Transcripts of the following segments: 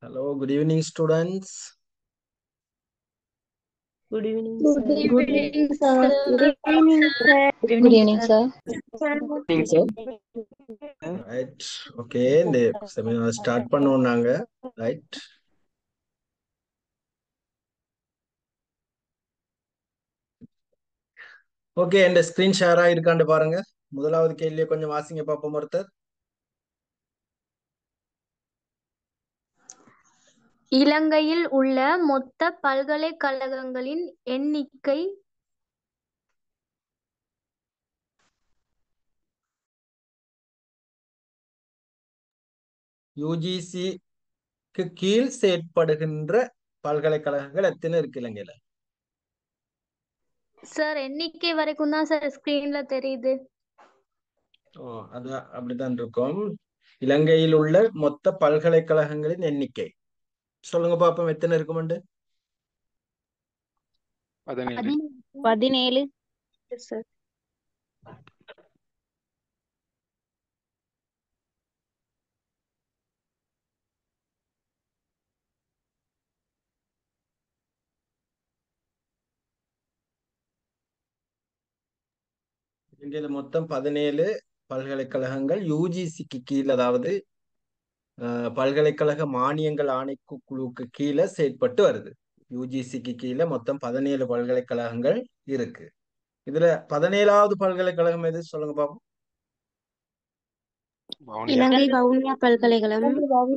Hello, good evening, students. Good evening, Good sir. evening, sir. Good evening, sir. Good evening, sir. Right. Okay, இந்த seminar start பண்ணுவோம் நாங்க right okay இந்த screen ஷேரா இருக்காண்டு பாருங்க முதலாவது கேள்வியை கொஞ்சம் வாசிங்க பாப்போம் ஒருத்தர் இலங்கையில் உள்ள மொத்த பல்கலைக்கழகங்களின் எண்ணிக்கை யூஜிசிக்கு கீழ் செயற்படுகின்ற பல்கலைக்கழகங்கள் எத்தனை இருக்கு இலங்கையில சார் எண்ணிக்கை வரைக்கும் தான் சார் ஸ்கிரீன்ல தெரியுது ஓ அது அப்படித்தான் இருக்கும் இலங்கையில் உள்ள மொத்த பல்கலைக்கழகங்களின் எண்ணிக்கை சொல்லுங்க பாப்போம் எத்தனை இருக்குமெண்டு பதினேழு பதினேழு Sir. இந்தியால மொத்தம் பதினேழு பல்கலைக்கழகங்கள் யூஜிசிக்கு கீழ் அதாவது அஹ், பல்கலைக்கழக மானியங்கள் ஆணைக்கு குழுவுக்கு கீழே செயற்பட்டு வருது யூஜிசிக்கு கீழே மொத்தம் பதினேழு பல்கலைக்கழகங்கள் இருக்கு இதுல பதினேழாவது பல்கலைக்கழகம் எது சொல்லுங்க பாப்போம் வவுனியா இலங்கை வவுனியா பல்கலைக்கழகம்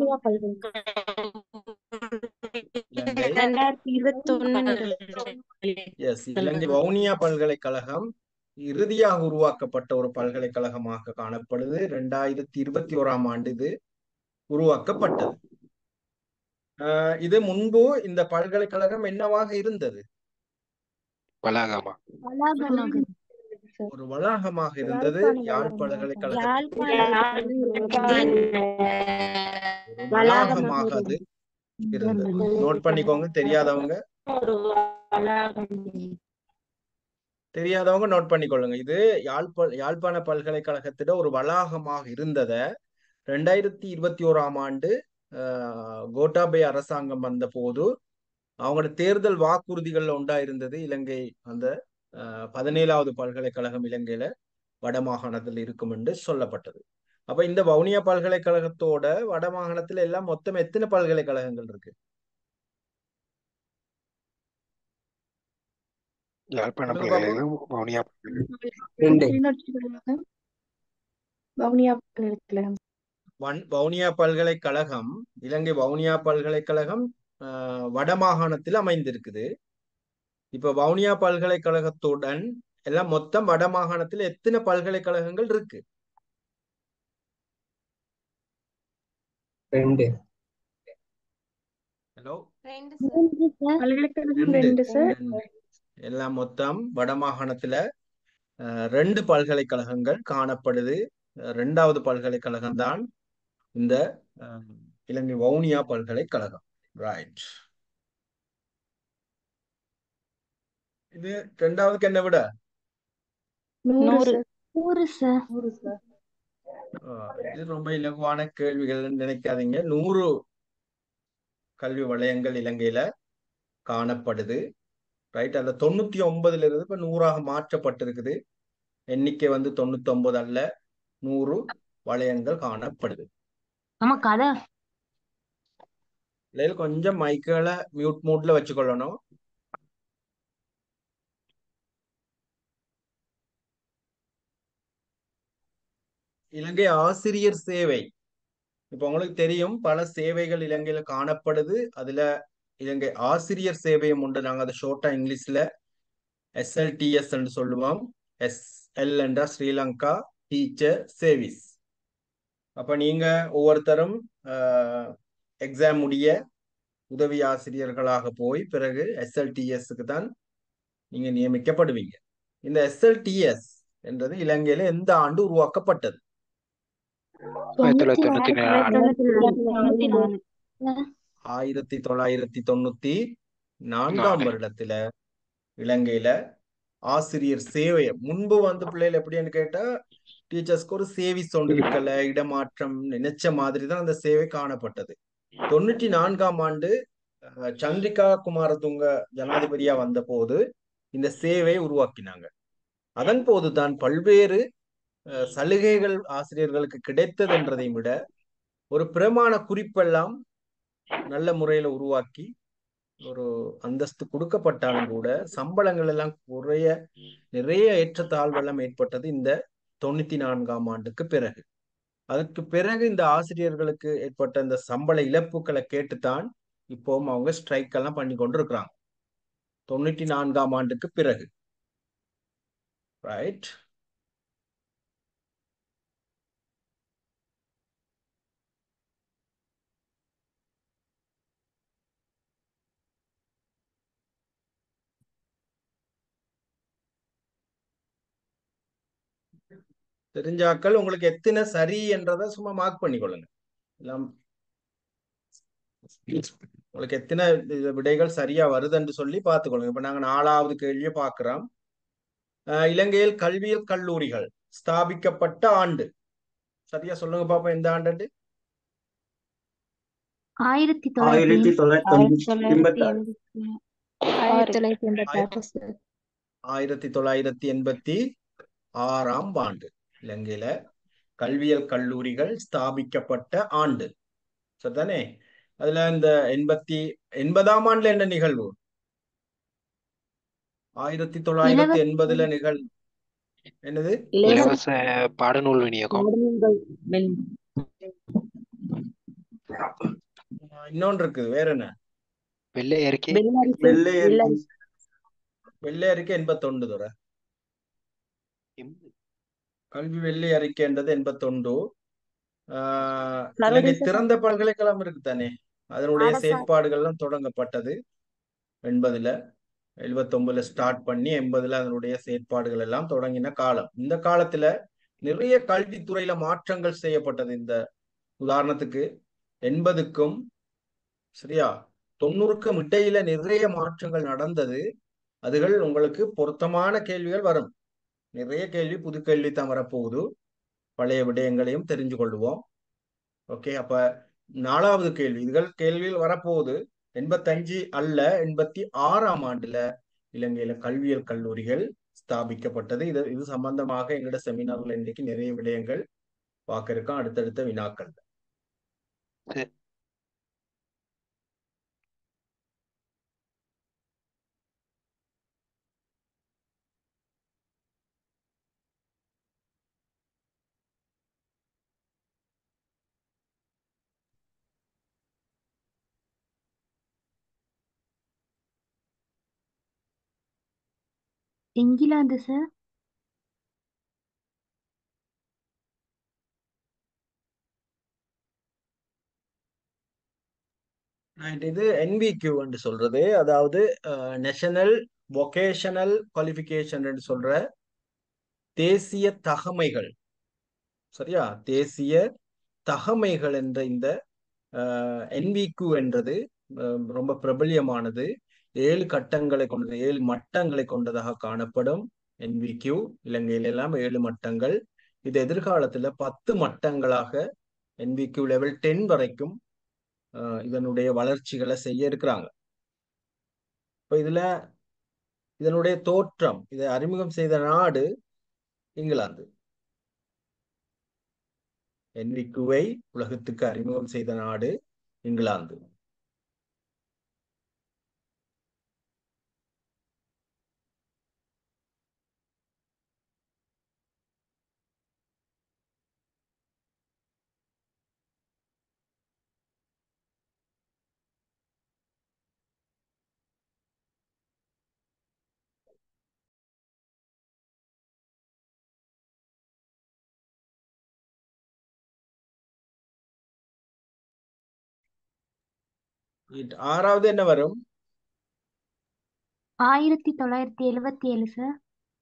இலங்கை ரெண்டாயிரத்தி இருபத்தி ஒண்ணு எஸ் இலங்கை வவுனியா பல்கலைக்கழகம் இறுதியாக உருவாக்கப்பட்ட ஒரு பல்கலைக்கழகமாக காணப்படுது ரெண்டாயிரத்தி இருபத்தி ஓராம் ஆண்டு இது உருவாக்கப்பட்டது ஆஹ் இது முன்பு இந்த பல்கலைக்கழகம் என்னவாக இருந்தது வளாகமா ஒரு வளாகமாக இருந்தது யாழ் பல்கலைக்கழகம் ஒரு வளாகமாக அது இருந்தது நோட் பண்ணிக்கோங்க தெரியாதவங்க தெரியாதவங்க நோட் பண்ணிக்கொள்ளுங்க இது யாழ்ப்ப யாழ்ப்பாண பல்கலைக்கழகத்திட ஒரு வளாகமாக இருந்தத ரெண்டாயிரத்தி இருபத்தி ஓராம் ஆண்டு ஆஹ், கோட்டாபய அரசாங்கம் வந்த போது அவங்களோட தேர்தல் வாக்குறுதிகள்ல உண்டா இருந்தது இலங்கை அந்த ஆஹ், பதினேழாவது பல்கலைக்கழகம் இலங்கையில வடமாகாணத்தில் இருக்கும் என்று சொல்லப்பட்டது அப்ப இந்த வவுனியா பல்கலைக்கழகத்தோட வடமாகாணத்துல எல்லாம் மொத்தம் எத்தனை பல்கலைக்கழகங்கள் இருக்கு யாழ்ப்பாண சொல்லுங்க பல்கலைக்கழகம் வவுனியா பல்கலைக்கழகம் ரெண்டு வவுனியா பல்கலைக்கழகம் வன் வவுனியா பல்கலைக்கழகம் இலங்கை வவுனியா பல்கலைக்கழகம் ஆஹ், வடமாகாணத்தில் அமைந்திருக்குது இப்ப வவுனியா பல்கலைக்கழகத்துடன் எல்லாம் மொத்தம் வடமாகாணத்தில் எத்தனை பல்கலைக்கழகங்கள் இருக்கு ரெண்டு ஹலோ பல்கலைக்கழகம் ரெண்டு ரெண்டு சார் ரெண்டு. எல்லாம் மொத்தம் வடமாகாணத்துல ஆஹ், ரெண்டு பல்கலைக்கழகங்கள் காணப்படுது அஹ், ரெண்டாவது பல்கலைக்கழகம் தான் இந்த ஆஹ், இலங்கை வவுனியா பல்கலைக்கழகம் ரைட் இது ரெண்டாவதுக்கு என்ன விட நூறு நூறு. சார் நூறு சார் ஆஹ், இது ரொம்ப இலகுவான கேள்விகள் நினைக்காதீங்க நூறு கல்வி வலயங்கள் இலங்கையில காணப்படுது ரைட் அதுல தொண்ணூத்தி ஒன்பதுல இருந்து இப்ப நூறாக மாற்றப்பட்டிருக்குது எண்ணிக்கை வந்து தொண்ணூத்தி ஒன்பது அல்ல நூறு வலயங்கள் காணப்படுது ஆமா கதை இதில் கொஞ்சம் மைக்குகளை மியூட் மூட்ல வச்சுக்கொள்ளணும் இலங்கை ஆசிரியர் சேவை இப்ப உங்களுக்கு தெரியும் பல சேவைகள் இலங்கையில காணப்படுது அதுல இலங்கை ஆசிரியர் சேவையும் உண்டு நாங்க அதை ஷோர்ட்டா இங்கிலீஷ்ல எஸ்எல்டிஎஸ் என்று சொல்லுவோம் எஸ்எல் என்றா ஸ்ரீலங்கா டீச்சர் சேவிஸ் அப்ப நீங்க ஒவ்வொருத்தரும் எக்ஸாம் முடிய உதவி ஆசிரியர்களாக போய் பிறகு எஸ்எல்டிஎஸ்க்கு தான் நீங்க நியமிக்கப்படுவீங்க இந்த எஸ்எல்டிஎஸ் என்றது இலங்கையில எந்த ஆண்டு உருவாக்கப்பட்டது ஆயிரத்தி தொள்ளாயிரத்தி தொண்ணூத்தி நாலு தொண்ணூத்தி நாலு ஆயிரத்தி தொள்ளாயிரத்தி தொண்ணூத்தி நான்காம் நாலு. வருடத்துல இலங்கையில ஆசிரியர் சேவை முன்பு வந்து பிள்ளைகள் எப்படின்னு கேட்டா டீச்சர்ஸ்க்கு ஒரு சேவை ஒன்று இருக்கல இடமாற்றம் நினைச்ச மாதிரி தான் அந்த சேவை காணப்பட்டது தொண்ணூற்றி நான்காம் ஆண்டு அஹ், சந்திரிகா குமாரதுங்க ஜனாதிபதியா வந்த போது இந்த சேவை உருவாக்கினாங்க அதன் போதுதான் பல்வேறு அஹ், சலுகைகள் ஆசிரியர்களுக்கு கிடைத்தது என்றதை விட ஒரு பிரமாண குறிப்பெல்லாம் நல்ல முறையில உருவாக்கி ஒரு அந்தஸ்து கொடுக்கப்பட்டாலும் கூட சம்பளங்கள் எல்லாம் குறைய நிறைய ஏற்றத்தாழ்வெல்லாம் ஏற்பட்டது இந்த தொண்ணூத்தி நான்காம் ஆண்டுக்கு பிறகு அதற்கு பிறகு இந்த ஆசிரியர்களுக்கு ஏற்பட்ட இந்த சம்பள இழப்புகளை கேட்டுத்தான் இப்போவும் அவங்க ஸ்ட்ரைக் எல்லாம் பண்ணி கொண்டு இருக்கிறாங்க தொண்ணூத்தி நான்காம் ஆண்டுக்கு பிறகு ரைட் தெரிஞ்சாக்கள் உங்களுக்கு எத்தனை சரி என்றதை சும்மா மார்க் பண்ணிக்கொள்ளுங்க எல்லாம் உங்களுக்கு எத்தனை இது விடைகள் சரியா வருதுன்னு சொல்லி பார்த்துக்கொள்ளுங்க இப்ப நாங்க நாலாவது கேள்வியை பார்க்கிறோம் அஹ் இலங்கையில் கல்வியல் கல்லூரிகள் ஸ்தாபிக்கப்பட்ட ஆண்டு சரியா சொல்லுங்க பாப்போம் எந்த ஆண்டு ஆயிரத்தி ஆயிரத்தி தொள்ளாயிரத்தி தொள்ளாயிரத்தி எண்பத்தி ஆயிரத்தி தொள்ளாயிரத்தி எண்பத்தி ஆறு ஆயிரத்தி தொள்ளாயிரத்தி எண்பத்தி ஆறாம் ஆண்டு இலங்கையில கல்வியல் கல்லூரிகள் ஸ்தாபிக்கப்பட்ட ஆண்டு சரிதானே அதுல இந்த எண்பத்தி எண்பதாம் ஆண்டுல என்ன நிகழ்வு ஆயிரத்தி தொள்ளாயிரத்தி எண்பதுல நிகழ் என்னது இலவச பாடநூல் விநியோகம் ஆஹ் இன்னொன்று இருக்குது வேற என்ன வெள்ளை அறிக்கை வெள்ளை அறிக்கை வெள்ளை அறிக்கை எண்பத்தொண்டு தோற கல்வி வெள்ளை அறிக்கைன்றது எண்பத்தொண்டு ஆஹ் இலங்கை திறந்த பல்கலைக்கழகம் இருக்கு தானே அதனுடைய செயற்பாடுகள் எல்லாம் தொடங்கப்பட்டது எண்பதுல எழுபத்தொன்பதுல ஸ்டார்ட் பண்ணி எண்பதுல அதனுடைய செயற்பாடுகள் எல்லாம் தொடங்கின காலம் இந்த காலத்துல நிறைய கல்வித்துறையில மாற்றங்கள் செய்யப்பட்டது இந்த உதாரணத்துக்கு எண்பதுக்கும் சரியா தொண்ணூறுக்கும் இடையில நிறைய மாற்றங்கள் நடந்தது அதுகள் உங்களுக்கு பொருத்தமான கேள்விகள் வரும் நிறைய கேள்வி புது கேள்வி தான் வரப்போகுது பழைய விடயங்களையும் தெரிஞ்சு கொள்வோம் ஓகே அப்ப நாலாவது கேள்வி இதுகள் கேள்வியில் வரப்போகுது எண்பத்தஞ்சு அல்ல எண்பத்தி ஆறாம் ஆண்டுல இலங்கையில கல்வியல் கல்லூரிகள் ஸ்தாபிக்கப்பட்டது இது இது சம்பந்தமாக எங்களோட செமினார்ல இன்றைக்கு நிறைய விடயங்கள் பார்க்க இருக்கோம் அடுத்தடுத்த வினாக்கள் சரி. இங்கிலாந்து சார் Right, இது NVQ என்று சொல்றது அதாவது நேஷனல் வொகேஷனல் குவாலிஃபிகேஷன் என்று சொல்ற தேசிய தகமைகள் சரியா தேசிய தகமைகள் என்ற இந்த என்விக்யூ என்றது அஹ், ரொம்ப பிரபல்யமானது ஏழு கட்டங்களை கொண்டது ஏழு மட்டங்களை கொண்டதாக காணப்படும் என்விக்யூ இலங்கையில எல்லாம் ஏழு மட்டங்கள் இது எதிர்காலத்துல பத்து மட்டங்களாக என்விக்யூ லெவல் டென் வரைக்கும் அஹ், இதனுடைய வளர்ச்சிகளை செய்ய இருக்கிறாங்க இப்ப இதுல இதனுடைய தோற்றம் இதை அறிமுகம் செய்த நாடு இங்கிலாந்து என்விக்குவை உலகத்துக்கு அறிமுகம் செய்த நாடு இங்கிலாந்து இது ஆறாவது என்ன வரும் ஆயிரத்தி தொள்ளாயிரத்தி எழுவத்தி ஏழு சார்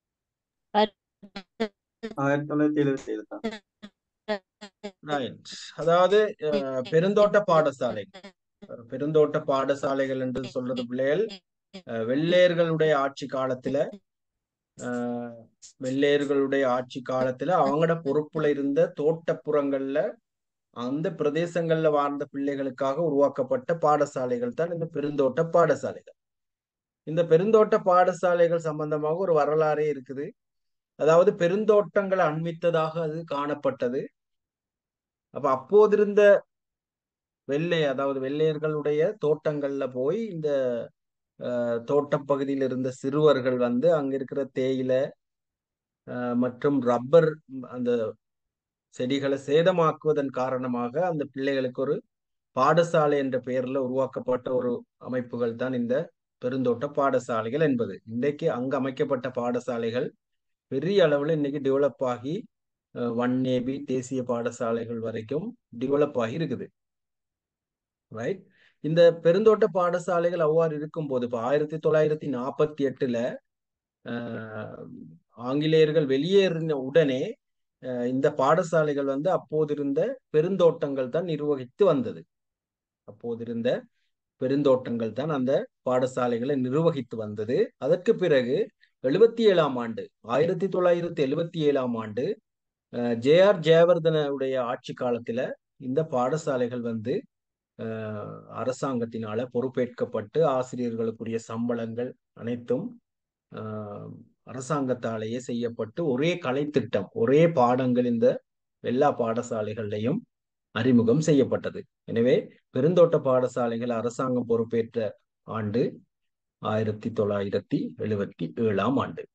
ஆயிரத்தி தொள்ளாயிரத்தி எழுபத்தி ஏழு தான் ரைட் அதாவது அஹ், பெருந்தோட்ட பாடசாலை அஹ், பெருந்தோட்ட பாடசாலைகள் என்று சொல்றது பிள்ளைகள் அஹ், வெள்ளையர்களுடைய ஆட்சி காலத்துல அஹ், வெள்ளையர்களுடைய ஆட்சி காலத்துல அவங்களோட பொறுப்புல இருந்த தோட்டப்புறங்கள்ல அந்த பிரதேசங்கள்ல வாழ்ந்த பிள்ளைகளுக்காக உருவாக்கப்பட்ட பாடசாலைகள் தான் இந்த பெருந்தோட்ட பாடசாலைகள் இந்த பெருந்தோட்ட பாடசாலைகள் சம்பந்தமாக ஒரு வரலாறே இருக்குது அதாவது பெருந்தோட்டங்களை அண்மித்ததாக அது காணப்பட்டது அப்ப அப்போதிருந்த வெள்ளை அதாவது வெள்ளையர்களுடைய தோட்டங்கள்ல போய் இந்த அஹ், தோட்டப் பகுதியில் இருந்த சிறுவர்கள் வந்து அங்க இருக்கிற தேயிலை அஹ், மற்றும் ரப்பர் அந்த செடிகளை சேதமாக்குவதன் காரணமாக அந்த பிள்ளைகளுக்கு ஒரு பாடசாலை என்ற பெயர்ல உருவாக்கப்பட்ட ஒரு அமைப்புகள் தான் இந்த பெருந்தோட்ட பாடசாலைகள் என்பது இன்றைக்கு அங்கு அமைக்கப்பட்ட பாடசாலைகள் பெரிய அளவுல இன்னைக்கு டெவலப் ஆகி ஒன் ஏபி தேசிய பாடசாலைகள் வரைக்கும் டெவலப் ஆகி இருக்குது ரைட் இந்த பெருந்தோட்ட பாடசாலைகள் அவ்வாறு இருக்கும்போது இப்போ ஆயிரத்தி தொள்ளாயிரத்தி நாற்பத்தி எட்டுல ஆஹ், ஆங்கிலேயர்கள் வெளியேறின உடனே ஆஹ், இந்த பாடசாலைகள் வந்து அப்போதிருந்த பெருந்தோட்டங்கள் தான் நிர்வகித்து வந்தது அப்போதிருந்த பெருந்தோட்டங்கள் தான் அந்த பாடசாலைகளை நிர்வகித்து வந்தது அதற்கு பிறகு எழுபத்தி ஏழாம் ஆண்டு ஆயிரத்தி தொள்ளாயிரத்தி எழுபத்தி ஏழாம் ஆண்டு ஜே ஆர் ஜெயவர்தனுடைய ஆட்சி காலத்துல இந்த பாடசாலைகள் வந்து அஹ், அரசாங்கத்தினால பொறுப்பேற்கப்பட்டு ஆசிரியர்களுக்குரிய சம்பளங்கள் அனைத்தும் அஹ், அரசாங்கத்தாலேயே செய்யப்பட்டு ஒரே கலைத்திட்டம் ஒரே பாடங்கள் இந்த எல்லா பாடசாலைகள்லையும் அறிமுகம் செய்யப்பட்டது எனவே பெருந்தோட்ட பாடசாலைகள் அரசாங்கம் பொறுப்பேற்ற ஆண்டு ஆயிரத்தி தொள்ளாயிரத்தி எழுபத்தி ஏழாம் ஆண்டு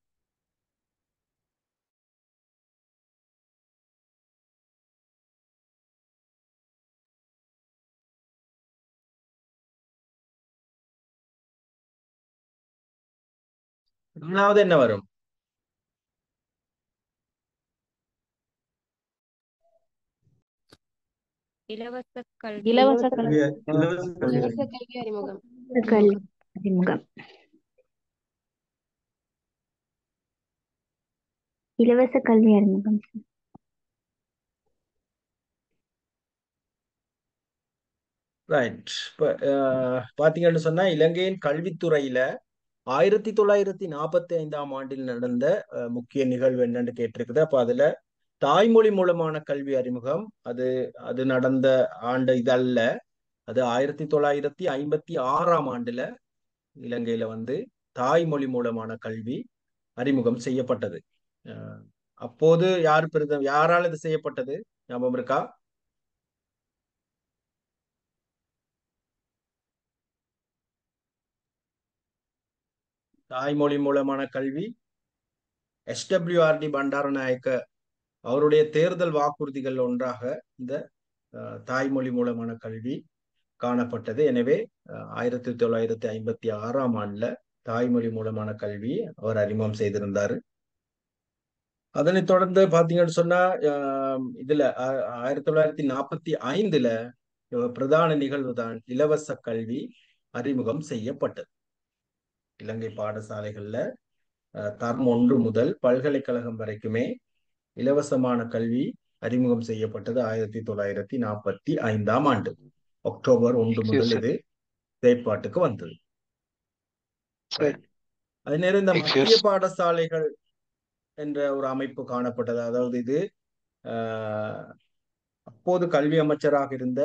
மூணாவது என்ன வரும் இலவச கல்வி இலவச கல்வி இலவச கல்வி இலவச கல்வி அறிமுகம் கல்வி அறிமுகம் இலவச கல்வி அறிமுகம் சார் ரைட் இப்போ பார்த்தீங்கன்னு சொன்னா இலங்கையின் கல்வித்துறையில ஆயிரத்தி தொள்ளாயிரத்தி நாற்பத்தி ஐந்தாம் ஆண்டில் நடந்த அஹ், முக்கிய நிகழ்வு என்னன்னு கேட்டிருக்குது அப்ப அதுல தாய்மொழி மூலமான கல்வி அறிமுகம் அது அது நடந்த ஆண்டு இதல்ல அது ஆயிரத்தி தொள்ளாயிரத்தி ஐம்பத்தி ஆறாம் ஆண்டுல இலங்கையில வந்து தாய்மொழி மூலமான கல்வி அறிமுகம் செய்யப்பட்டது அஹ், அப்போது யார் பிரதம் யாரால் இது செய்யப்பட்டது ஞாபகம் இருக்கா தாய்மொழி மூலமான கல்வி எஸ்டபிள்யூஆர்டி பண்டாரநாயக்க அவருடைய தேர்தல் வாக்குறுதிகள் ஒன்றாக இந்த அஹ், தாய்மொழி மூலமான கல்வி காணப்பட்டது எனவே அஹ், ஆயிரத்தி தொள்ளாயிரத்தி ஐம்பத்தி ஆறாம் ஆண்டுல தாய்மொழி மூலமான கல்வி அவர் அறிமுகம் செய்திருந்தாரு அதனைத் தொடர்ந்து பாத்தீங்கன்னு சொன்னா அஹ், இதுல அஹ், ஆயிரத்தி தொள்ளாயிரத்தி நாற்பத்தி ஐந்துல அஹ், பிரதான நிகழ்வு தான் இலவச கல்வி அறிமுகம் செய்யப்பட்டது இலங்கை பாடசாலைகள்ல அஹ், தரம் ஒன்று முதல் பல்கலைக்கழகம் வரைக்குமே இலவசமான கல்வி அறிமுகம் செய்யப்பட்டது ஆயிரத்தி தொள்ளாயிரத்தி நாற்பத்தி ஐந்தாம் ஆண்டு அக்டோபர் ஒன்று Excuse முதல் sir. இது செயற்பாட்டுக்கு வந்தது Sir, அதே நேரம் இந்த Excuse. மத்திய பாடசாலைகள் என்ற ஒரு அமைப்பு காணப்பட்டது அதாவது இது ஆஹ், அப்போது கல்வி அமைச்சராக இருந்த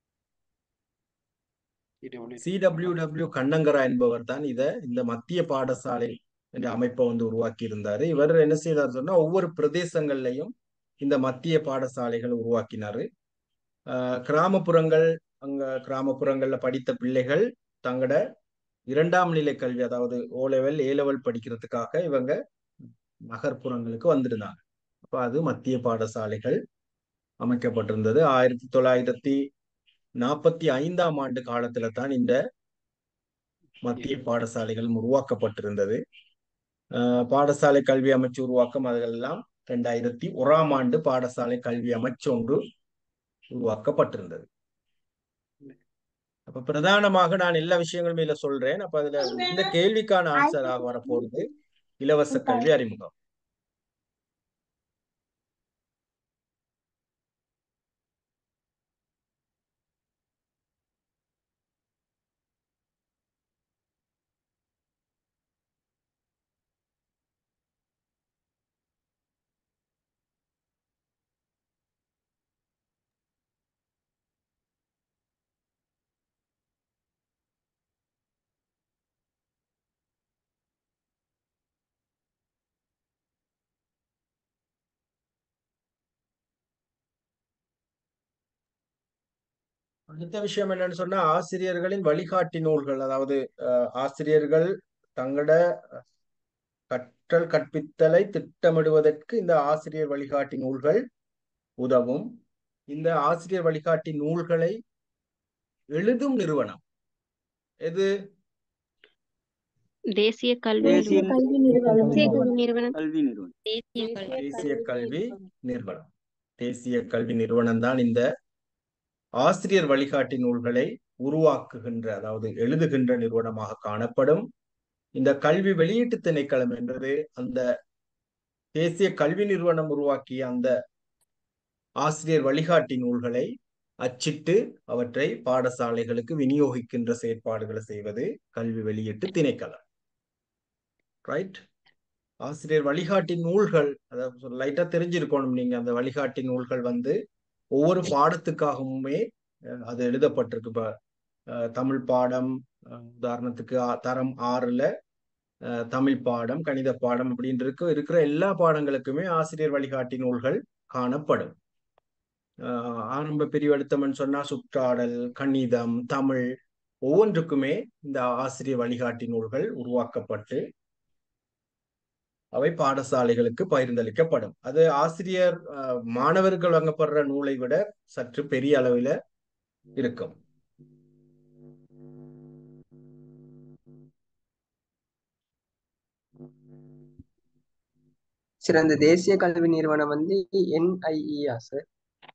சி டபிள்யூ டபிள்யூ கண்ணங்கரா என்பவர் தான் இத இந்த மத்திய பாடசாலை என்ற அமைப்பை வந்து உருவாக்கி இருந்தாரு இவர் என்ன செய்தார் சொன்னா ஒவ்வொரு பிரதேசங்கள்லையும் இந்த மத்திய பாடசாலைகள் உருவாக்கினாரு ஆஹ் கிராமப்புறங்கள் அங்க கிராமப்புறங்கள்ல படித்த பிள்ளைகள் தங்களோட இரண்டாம் நிலை கல்வி அதாவது ஓ லெவல் ஏ லெவல் படிக்கிறதுக்காக இவங்க நகர்ப்புறங்களுக்கு வந்திருந்தாங்க அப்ப அது மத்திய பாடசாலைகள் அமைக்கப்பட்டிருந்தது ஆயிரத்தி தொள்ளாயிரத்தி நாற்பத்தி ஐந்தாம் ஆண்டு காலத்துல தான் இந்த மத்திய பாடசாலைகள் உருவாக்கப்பட்டிருந்தது ஆஹ் பாடசாலை கல்வி அமைச்சு உருவாக்கம் அதெல்லாம் ரெண்டாயிரத்தி ஓராம் ஆண்டு பாடசாலை கல்வி அமைச்சு ஒன்று உருவாக்கப்பட்டிருந்தது அப்ப பிரதானமாக நான் எல்லா விஷயங்களுமே இதுல சொல்றேன் அப்ப அதுல இந்த கேள்விக்கான ஆன்சராக வரப்போறது இலவச கல்வி அறிமுகம் அடுத்த விஷயம் என்னன்னு சொன்னா ஆசிரியர்களின் வழிகாட்டி நூல்கள் அதாவது அஹ், ஆசிரியர்கள் தங்களோட கற்றல் கற்பித்தலை திட்டமிடுவதற்கு இந்த ஆசிரியர் வழிகாட்டி நூல்கள் உதவும் இந்த ஆசிரியர் வழிகாட்டி நூல்களை எழுதும் நிறுவனம் எது தேசிய கல்வி தேசிய கல்வி நிறுவனம் தேசிய கல்வி நிறுவனம் கல்வி நிறுவனம் தேசிய கல்வி தேசிய கல்வி நிறுவனம் தேசிய கல்வி நிறுவனம் தான் இந்த ஆசிரியர் வழிகாட்டி நூல்களை உருவாக்குகின்ற அதாவது எழுதுகின்ற நிறுவனமாக காணப்படும் இந்த கல்வி வெளியீட்டு திணைக்களம் என்பது அந்த தேசிய கல்வி நிறுவனம் உருவாக்கிய அந்த ஆசிரியர் வழிகாட்டி நூல்களை அச்சிட்டு அவற்றை பாடசாலைகளுக்கு விநியோகிக்கின்ற செயற்பாடுகளை செய்வது கல்வி வெளியீட்டு திணைக்களம் ரைட் ஆசிரியர் வழிகாட்டி நூல்கள் அதாவது லைட்டா தெரிஞ்சிருக்கணும் நீங்க அந்த வழிகாட்டி நூல்கள் வந்து ஒவ்வொரு பாடத்துக்காகவுமே அஹ், அது எழுதப்பட்டிருக்கு இப்ப அஹ், தமிழ் பாடம் அஹ், உதாரணத்துக்கு ஆ- தரம் ஆறுல அஹ், தமிழ் பாடம் கணித பாடம் அப்படின்னு இருக்கு இருக்கிற எல்லா பாடங்களுக்குமே ஆசிரியர் வழிகாட்டி நூல்கள் காணப்படும் அஹ், ஆரம்ப பிரிவு எடுத்தோம்னு சொன்னா சுற்றாடல் கணிதம் தமிழ் ஒவ்வொன்றுக்குமே இந்த ஆசிரியர் வழிகாட்டி நூல்கள் உருவாக்கப்பட்டு அவை பாடசாலைகளுக்கு பகிர்ந்தளிக்கப்படும் அது ஆசிரியர் அஹ், மாணவர்கள் வழங்கப்படுற நூலை விட சற்று பெரிய அளவில் இருக்கும் சார் அந்த தேசிய கல்வி நிறுவனம் வந்து என்ஐஇயா சார்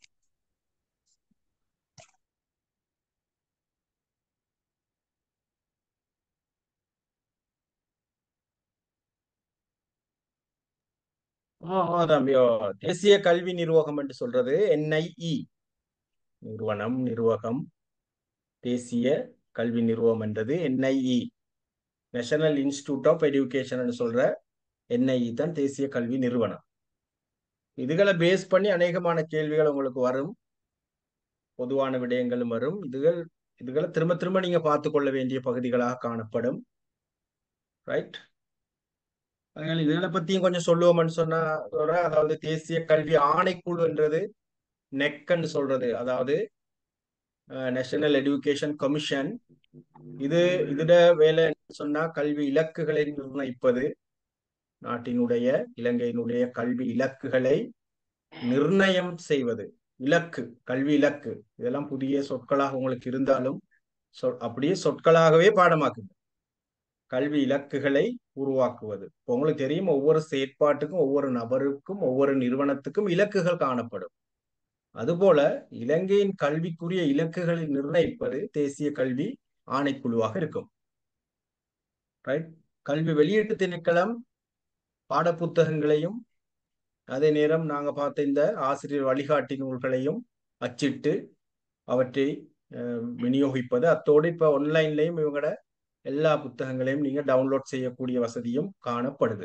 ஆ, ஆ, தம்பி ஓ, தேசிய கல்வி நிர்வாகம் என்று சொல்றது என்ஐஇ நிறுவனம் நிர்வாகம் தேசிய கல்வி நிறுவனம் என்றது NIE national institute of education சொல்ற என்ஐஇ தான் தேசிய கல்வி நிறுவனம் இதுகளை பேஸ் பண்ணி அநேகமான கேள்விகள் உங்களுக்கு வரும் பொதுவான விடயங்களும் வரும் இதுகள் இதுகளை திரும்ப திரும்ப நீங்க பார்த்து கொள்ள வேண்டிய பகுதிகளாக காணப்படும் ரைட் அதனால இதுகளை பத்தியும் கொஞ்சம் சொல்லுவோம்னு சொன்னா சொல்றேன். அதாவது தேசிய கல்வி ஆணைக்குழுன்றது நெக்ன்னு சொல்றது அதாவது நேஷனல் எஜுகேஷன் கமிஷன் இது இதோட வேலை என்ன சொன்னா கல்வி இலக்குகளை நிர்ணயிப்பது நாட்டினுடைய இலங்கையினுடைய கல்வி இலக்குகளை நிர்ணயம் செய்வது இலக்கு கல்வி இலக்கு இதெல்லாம் புதிய சொற்களாக உங்களுக்கு இருந்தாலும் சொ- அப்படியே சொற்களாகவே பாடமாக்குது கல்வி இலக்குகளை உருவாக்குவது இப்போ உங்களுக்கு தெரியும் ஒவ்வொரு செயற்பாட்டுக்கும் ஒவ்வொரு நபருக்கும் ஒவ்வொரு நிறுவனத்துக்கும் இலக்குகள் காணப்படும் அதுபோல இலங்கையின் கல்விக்குரிய இலக்குகளை நிர்ணயிப்பது தேசிய கல்வி ஆணைக்குழுவாக இருக்கும் ரைட் கல்வி வெளியீட்டு திணைக்களம் பாடப்புத்தகங்களையும் அதே நேரம் நாங்க பார்த்த இந்த ஆசிரியர் வழிகாட்டி நூல்களையும் அச்சிட்டு அவற்றை அஹ், விநியோகிப்பது அத்தோடு இப்ப ஆன்லைன்லயும் இவங்களோட எல்லா புத்தகங்களையும் நீங்க டவுன்லோட் செய்யக்கூடிய வசதியும் காணப்படுது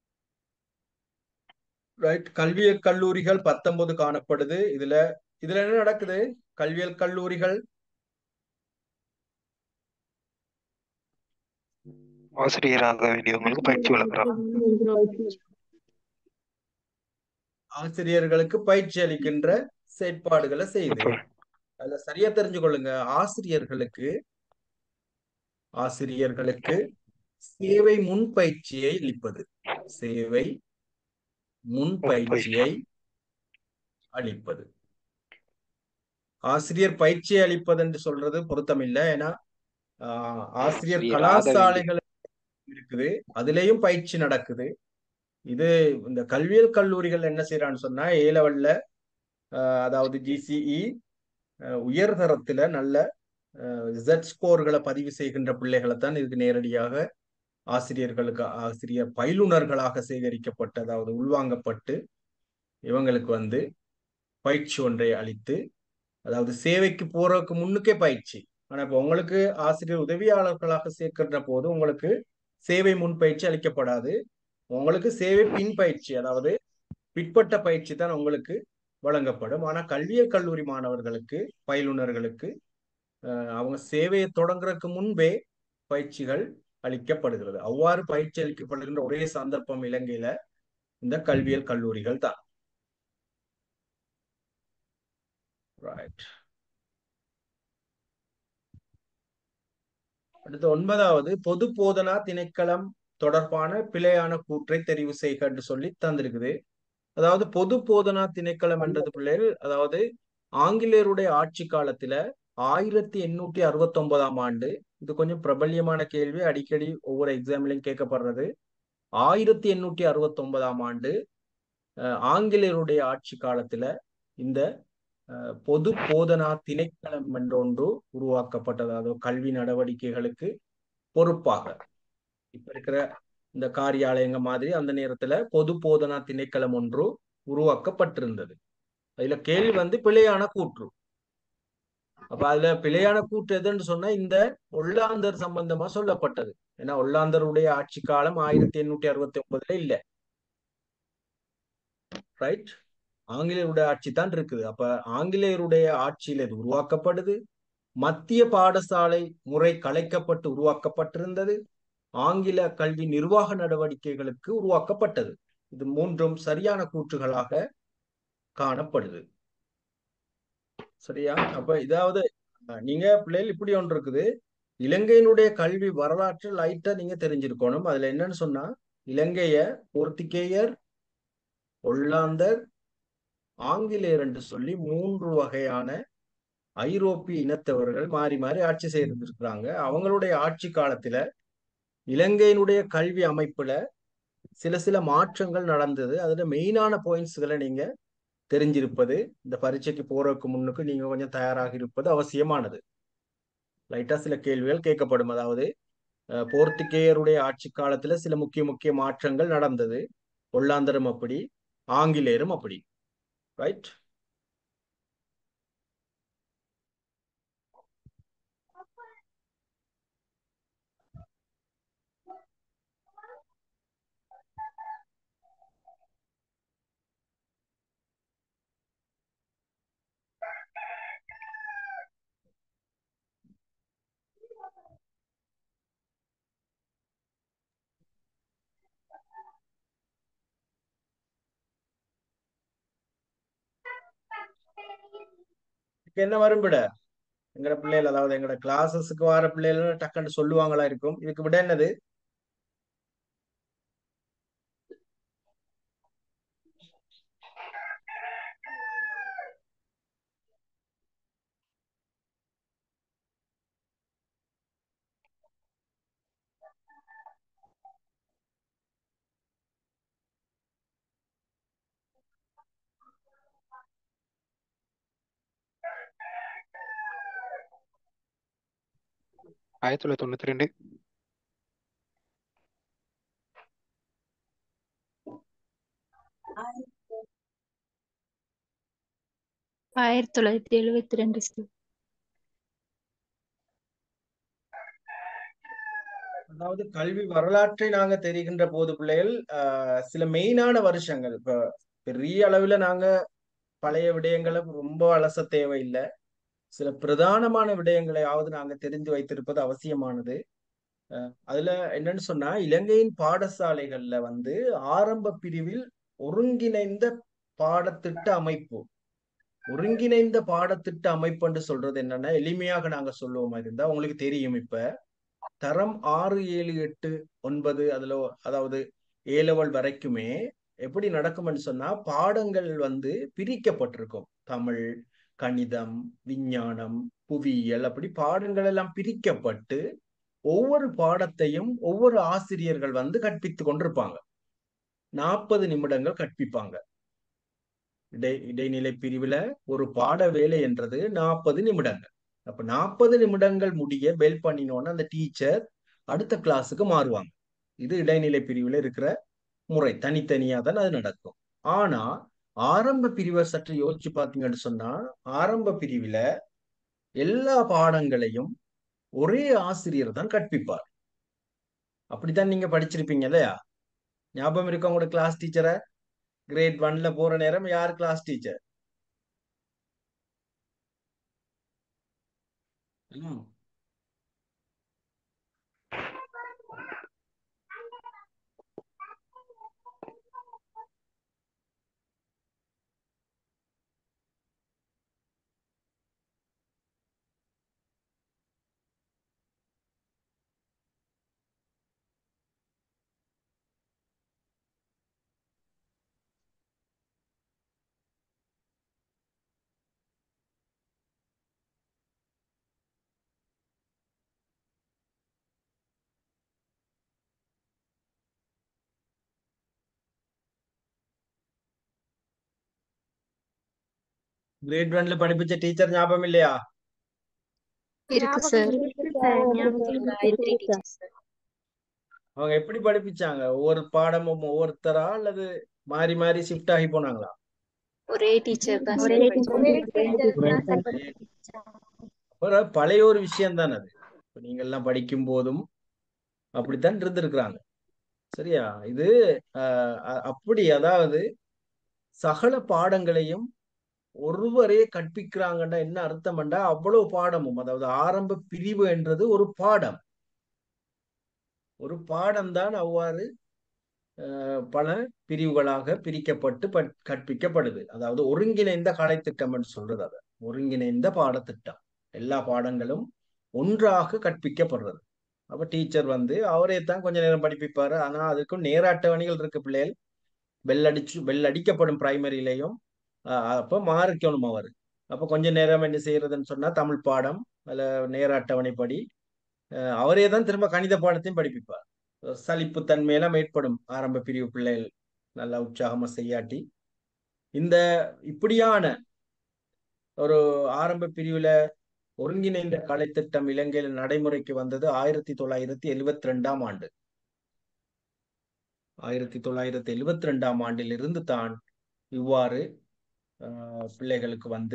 ரைட் கல்வியல் கல்லூரிகள் பத்தொன்பது காணப்படுது இதுல இதுல என்ன நடக்குது கல்வியல் கல்லூரிகள் ஆசிரியராக வேண்டியவங்களுக்கு பயிற்சி வழங்குறாங்க ஆசிரியர்களுக்கு பயிற்சி அளிக்கின்ற செயற்பாடுகளை செய்யுது அதுல சரியா தெரிஞ்சு கொள்ளுங்க ஆசிரியர்களுக்கு ஆசிரியர்களுக்கு சேவை முன் பயிற்சியை அளிப்பது சேவை முன் பயிற்சியை அளிப்பது ஆசிரியர் பயிற்சி அளிப்பது என்று சொல்றது பொருத்தமில்லை ஏன்னா ஆஹ், ஆசிரியர் ஆசிரியராக கலாசாலைகள் இருக்குது அதுலயும் பயிற்சி நடக்குது இது இந்த கல்வியல் கல்லூரிகள் என்ன செய்யறான்னு சொன்னா ஏ லெவல்ல அதாவது ஜிசிஇ உயர் தரத்துல நல்ல இசட் ஸ்கோர்களை பதிவு செய்கின்ற பிள்ளைகளை தான் இதுக்கு நேரடியாக ஆசிரியர்களுக்கு ஆசிரியர் பயிலுனர்களாக சேகரிக்கப்பட்டு அதாவது உள்வாங்கப்பட்டு இவங்களுக்கு வந்து பயிற்சி ஒன்றை அளித்து அதாவது சேவைக்கு போறதுக்கு முன்னுக்கே பயிற்சி ஆனா இப்போ உங்களுக்கு ஆசிரியர் உதவியாளர்களாக சேர்க்கின்ற போது உங்களுக்கு சேவை முன் பயிற்சி அளிக்கப்படாது உங்களுக்கு சேவை பின் பயிற்சி அதாவது பிற்பட்ட பயிற்சி தான் உங்களுக்கு வழங்கப்படும் ஆனா கல்வியல் கல்லூரி மாணவர்களுக்கு பயிலுனர்களுக்கு அஹ், அவங்க சேவையை தொடங்குறதுக்கு முன்பே பயிற்சிகள் அளிக்கப்படுகிறது அவ்வாறு பயிற்சி அளிக்கப்படுகின்ற ஒரே சந்தர்ப்பம் இலங்கையில இந்த கல்வியல் கல்லூரிகள் தான் ரைட் அடுத்து ஒன்பதாவது பொது போதனா திணைக்களம் தொடர்பான பிழையான கூற்றை தெரிவு செய்க என்று சொல்லி தந்திருக்குது அதாவது பொது போதனா திணைக்களம் என்றது பிள்ளைகள் அதாவது ஆங்கிலேயருடைய ஆட்சி காலத்துல ஆயிரத்தி எண்ணூற்றி அறுபத்தி ஒன்பதாம் ஆண்டு இது கொஞ்சம் பிரபல்யமான கேள்வி அடிக்கடி ஒவ்வொரு எக்ஸாம்லையும் கேட்கப்படுறது ஆயிரத்தி எண்ணூற்றி அறுபத்தி ஒன்பதாம் ஆண்டு அஹ், ஆங்கிலேயருடைய ஆட்சி காலத்துல இந்த அஹ், பொது போதனா திணைக்களம் என்ற ஒன்று உருவாக்கப்பட்டது அதாவது கல்வி நடவடிக்கைகளுக்கு பொறுப்பாக இப்ப இருக்கிற இந்த காரியாலயங்க மாதிரி அந்த நேரத்துல பொது போதனா திணைக்களம் ஒன்று உருவாக்கப்பட்டிருந்தது அதுல கேள்வி வந்து பிழையான கூற்று அப்ப அதுல பிழையான கூற்று எதுன்னு சொன்னா இந்த ஒல்லாந்தர் சம்பந்தமா சொல்லப்பட்டது ஏன்னா ஒல்லாந்தருடைய ஆட்சி காலம் ஆயிரத்தி எண்ணூற்றி அறுபத்தி ஒன்பதுல இல்ல ரைட் ஆங்கிலேயருடைய ஆட்சி தான் இருக்குது அப்ப ஆங்கிலேயருடைய ஆட்சியில் இது உருவாக்கப்படுது மத்திய பாடசாலை முறை கலைக்கப்பட்டு உருவாக்கப்பட்டிருந்தது ஆங்கில கல்வி நிர்வாக நடவடிக்கைகளுக்கு உருவாக்கப்பட்டது இது மூன்றும் சரியான கூற்றுகளாக காணப்படுது சரியா அப்ப இதாவது அஹ், நீங்க பிள்ளைகள் இப்படி ஒன்று இருக்குது இலங்கையினுடைய கல்வி வரலாற்று லைட்டா நீங்க தெரிஞ்சிருக்கணும் அதுல என்னன்னு சொன்னா இலங்கைய போர்த்துகேயர் ஒல்லாந்தர் ஆங்கிலேயர் என்று சொல்லி மூன்று வகையான ஐரோப்பிய இனத்தவர்கள் மாறி மாறி ஆட்சி செய்திருக்கிறாங்க அவங்களுடைய ஆட்சி காலத்துல இலங்கையினுடைய கல்வி அமைப்புல சில சில மாற்றங்கள் நடந்தது அதுல மெயினான பாயிண்ட்ஸ்களை நீங்க தெரிஞ்சிருப்பது இந்த பரீட்சைக்கு போறதுக்கு முன்னுக்கு நீங்க கொஞ்சம் தயாராக இருப்பது அவசியமானது லைட்டா சில கேள்விகள் கேட்கப்படும் அதாவது அஹ், போர்த்துகேயருடைய ஆட்சி காலத்துல சில முக்கிய முக்கிய மாற்றங்கள் நடந்தது ஒல்லாந்தரும் அப்படி ஆங்கிலேயரும் அப்படி ரைட் இதுக்கு என்ன வரும் விட எங்கட பிள்ளைகள் அதாவது எங்கட கிளாஸஸுக்கு வர பிள்ளைகள் டக்குன்னு சொல்லுவாங்களா இருக்கும் இதுக்கு விட என்னது ஆயிரத்தி தொள்ளாயிரத்தி தொண்ணூத்தி ரெண்டு ஆயிரத்தி தொள்ளாயிரத்தி எழுவத்தி ரெண்டு சார் அதாவது கல்வி வரலாற்றை நாங்க தெரிகின்ற போது பிள்ளைகள் ஆஹ், சில மெயினான வருஷங்கள் இப்ப பெரிய அளவுல நாங்க பழைய விடயங்களை ரொம்ப அலச தேவையில்லை சில பிரதானமான விடயங்களையாவது நாங்க தெரிந்து வைத்திருப்பது அவசியமானது அஹ் அதுல என்னன்னு சொன்னா இலங்கையின் பாடசாலைகள்ல வந்து ஆரம்ப பிரிவில் ஒருங்கிணைந்த பாடத்திட்ட அமைப்பு ஒருங்கிணைந்த பாடத்திட்ட அமைப்புன்னு சொல்றது என்னன்னா எளிமையாக நாங்க சொல்லுவோமா இருந்தா உங்களுக்கு தெரியும் இப்ப தரம் ஆறு ஏழு எட்டு ஒன்பது அதுல அதாவது ஏ லெவல் வரைக்குமே எப்படி நடக்கும்னு சொன்னா பாடங்கள் வந்து பிரிக்கப்பட்டிருக்கும் தமிழ் கணிதம் விஞ்ஞானம் புவியியல் அப்படி பாடங்கள் எல்லாம் பிரிக்கப்பட்டு ஒவ்வொரு பாடத்தையும் ஒவ்வொரு ஆசிரியர்கள் வந்து கற்பித்து கொண்டிருப்பாங்க நாற்பது நிமிடங்கள் கற்பிப்பாங்க இடை இடைநிலை பிரிவுல ஒரு பாட வேலை என்றது நாற்பது நிமிடங்கள் அப்ப நாற்பது நிமிடங்கள் முடிய பெல் பண்ணினோன்னு அந்த டீச்சர் அடுத்த கிளாஸுக்கு மாறுவாங்க இது இடைநிலை பிரிவுல இருக்கிற முறை தனித்தனியா தான் அது நடக்கும் ஆனா ஆரம்ப பிரிவை சற்று யோசிச்சு பார்த்தீங்கன்னு சொன்னா ஆரம்ப பிரிவுல எல்லா பாடங்களையும் ஒரே ஆசிரியர் தான் கற்பிப்பார் அப்படித்தான் நீங்க படிச்சிருப்பீங்க இல்லையா ஞாபகம் இருக்கா உங்களோட கிளாஸ் டீச்சரை கிரேட் ஒன்ல போற நேரம் யார் கிளாஸ் டீச்சர் கிரேட் ஒன்ல படிப்பிச்ச டீச்சர் ஞாபகம் இல்லையா இருக்கு சார் இருக்கு சார் ஞாபகம் இருக்கு. அவங்க எப்படி படிப்பிச்சாங்க ஒவ்வொரு பாடமும் ஒவ்வொருத்தரா அல்லது மாறி மாறி ஷிஃப்ட் ஆகி போனாங்களா ஒரே டீச்சர் தான் ஒரே சார் teacher ஒரே தான் டீச்சர் sir தான் சார் ஒரு பழைய ஒரு விஷயம் தான் அது இப்ப நீங்க எல்லாம் படிக்கும் போதும் அப்படித்தான் இருந்திருக்கிறாங்க சரியா இது அஹ், அ- அப்படி அதாவது சகல பாடங்களையும் ஒருவரே கற்பிக்கிறாங்கன்னா என்ன அர்த்தம்டா அவ்வளவு பாடமும் அதாவது ஆரம்ப பிரிவு என்றது ஒரு பாடம் ஒரு பாடம் தான் அவ்வாறு அஹ், பல பிரிவுகளாக பிரிக்கப்பட்டு பட்- கற்பிக்கப்படுது அதாவது ஒருங்கிணைந்த கலைத்திட்டம் என்று சொல்றது அது ஒருங்கிணைந்த பாடத்திட்டம் எல்லா பாடங்களும் ஒன்றாக கற்பிக்கப்படுறது அப்ப டீச்சர் வந்து அவரே தான் கொஞ்ச நேரம் படிப்பிப்பாரு ஆனா அதுக்கும் நேர அட்டவணைகள் இருக்கு பிள்ளைகள் பெல் அடிச்சு பெல் அடிக்கப்படும் பிரைமரியிலையும் அப்ப மாறிக்கணும் அவர் அப்ப கொஞ்ச நேரம் என்ன செய்யறதுன்னு சொன்னா தமிழ் பாடம் அதுல நேர அட்டவணைப்படி அஹ், அவரே தான் திரும்ப கணித பாடத்தையும் படிப்பிப்பார் சலிப்பு தன்மையெல்லாம் ஏற்படும் ஆரம்ப பிரிவு பிள்ளைகள் நல்லா உற்சாகமா செய்யாட்டி இந்த இப்படியான ஒரு ஆரம்ப பிரிவுல ஒருங்கிணைந்த கலைத்திட்டம் இலங்கையில் நடைமுறைக்கு வந்தது ஆயிரத்தி தொள்ளாயிரத்தி எழுவத்தி ரெண்டாம் ஆண்டு ஆயிரத்தி தொள்ளாயிரத்தி எழுவத்தி ரெண்டாம் ஆண்டில் இருந்து தான் இவ்வாறு ஆஹ், பிள்ளைகளுக்கு வந்து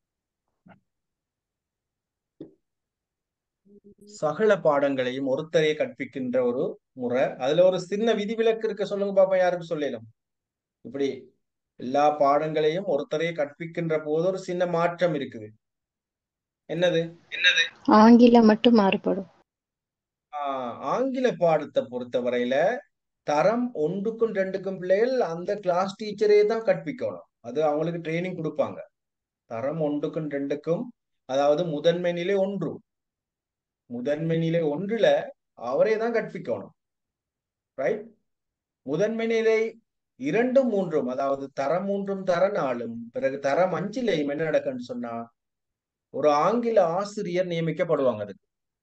சகல பாடங்களையும் ஒருத்தரே கற்பிக்கின்ற ஒரு முறை அதுல ஒரு சின்ன விதிவிலக்கு இருக்க சொல்லுங்க பாப்பா யாருக்கு சொல்லலாம் இப்படி எல்லா பாடங்களையும் ஒருத்தரே கற்பிக்கின்ற போது ஒரு சின்ன மாற்றம் இருக்குது என்னது ஆங்கிலம் மட்டும் மாறுபடும் ஆஹ் ஆங்கில பாடத்தை பொறுத்தவரையில தரம் ஒன்றுக்கும் ரெண்டுக்கும் பிள்ளைகள் அந்த கிளாஸ் டீச்சரே தான் கற்பிக்கணும் அது அவங்களுக்கு ட்ரைனிங் கொடுப்பாங்க தரம் ஒன்றுக்கும் ரெண்டுக்கும் அதாவது முதன்மை நிலை ஒன்று முதன்மை நிலை ஒன்றுல அவரே தான் கற்பிக்கணும் ரைட் முதன்மை நிலை இரண்டும் மூன்றும் அதாவது தரம் மூன்றும் தர நாலும் பிறகு தரம் அஞ்சிலையும் என்ன நடக்குன்னு சொன்னா ஒரு ஆங்கில ஆசிரியர் நியமிக்கப்படுவாங்க அதுக்கு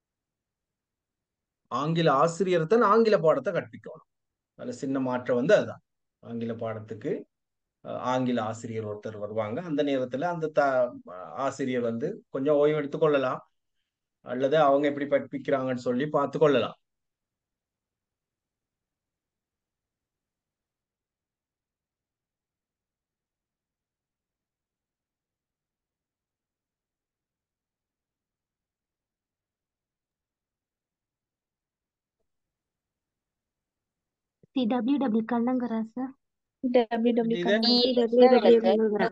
ஆங்கில ஆசிரியர் தான் ஆங்கில பாடத்தை கற்பிக்கணும் அதுல சின்ன மாற்றம் வந்து அதுதான் ஆங்கில பாடத்துக்கு அஹ், ஆங்கில ஆசிரியர் ஒருத்தர் வருவாங்க அந்த நேரத்துல அந்த த ஆசிரியர் வந்து கொஞ்சம் ஓய்வு எடுத்துக் கொள்ளலாம் அல்லது அவங்க எப்படி கற்பிக்கிறாங்கன்னு சொல்லி பார்த்து கொள்ளலாம் W Kannangara sir W W இது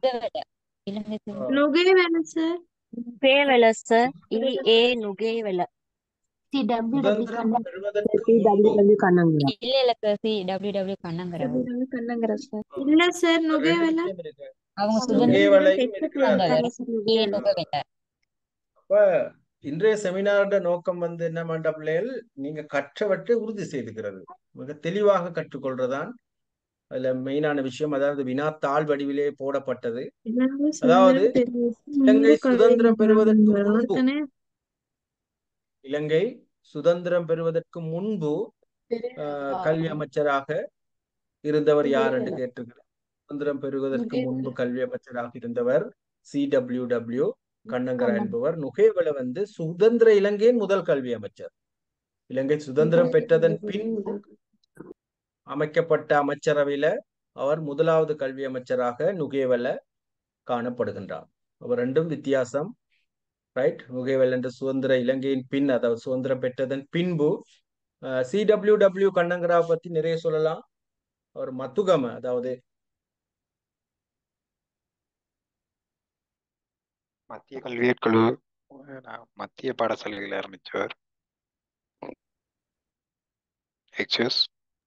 Nugawela sir Nugawela sir E A Nugawela C W W சுதந்திரம் பெறுவதற்கு சி முன்பு டபிள்யூ டபிள்யூ கண்ணங்களா இல்ல இல்ல sir C W W Kannangara Kannangara sir இல்ல சார் ரெண்டு நுகைவேல விஷயம் இருக்கு அவங்க நுகைவலையும் சுதந்திரம் இருக்கிறாங்க ஏ நுகவேல அப்ப இன்றைய செமினாரோட நோக்கம் வந்து என்ன பண்ற பிள்ளைகள் நீங்க கற்றவற்றை உறுதி செய்துக்கிறது மிக தெளிவாக கற்றுக்கொள்றதான் அதுல மெயினான விஷயம் அதாவது வினாத்தாள் வடிவிலே போடப்பட்டது அதாவது இலங்கை சுதந்திரம் பெறுவதற்கு முன்பு இலங்கை சுதந்திரம் பெறுவதற்கு முன்பு ஆஹ், கல்வி அமைச்சராக இருந்தவர் யார் என்று கேட்டிருக்கிறேன் சுதந்திரம் பெறுவதற்கு முன்பு கல்வி அமைச்சராக இருந்தவர் சி டபிள்யூ டபிள்யூ கண்ணங்கரா என்பவர் நுகேவல வந்து சுதந்திர இலங்கையின் முதல் கல்வி அமைச்சர் இலங்கை சுதந்திரம் பெற்றதன் பின் அமைக்கப்பட்ட அமைச்சரவையில அவர் முதலாவது கல்வி அமைச்சராக நுகேவல காணப்படுகின்றார் அவர் ரெண்டும் வித்தியாசம் ரைட் நுகேவல் என்ற சுதந்திர இலங்கையின் பின் அதாவது சுதந்திரம் பெற்றதன் பின்பு சி டபிள்யூ டபிள்யூ கண்ணங்கரா பத்தி நிறைய சொல்லலாம் அவர் மத்துகம அதாவது மத்திய கல்வியற் குழு அஹ், மத்திய பாடசாலைகளை ஆரம்பித்தவர் எக்ஸ்கூஸ்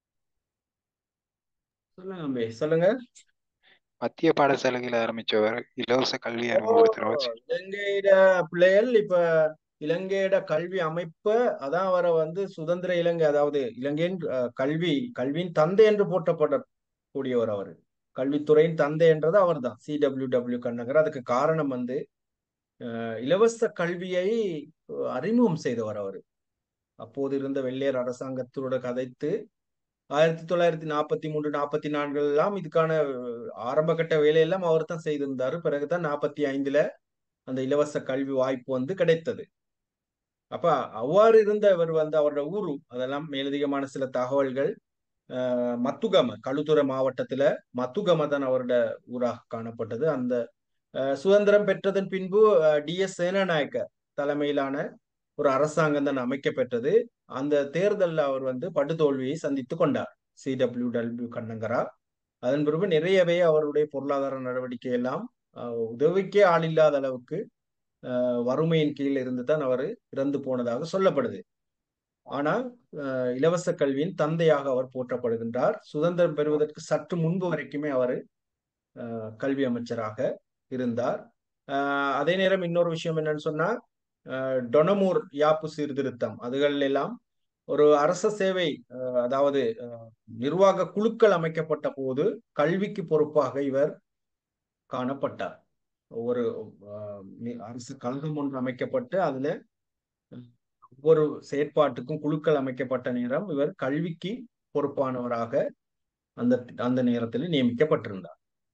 சொல்லுங்க அம்பி சொல்லுங்க மத்திய பாடசாலைகளை ஆரம்பித்தவர் இலவச கல்வி ஓ அறிமுகப்படுத்தினவர் இலங்கையிட பிள்ளைகள் இப்ப இலங்கையிட கல்வி அமைப்பு அதான் அவரை வந்து சுதந்திர இலங்கை அதாவது இலங்கையின் அஹ், கல்வி கல்வியின் தந்தை என்று போற்றப்படக்கூடியவர் அவர் கல்வித்துறையின் தந்தை என்றது அவர்தான் சி டபிள்யூ டபிள்யூ கண்ணகர் அதுக்கு காரணம் வந்து அஹ், இலவச கல்வியை அஹ், அறிமுகம் செய்தவர் அவர் அப்போது இருந்த வெள்ளையர் அரசாங்கத்தோட கதைத்து ஆயிரத்தி தொள்ளாயிரத்தி நாற்பத்தி மூன்று நாற்பத்தி நான்கு எல்லாம் இதுக்கான அஹ், ஆரம்பகட்ட வேலையெல்லாம் அவர் தான் செய்திருந்தாரு பிறகுதான் நாற்பத்தி ஐந்துல அந்த இலவச கல்வி வாய்ப்பு வந்து கிடைத்தது அப்ப அவ்வாறு இருந்த இவர் வந்து அவரோட ஊரு அதெல்லாம் மேலதிகமான சில தகவல்கள் அஹ், மத்துகம களுத்துறை மாவட்டத்துல மத்துகம தான் அவரோட ஊராக காணப்பட்டது அந்த அஹ், சுதந்திரம் பெற்றதன் பின்பு டி எஸ் சேனநாயக்க தலைமையிலான ஒரு அரசாங்கம் தான் அமைக்கப்பெற்றது அந்த தேர்தலில் அவர் வந்து படுதோல்வியை சந்தித்து கொண்டார் சி டபிள்யூ டபிள்யூ கண்ணங்கரா அதன் பிறகு நிறையவே அவருடைய பொருளாதார நடவடிக்கை எல்லாம் அஹ், உதவிக்கே ஆள் இல்லாத அளவுக்கு அஹ், வறுமையின் கீழ் இருந்து தான் அவர் இறந்து போனதாக சொல்லப்படுது ஆனால் அஹ், இலவச கல்வியின் தந்தையாக அவர் போற்றப்படுகின்றார் சுதந்திரம் பெறுவதற்கு சற்று முன்பு வரைக்குமே அவர் அஹ், கல்வி அமைச்சராக இருந்தார் அஹ், அதே நேரம் இன்னொரு விஷயம் என்னன்னு சொன்னா அஹ், டொனமூர் யாப்பு சீர்திருத்தம் அதுகள் எல்லாம் ஒரு அரச சேவை அஹ், அதாவது அஹ், நிர்வாக குழுக்கள் அமைக்கப்பட்ட போது கல்விக்கு பொறுப்பாக இவர் காணப்பட்டார் ஒரு அஹ், நி- அரசு கழகம் ஒன்று அமைக்கப்பட்டு அதுல ஒவ்வொரு செயற்பாட்டுக்கும் குழுக்கள் அமைக்கப்பட்ட நேரம் இவர் கல்விக்கு பொறுப்பானவராக அந்த அந்த நேரத்தில் நியமிக்கப்பட்டிருந்தார்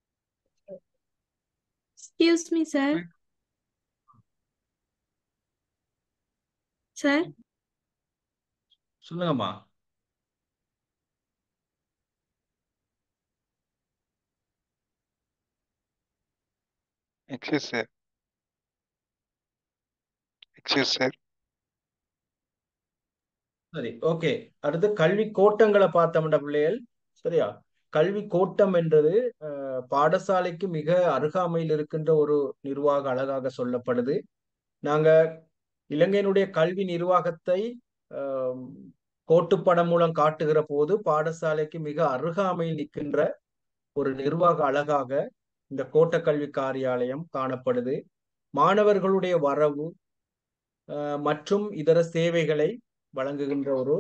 Excuse me, sir. Sir, சொல்லுங்கம்மா எக்ஸ்கியூஸ் சார் எக்ஸ்கியூஸ் சார் சரி ஓகே அடுத்து கல்வி கோட்டங்களை பார்த்தோம்னா பிள்ளைகள் சரியா கல்வி கோட்டம் என்றது அஹ், பாடசாலைக்கு மிக அருகாமையில் இருக்கின்ற ஒரு நிர்வாக அழகாக சொல்லப்படுது நாங்க இலங்கையினுடைய கல்வி நிர்வாகத்தை அஹ், கோட்டுப்படம் மூலம் காட்டுகிற போது பாடசாலைக்கு மிக அருகாமையில் நிற்கின்ற ஒரு நிர்வாக அழகாக இந்த கோட்ட கல்வி காரியாலயம் காணப்படுது மாணவர்களுடைய வரவு அஹ், மற்றும் இதர சேவைகளை வழங்குகின்ற ஒரு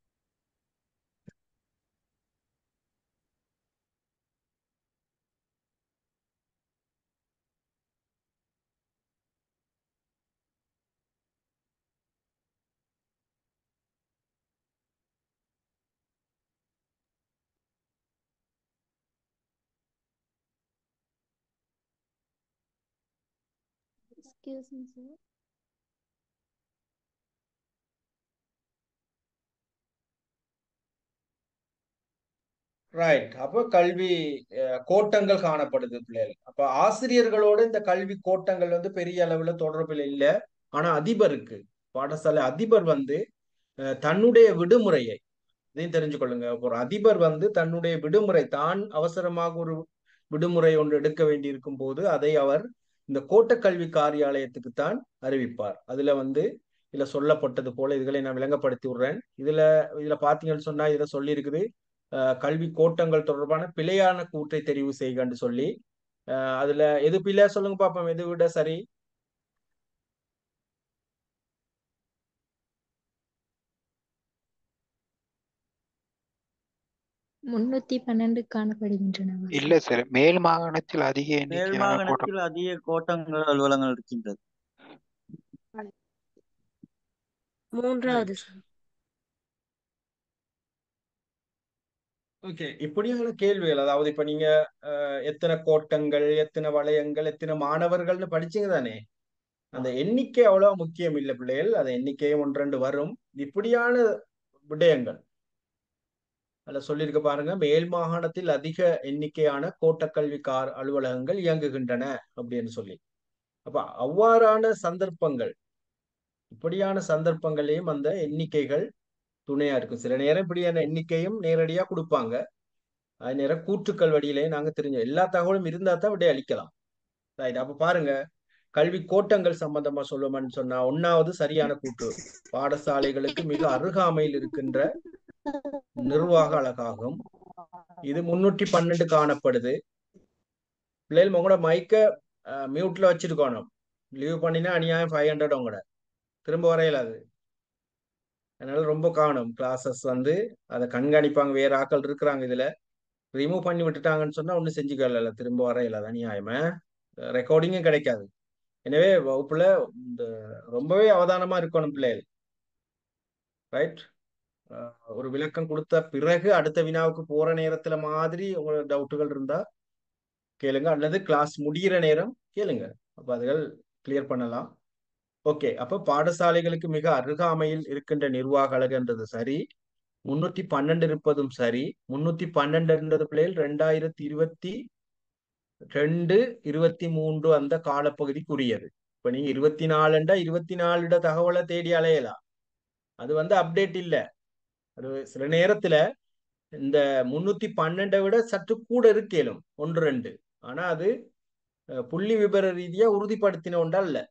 Excuse me, sir. ரைட் அப்ப கல்வி அஹ், கோட்டங்கள் காணப்படுது பிள்ளைகள் அப்ப ஆசிரியர்களோட இந்த கல்வி கோட்டங்கள் வந்து பெரிய அளவுல தொடர்பில் இல்லை ஆனா அதிபருக்கு பாடசாலை அதிபர் வந்து அஹ், தன்னுடைய விடுமுறையை இதையும் தெரிஞ்சுக்கொள்ளுங்க அப்ப ஒரு அதிபர் வந்து தன்னுடைய விடுமுறை தான் அவசரமாக ஒரு விடுமுறை ஒன்று எடுக்க வேண்டியிருக்கும் போது அதை அவர் இந்த கோட்டக்கல்வி காரியாலயத்துக்கு தான் அறிவிப்பார் அதுல வந்து இதுல சொல்லப்பட்டது போல இதுகளை நான் விளங்கப்படுத்தி விடுறேன் இதுல இதுல பாத்தீங்கன்னு சொன்னா இதுல சொல்லி இருக்குது கல்வி கோட்டங்கள் தொடர்பான பிழையான கூற்றை தெரிவு செய்கன்னு சொல்லி அஹ் அதுல எது பிழை சொல்லுங்க பாப்போம் எது விட சரி முன்னூத்தி பன்னெண்டு காணப்படுகின்றன இல்ல சார் மேல் மாகாணத்தில் அதிக மேல் எண்ணிக்கையான கோட்டம் மாகாணத்தில் அதிக கோட்டங்கள் அலுவலகங்கள் இருக்கின்றது மூன்றாவது சார் ஓகே இப்படியான கேள்விகள் அதாவது இப்ப நீங்க அஹ், எத்தனை கோட்டங்கள் எத்தனை வளையங்கள் எத்தனை மாணவர்கள்னு படிச்சீங்க தானே அந்த எண்ணிக்கை அவ்வளவு முக்கியம் இல்லை பிள்ளைகள் அந்த எண்ணிக்கையும் ஒன்றெண்டு வரும் இப்படியான விடயங்கள் அதுல சொல்லியிருக்க பாருங்க மேல் மாகாணத்தில் அதிக எண்ணிக்கையான கோட்டக்கல்வி கார் அலுவலகங்கள் இயங்குகின்றன அப்படின்னு சொல்லி அப்ப அவ்வாறான சந்தர்ப்பங்கள் இப்படியான சந்தர்ப்பங்களையும் அந்த எண்ணிக்கைகள் துணையா இருக்கும் சில நேரம் இப்படியான எண்ணிக்கையும் நேரடியா கொடுப்பாங்க அது நேரம் கூற்றுக்கள் வழியிலேயே நாங்க தெரிஞ்சோம் எல்லா தகவலும் இருந்தா தான் விடை அளிக்கலாம் ரைட் அப்ப பாருங்க கல்வி கோட்டங்கள் சம்பந்தமா சொல்லுவோம்னு சொன்னா ஒன்னாவது சரியான கூற்று பாடசாலைகளுக்கு மிக அருகாமையில் இருக்கின்ற நிர்வாக அழகாகும் இது முன்னூற்றி பன்னெண்டு காணப்படுது பிள்ளைகள் உங்களோட மைக்க மியூட்ல வச்சிருக்கணும் லீவ் பண்ணினா அநியாயம் ஃபைவ் ஹண்ட்ரட் உங்களோட திரும்ப வரையில அது அதனால ரொம்ப காணும் கிளாஸஸ் வந்து அதை கண்காணிப்பாங்க வேற ஆட்கள் இருக்கிறாங்க இதுல ரிமூவ் பண்ணி விட்டுட்டாங்கன்னு சொன்னா ஒன்றும் செஞ்சுக்கல திரும்ப வரையில அது அநியாயமா ரெக்கார்டிங்கும் கிடைக்காது எனவே வகுப்புல இந்த ரொம்பவே அவதானமா இருக்கணும் பிள்ளைகள் ரைட் அஹ், ஒரு விளக்கம் கொடுத்த பிறகு அடுத்த வினாவுக்கு போற நேரத்துல மாதிரி உங்களோட டவுட்டுகள் இருந்தா கேளுங்க அல்லது கிளாஸ் முடியிற நேரம் கேளுங்க அப்ப அதுகள் கிளியர் பண்ணலாம் ஓகே அப்ப பாடசாலைகளுக்கு மிக அருகாமையில் இருக்கின்ற நிர்வாக அலகுன்றது சரி முன்னூத்தி பன்னெண்டு இருப்பதும் சரி முன்னூத்தி பன்னெண்டுன்றது பிள்ளைகள் ரெண்டாயிரத்தி இருபத்தி ரெண்டு இருபத்தி மூன்று அந்த காலப்பகுதிக்குரியது இப்ப நீங்க இருபத்தி நாலுண்டா இருபத்தி நாலுட தகவலை தேடி அலையலாம் அது வந்து அப்டேட் இல்ல அது சில நேரத்துல இந்த முன்னூத்தி பன்னெண்டை விட சற்று கூட இருக்கேலும் ஒன்று ரெண்டு ஆனா அது அஹ், புள்ளி விபர ரீதியா உறுதிப்படுத்தின ஒன்றா இல்ல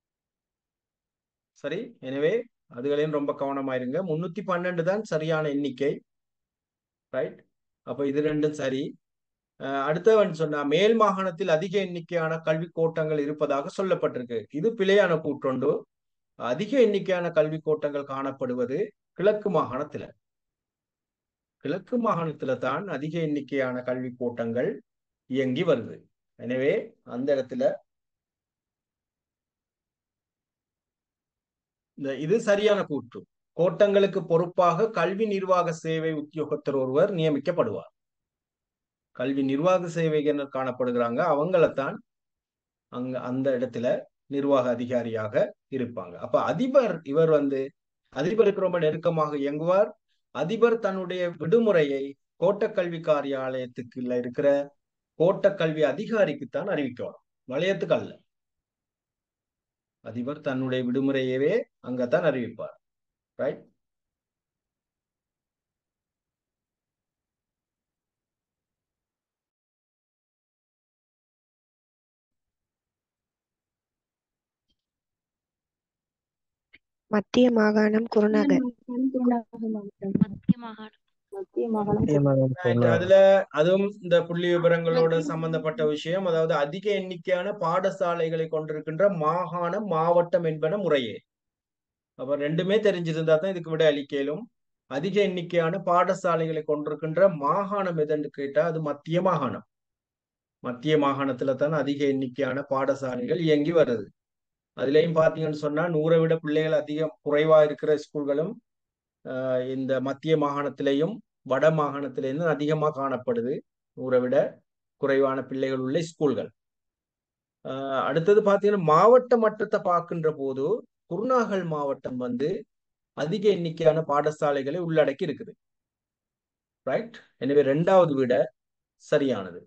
சரி எனவே அதுகளையும் ரொம்ப கவனமா இருங்க முன்னூத்தி பன்னெண்டு தான் சரியான எண்ணிக்கை ரைட் அப்ப இது ரெண்டும் சரி அஹ் அடுத்தவன் சொன்னா மேல் மாகாணத்தில் அதிக எண்ணிக்கையான கல்வி கோட்டங்கள் இருப்பதாக சொல்லப்பட்டிருக்கு இது பிழையான கூற்றொண்டு அதிக எண்ணிக்கையான கல்வி கோட்டங்கள் காணப்படுவது கிழக்கு மாகாணத்துல கிழக்கு மாகாணத்துல தான் அதிக எண்ணிக்கையான கல்வி கோட்டங்கள் இயங்கி வருது எனவே அந்த இடத்துல இந்த இது சரியான கூற்று கோட்டங்களுக்கு பொறுப்பாக கல்வி நிர்வாக சேவை உத்தியோகத்தர் ஒருவர் நியமிக்கப்படுவார் கல்வி நிர்வாக சேவைகள் காணப்படுகிறாங்க அவங்களத்தான் அங்க அந்த இடத்துல நிர்வாக அதிகாரியாக இருப்பாங்க அப்ப அதிபர் இவர் வந்து அதிபருக்கு ரொம்ப நெருக்கமாக இயங்குவார் அதிபர் தன்னுடைய விடுமுறையை கோட்டக்கல்வி காரியாலயத்துக்குள்ள இருக்கிற கோட்டக்கல்வி அதிகாரிக்குத்தான் அறிவிக்கணும் வளையத்துக்கு அல்ல அதிபர் தன்னுடைய விடுமுறையவே அங்கத்தான் அறிவிப்பார் ரைட் மத்திய மாகாணம் குருநகர் மத்திய மாகாணம் மத்திய மாகாணம் Right. அதுல அதுவும் இந்த புள்ளி விவரங்களோட சம்பந்தப்பட்ட விஷயம் அதாவது அதிக எண்ணிக்கையான பாடசாலைகளை கொண்டிருக்கின்ற மாகாணம் மாவட்டம் என்பன முறையே அப்ப ரெண்டுமே தெரிஞ்சிருந்தா தான் இதுக்கு விட அளிக்கலும் அதிக எண்ணிக்கையான பாடசாலைகளை கொண்டிருக்கின்ற மாகாணம் எதுன்னு கேட்டா அது மத்திய மாகாணம் மத்திய மாகாணத்துல தான் அதிக எண்ணிக்கையான பாடசாலைகள் இயங்கி வருது அதுலயும் பாத்தீங்கன்னு சொன்னா நூறை விட பிள்ளைகள் அதிகம் குறைவா இருக்கிற ஸ்கூல்களும் ஆஹ் இந்த மத்திய மாகாணத்திலையும் வட மாகாணத்திலையும் தான் அதிகமா காணப்படுது நூறை விட குறைவான பிள்ளைகள் உள்ள ஸ்கூல்கள் ஆஹ் அடுத்தது பாத்தீங்கன்னா மாவட்ட மட்டத்தை பார்க்கின்ற போது குருநாகல் மாவட்டம் வந்து அதிக எண்ணிக்கையான பாடசாலைகளை உள்ளடக்கி இருக்குது ரைட் எனவே ரெண்டாவது விட சரியானது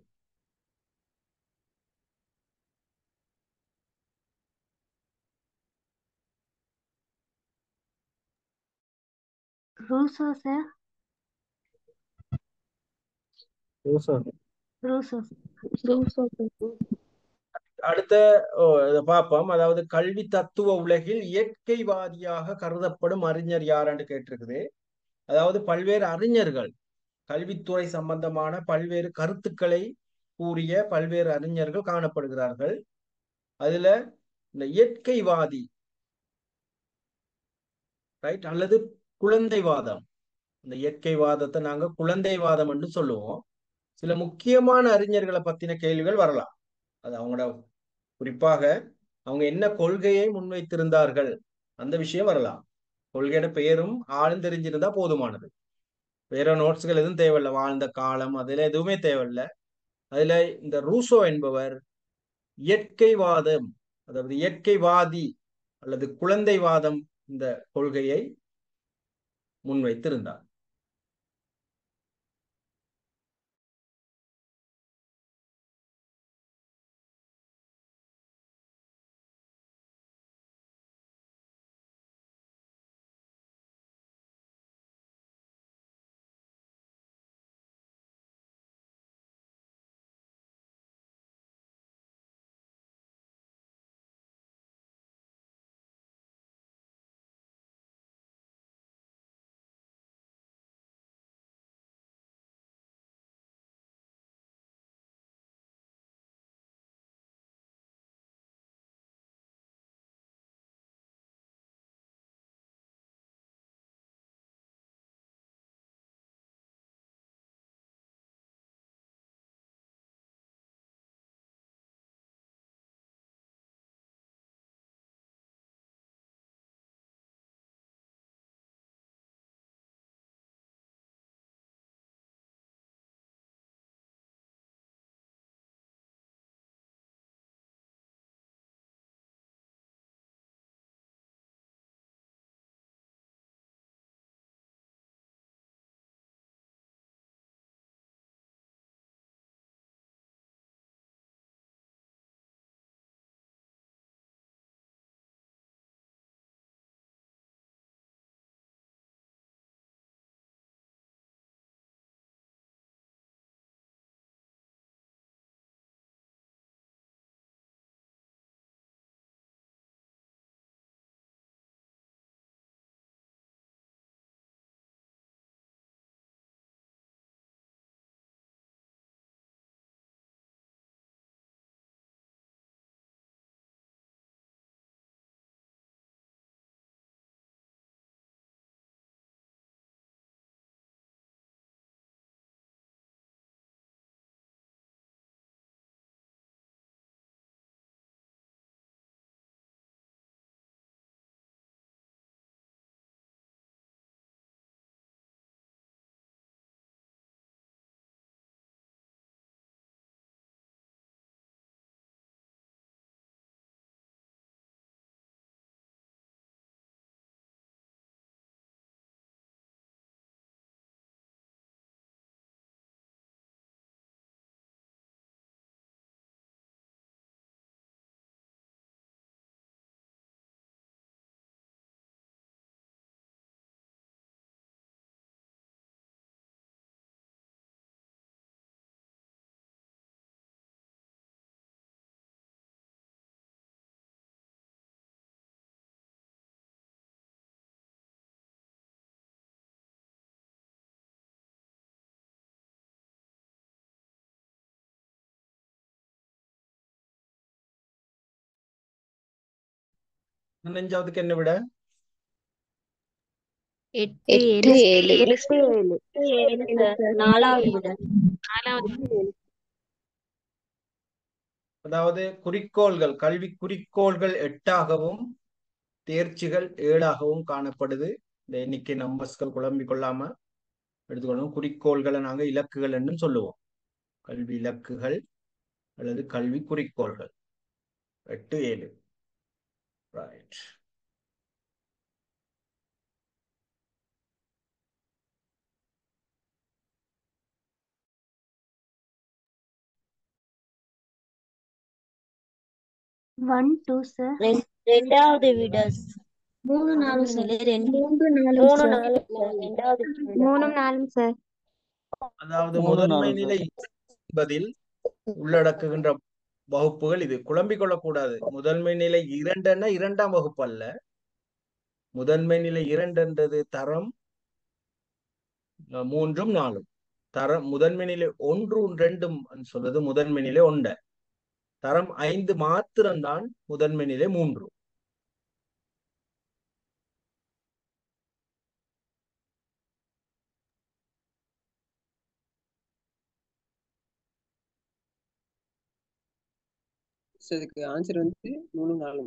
ரூசோ சார் ரூசோ அடுத்த ஓ, இதை பார்ப்போம் அதாவது கல்வி தத்துவ உலகில் இயற்கைவாதியாக கருதப்படும் அறிஞர் யாருன்னு கேட்டிருக்குது அதாவது பல்வேறு அறிஞர்கள் கல்வித்துறை சம்பந்தமான பல்வேறு கருத்துக்களை கூறிய பல்வேறு அறிஞர்கள் காணப்படுகிறார்கள் அதுல இந்த இயற்கைவாதி ரைட் அல்லது குழந்தைவாதம் இந்த இயற்கைவாதத்தை நாங்க குழந்தைவாதம் என்று சொல்லுவோம் சில முக்கியமான அறிஞர்களை பத்தின கேள்விகள் வரலாம் அது அவங்களோட குறிப்பாக அவங்க என்ன கொள்கையை முன்வைத்திருந்தார்கள் அந்த விஷயம் வரலாம் கொள்கையோட பெயரும் ஆளும் தெரிஞ்சிருந்தா போதுமானது வேற நோட்ஸ்கள் எதுவும் தேவையில்ல வாழ்ந்த காலம் அதுல எதுவுமே தேவையில்ல அதுல இந்த ரூசோ என்பவர் இயற்கைவாதம் அதாவது இயற்கைவாதி அல்லது குழந்தைவாதம் இந்த கொள்கையை முன்வைத்திருந்தார் பதினஞ்சாவதுக்கு என்ன விட எட்டு எட்டு ஏழு ஏழு எட்டு ஏழு ஏழு சார் நாலாவது விட அதாவது குறிக்கோள்கள் கல்வி குறிக்கோள்கள் எட்டாகவும் தேர்ச்சிகள் ஏழாகவும் காணப்படுது இந்த எண்ணிக்கை நம்பர்ஸ்கள் குழம்பிக் கொள்ளாம எடுத்துக்கணும் குறிக்கோள்களை நாங்க இலக்குகள் என்று சொல்லுவோம் கல்வி இலக்குகள் அல்லது கல்வி குறிக்கோள்கள் எட்டு ஏழு ரைட் ஒன் டூ சார் ரெண்டாவது விட மூணு நாலு சார் நிலை ரெண்டு மூன்று நாலு மூணு சார் நாலு ரெண்டாவது விட மூணும் நாலும் சார் அதாவது மூணு முதன்மை நாலு நிலை என்பதில் உள்ளடக்குகின்ற வகுப்புகள் இது குழம்பிக் கொள்ளக்கூடாது முதன்மை நிலை இரண்டுன்னா இரண்டாம் வகுப்பு அல்ல முதன்மை நிலை இரண்டுன்றது தரம் அஹ், மூன்றும் நாலும் தரம் முதன்மை நிலை ஒன்று ரெண்டும் சொல்றது முதன்மை நிலை ஒண்ட தரம் ஐந்து மாத்திரம்தான் முதன்மை நிலை மூன்று So, இதுக்கு ஆன்சர் வந்து மூணு நாலும்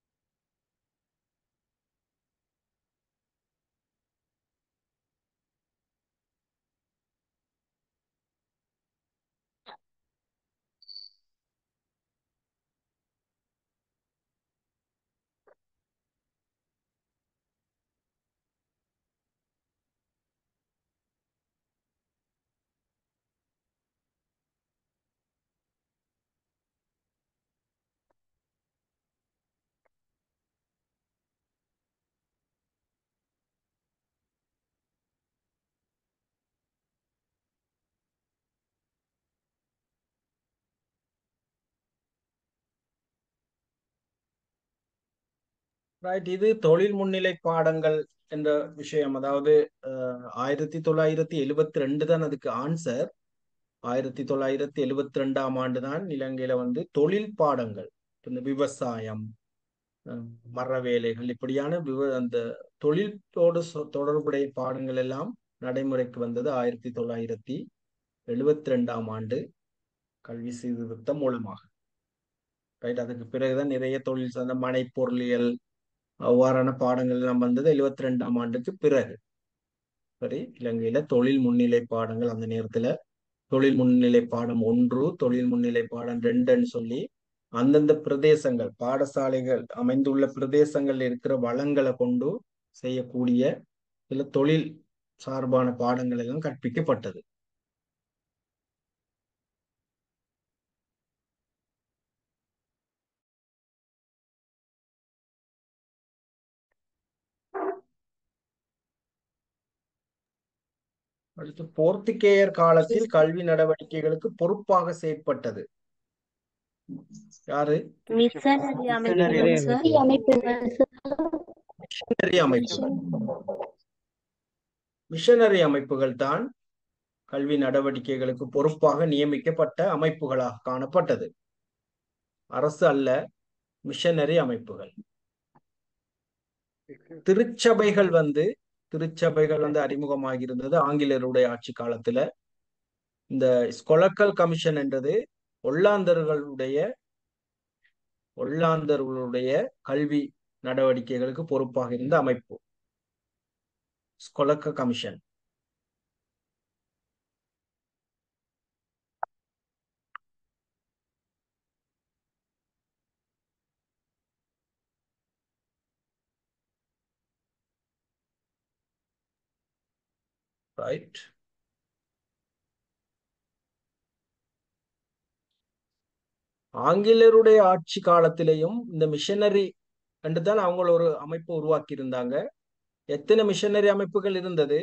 ரைட் இது தொழில் முன்னிலை பாடங்கள் என்ற விஷயம் அதாவது அஹ், ஆயிரத்தி தொள்ளாயிரத்தி எழுபத்தி ரெண்டு தான் அதுக்கு ஆன்சர் ஆயிரத்தி தொள்ளாயிரத்தி எழுபத்தி ரெண்டாம் ஆண்டு தான் இலங்கையில வந்து தொழில் பாடங்கள் இந்த விவசாயம் அஹ், மர வேலைகள் இப்படியான விவ அந்த தொழிலோடு சொ- தொடர்புடைய பாடங்கள் எல்லாம் நடைமுறைக்கு வந்தது ஆயிரத்தி தொள்ளாயிரத்தி எழுபத்தி ரெண்டாம் ஆண்டு கல்வி சீர்திருத்தம் மூலமாக ரைட் அதுக்கு பிறகுதான் நிறைய தொழில் சார்ந்த மனை பொருளியல் அவ்வாறான பாடங்கள் எல்லாம் வந்தது எழுபத்தி ரெண்டாம் ஆண்டுக்கு பிறகு சரி இலங்கையில தொழில் முன்னிலை பாடங்கள் அந்த நேரத்துல தொழில் முன்னிலை பாடம் ஒன்று தொழில் முன்னிலை பாடம் ரெண்டுன்னு சொல்லி அந்தந்த பிரதேசங்கள் பாடசாலைகள் அமைந்துள்ள பிரதேசங்கள்ல இருக்கிற வளங்களை கொண்டு செய்யக்கூடிய சில தொழில் சார்பான பாடங்கள் எல்லாம் கற்பிக்கப்பட்டது அடுத்து போர்த்துகேயர் காலத்தில் கல்வி நடவடிக்கைகளுக்கு பொறுப்பாக செயற்பட்டது யாரு மிஷனரி அமைப்புகள் சார் அமைப்புகள் மிஷனரி அமைப்புகள் மிஷனரி அமைப்புகள் தான் கல்வி நடவடிக்கைகளுக்கு பொறுப்பாக நியமிக்கப்பட்ட அமைப்புகளாக காணப்பட்டது அரசு அல்ல மிஷனரி அமைப்புகள் திருச்சபைகள் வந்து திருச்சபைகள் வந்து அறிமுகமாகி இருந்தது ஆங்கிலேயருடைய ஆட்சி காலத்துல இந்த ஸ்கொலக்கல் கமிஷன் என்றது ஒல்லாந்தர்களுடைய ஒல்லாந்தர்களுடைய கல்வி நடவடிக்கைகளுக்கு பொறுப்பாக இருந்த அமைப்பு ஸ்கொலக்க கமிஷன் ரைட் ஆங்கிலேயருடைய ஆட்சி காலத்திலேயும் இந்த மிஷனரி என்று தான் அவங்க ஒரு அமைப்பு உருவாக்கி இருந்தாங்க எத்தனை மிஷனரி அமைப்புகள் இருந்தது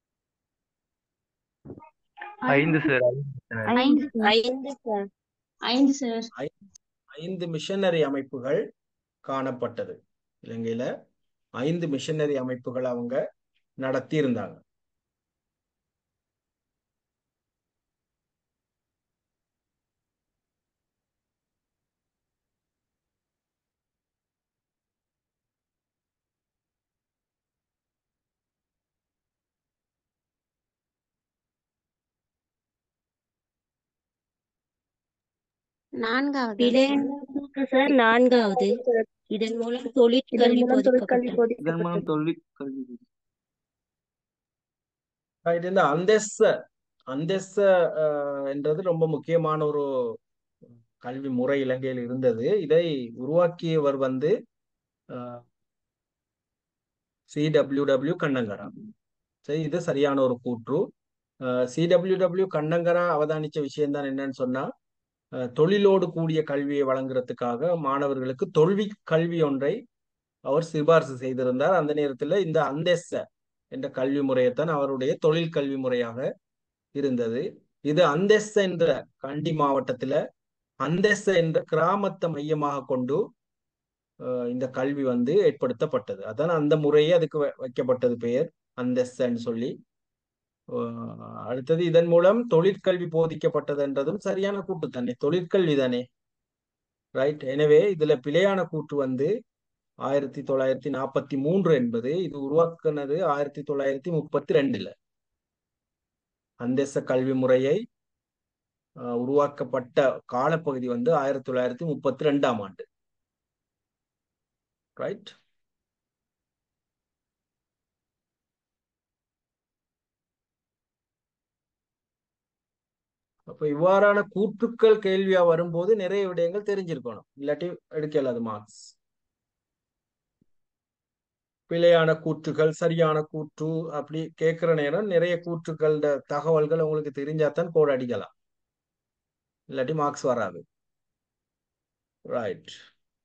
ஐந்து சார் ஐந்து சார் ஐந்து சார் ஐந்து சார் ஐந்து மிஷனரி அமைப்புகள் காணப்பட்டது இலங்கையில ஐந்து மிஷனரி அமைப்புகள் அவங்க நடத்தி இருந்தாங்க நான்காவது பிழையான கூற்று சார் நான்காவது இதன் மூலம் தொழிற்கல்வி போதிக்கப்பட்டது இதன் மூலம் தொழில் கல்வி Right, இந்த அந்தெஸ்ஸ அந்தெஸ்ஸ அஹ், என்றது ரொம்ப முக்கியமான ஒரு கல்வி முறை இலங்கையில் இருந்தது இதை உருவாக்கியவர் வந்து சி டபிள்யூ டபிள்யூ கண்ணங்கரா சரி இது சரியான ஒரு கூற்று சி டபிள்யூ டபிள்யூ கண்ணங்கரா அவதானிச்ச விஷயம் தான் என்னன்னு சொன்னா அஹ், தொழிலோடு கூடிய கல்வியை வழங்குறதுக்காக மாணவர்களுக்கு தொல்வி கல்வி ஒன்றை அவர் சிபாரிசு செய்திருந்தார் அந்த நேரத்தில் இந்த அந்தெஸ்ஸ என்ற கல்வி முறையைத்தான் அவருடைய தொழில் கல்வி முறையாக இருந்தது இது அந்தெஸ்ஸ என்ற கண்டி மாவட்டத்துல அந்தெஸ்ஸ என்ற கிராமத்தை மையமாக கொண்டு அஹ், இந்த கல்வி வந்து ஏற்படுத்தப்பட்டது அதான் அந்த முறையே அதுக்கு வ- வைக்கப்பட்டது பெயர் அந்தெஸ்ஸன்னு சொல்லி அஹ், அடுத்தது இதன் மூலம் தொழிற்கல்வி போதிக்கப்பட்டது என்றதும் சரியான கூட்டு தானே தொழிற்கல்வி தானே ரைட் எனவே இதுல பிழையான கூற்று வந்து ஆயிரத்தி தொள்ளாயிரத்தி நாற்பத்தி மூன்று என்பது இது உருவாக்குனது ஆயிரத்தி தொள்ளாயிரத்தி முப்பத்தி ரெண்டுல அந்தெஸ்ஸ கல்வி முறையை அஹ், உருவாக்கப்பட்ட காலப்பகுதி வந்து ஆயிரத்தி தொள்ளாயிரத்தி முப்பத்தி ரெண்டாம் ஆண்டு ரைட் அப்ப இவ்வாறான கூற்றுக்கள் கேள்வியா வரும்போது நிறைய விடயங்கள் தெரிஞ்சிருக்கணும் இல்லாட்டி எடுக்கல அது மார்க்ஸ் பிழையான கூற்றுகள் சரியான கூற்று அப்படி கேட்கிற நேரம் நிறைய கூற்றுக்கள் தகவல்கள் உங்களுக்கு தெரிஞ்சாதான் கோட் அடிக்கலாம் இல்லாட்டி மார்க்ஸ் வராது ரைட்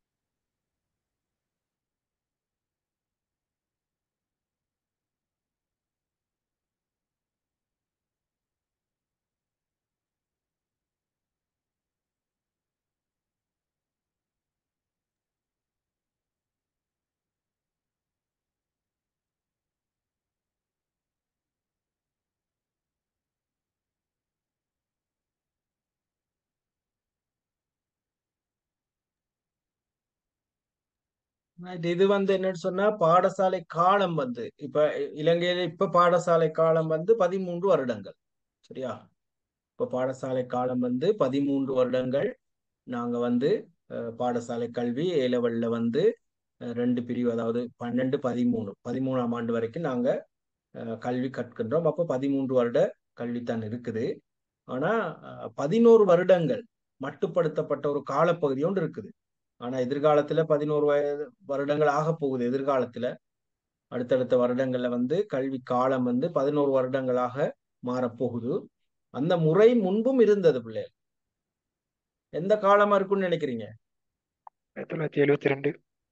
Right. இது வந்து என்னன்னு சொன்னா பாடசாலை காலம் வந்து இப்ப இலங்கையில இப்ப பாடசாலை காலம் வந்து பதிமூன்று வருடங்கள் சரியா இப்ப பாடசாலை காலம் வந்து பதிமூன்று வருடங்கள் நாங்க வந்து அஹ், பாடசாலை கல்வி ஏ லெவல்ல வந்து அஹ், ரெண்டு பிரிவு அதாவது பன்னெண்டு பதிமூணு பதிமூணாம் ஆண்டு வரைக்கும் நாங்க அஹ், கல்வி கற்கின்றோம் அப்போ பதிமூன்று வருட கல்வித்தான் இருக்குது ஆனா அஹ், பதினோரு வருடங்கள் மட்டுப்படுத்தப்பட்ட ஒரு காலப்பகுதி ஒன்று இருக்குது ஆனா எதிர்காலத்துல பதினோரு வயது வருடங்கள் ஆக போகுது எதிர்காலத்துல அடுத்தடுத்த வருடங்கள்ல வந்து கல்வி காலம் வந்து பதினோரு வருடங்களாக மாறப்போகுது அந்த முறை முன்பும் இருந்தது பிள்ளைகள் எந்த காலமா இருக்கும்னு நினைக்கிறீங்க ஆயிரத்தி தொள்ளாயிரத்தி எழுபத்தி ரெண்டு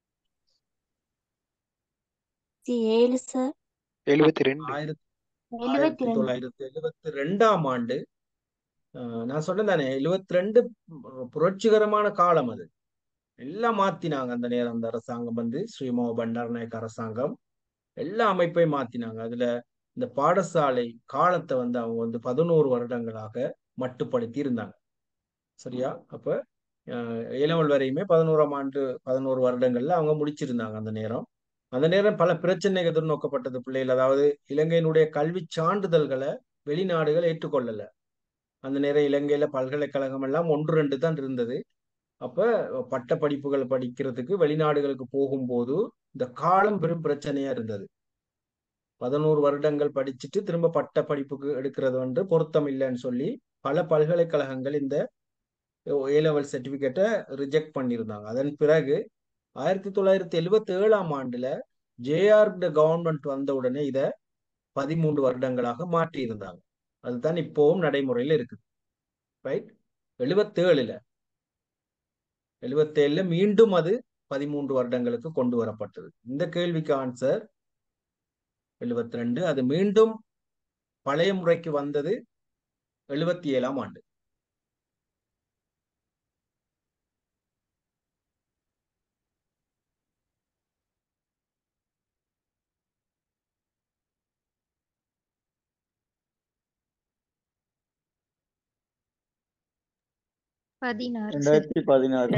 ஏழு சார் எழுபத்தி ரெண்டு ஆயிரத்தி எழுபத்தி ஆயிரத்தி ரெண்டு தொள்ளாயிரத்தி எழுபத்தி ரெண்டாம் ஆண்டு அஹ், நான் சொன்னேன் தானே எழுபத்தி ரெண்டு புரட்சிகரமான காலம் அது எல்லாம் மாத்தினாங்க அந்த நேரம் அந்த அரசாங்கம் வந்து ஸ்ரீமோ பண்டாரநாயக்க அரசாங்கம் எல்லா அமைப்பையும் மாத்தினாங்க அதுல இந்த பாடசாலை காலத்தை வந்து அவங்க வந்து பதினோரு வருடங்களாக மட்டுப்படுத்தி இருந்தாங்க சரியா அப்ப அஹ், இளவல் வரையுமே பதினோராம் ஆண்டு பதினோரு வருடங்கள்ல அவங்க முடிச்சிருந்தாங்க அந்த நேரம் அந்த நேரம் பல பிரச்சனைகள் எதிர்நோக்கப்பட்டது பிள்ளைகள் அதாவது இலங்கையினுடைய கல்வி சான்றிதழ்களை வெளிநாடுகள் ஏற்றுக்கொள்ளல அந்த நேரம் இலங்கையில பல்கலைக்கழகம் எல்லாம் ஒன்று ரெண்டு தான் இருந்தது அப்ப பட்ட படிப்புகள் படிக்கிறதுக்கு வெளிநாடுகளுக்கு போகும்போது இந்த காலம் பெரும் பிரச்சனையா இருந்தது பதினோரு வருடங்கள் படிச்சுட்டு திரும்ப பட்ட படிப்புக்கு எடுக்கிறது வந்து பொருத்தம் இல்லைன்னு சொல்லி பல பல்கலைக்கழகங்கள் இந்த ஏ லெவல் சர்டிபிகேட்டை ரிஜெக்ட் பண்ணியிருந்தாங்க அதன் பிறகு ஆயிரத்தி தொள்ளாயிரத்தி எழுவத்தி ஏழாம் ஆண்டுல ஜேஆர் கவர்மெண்ட் வந்த உடனே இதை பதிமூன்று வருடங்களாக மாற்றி இருந்தாங்க அதுதான் இப்போவும் நடைமுறையில் இருக்குது ரைட் எழுவத்தேழுல எழுவத்தேழுல மீண்டும் அது பதிமூன்று வருடங்களுக்கு கொண்டு வரப்பட்டது இந்த கேள்விக்கு ஆன்சர் எழுவத்தி ரெண்டு அது மீண்டும் பழைய முறைக்கு வந்தது எழுவத்தி ஏழாம் ஆண்டு பதினாறு சார் ரெண்டாயிரத்தி பதினாறு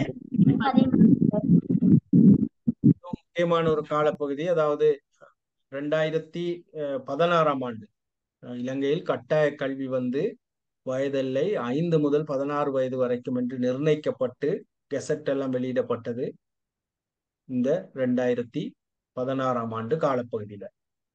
முக்கியமான ஒரு காலப்பகுதி அதாவது ரெண்டாயிரத்தி அஹ், பதினாறாம் ஆண்டு அஹ், இலங்கையில் கட்டாய கல்வி வந்து வயதெல்லை ஐந்து முதல் பதினாறு வயது வரைக்கும் என்று நிர்ணயிக்கப்பட்டு கெசட் எல்லாம் வெளியிடப்பட்டது இந்த ரெண்டாயிரத்தி பதினாறாம் ஆண்டு காலப்பகுதியில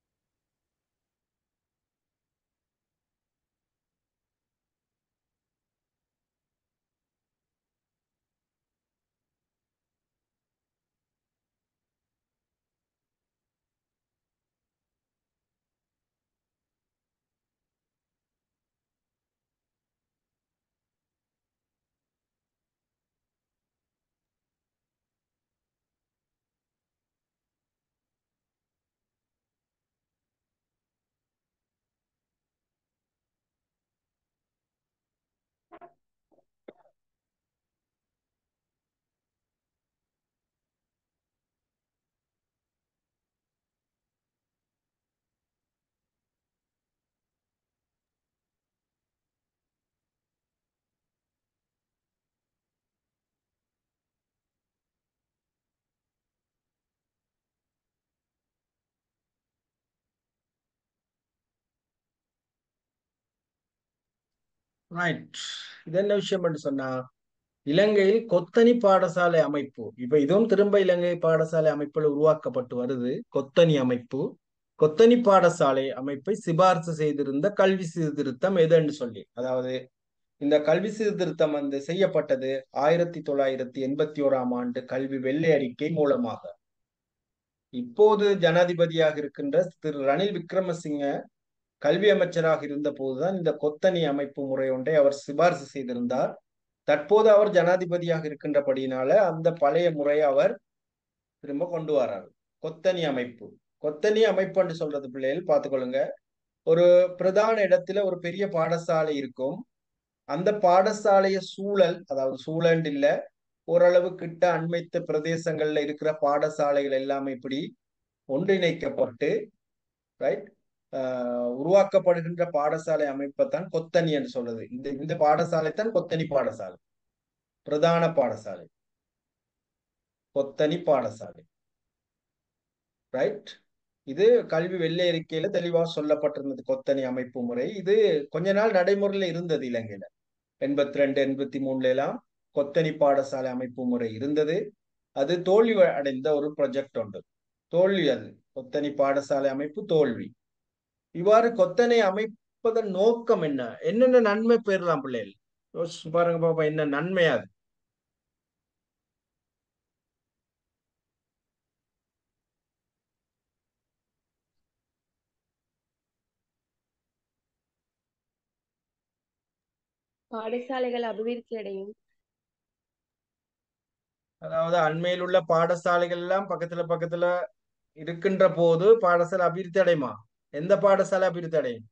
ரைட் இது என்ன விஷயம் என்று சொன்னா இலங்கையில் கொத்தனி பாடசாலை அமைப்பு இப்ப இதுவும் திரும்ப இலங்கை பாடசாலை அமைப்பில் உருவாக்கப்பட்டு வருது கொத்தனி அமைப்பு கொத்தனி பாடசாலை அமைப்பை சிபார்சு செய்திருந்த கல்வி சீர்திருத்தம் எதுன்னு சொல்லி அதாவது இந்த கல்வி சீர்திருத்தம் வந்து செய்யப்பட்டது ஆயிரத்தி தொள்ளாயிரத்தி எண்பத்தி ஓராம் ஆண்டு கல்வி வெள்ளை அறிக்கை மூலமாக இப்போது ஜனாதிபதியாக இருக்கின்ற திரு ரணில் விக்ரமசிங்க கல்வி அமைச்சராக இருந்த போதுதான் இந்த கொத்தனி அமைப்பு முறை ஒன்றை அவர் சிபார்சு செய்திருந்தார் தற்போது அவர் ஜனாதிபதியாக இருக்கின்றபடியினால அந்த பழைய முறையை அவர் திரும்ப கொண்டு வரார் கொத்தனி அமைப்பு கொத்தனி அமைப்புன்னு சொல்றது பிள்ளைகள் பார்த்துக்கொள்ளுங்க ஒரு பிரதான இடத்துல ஒரு பெரிய பாடசாலை இருக்கும் அந்த பாடசாலைய சூழல் அதாவது சூழல் இல்ல ஓரளவு கிட்ட அண்மைத்த பிரதேசங்கள்ல இருக்கிற பாடசாலைகள் எல்லாமே இப்படி ஒன்றிணைக்கப்பட்டு ரைட் உருவாக்கப்படுகின்ற பாடசாலை அமைப்பைத்தான் கொத்தனி என்று சொல்றது இந்த இந்த பாடசாலை தான் கொத்தனி பாடசாலை பிரதான பாடசாலை கொத்தனி பாடசாலை ரைட் இது கல்வி வெள்ளை அறிக்கையில தெளிவா சொல்லப்பட்டிருந்தது கொத்தனி அமைப்பு முறை இது கொஞ்ச நாள் நடைமுறையில இருந்தது இலங்கையில எண்பத்தி ரெண்டு எண்பத்தி மூணுல எல்லாம் கொத்தனி பாடசாலை அமைப்பு முறை இருந்தது அது தோல்வி அடைந்த ஒரு ப்ரொஜெக்ட் உண்டு தோல்வி அது கொத்தனி பாடசாலை அமைப்பு தோல்வி இவ்வாறு கொத்தனை அமைப்பதன் நோக்கம் என்ன என்னென்ன நன்மை பெறலாம் பிள்ளைகள் யோசிச்சு பாருங்க பாப்பா என்ன நன்மையா அது பாடசாலைகள் அபிவிருத்தி அடையும் அதாவது அண்மையில் உள்ள பாடசாலைகள் எல்லாம் பக்கத்துல பக்கத்துல இருக்கின்ற போது பாடசாலை அபிவிருத்தி அடையுமா எந்த பாடசாலை அபிவிருத்தி அடையும்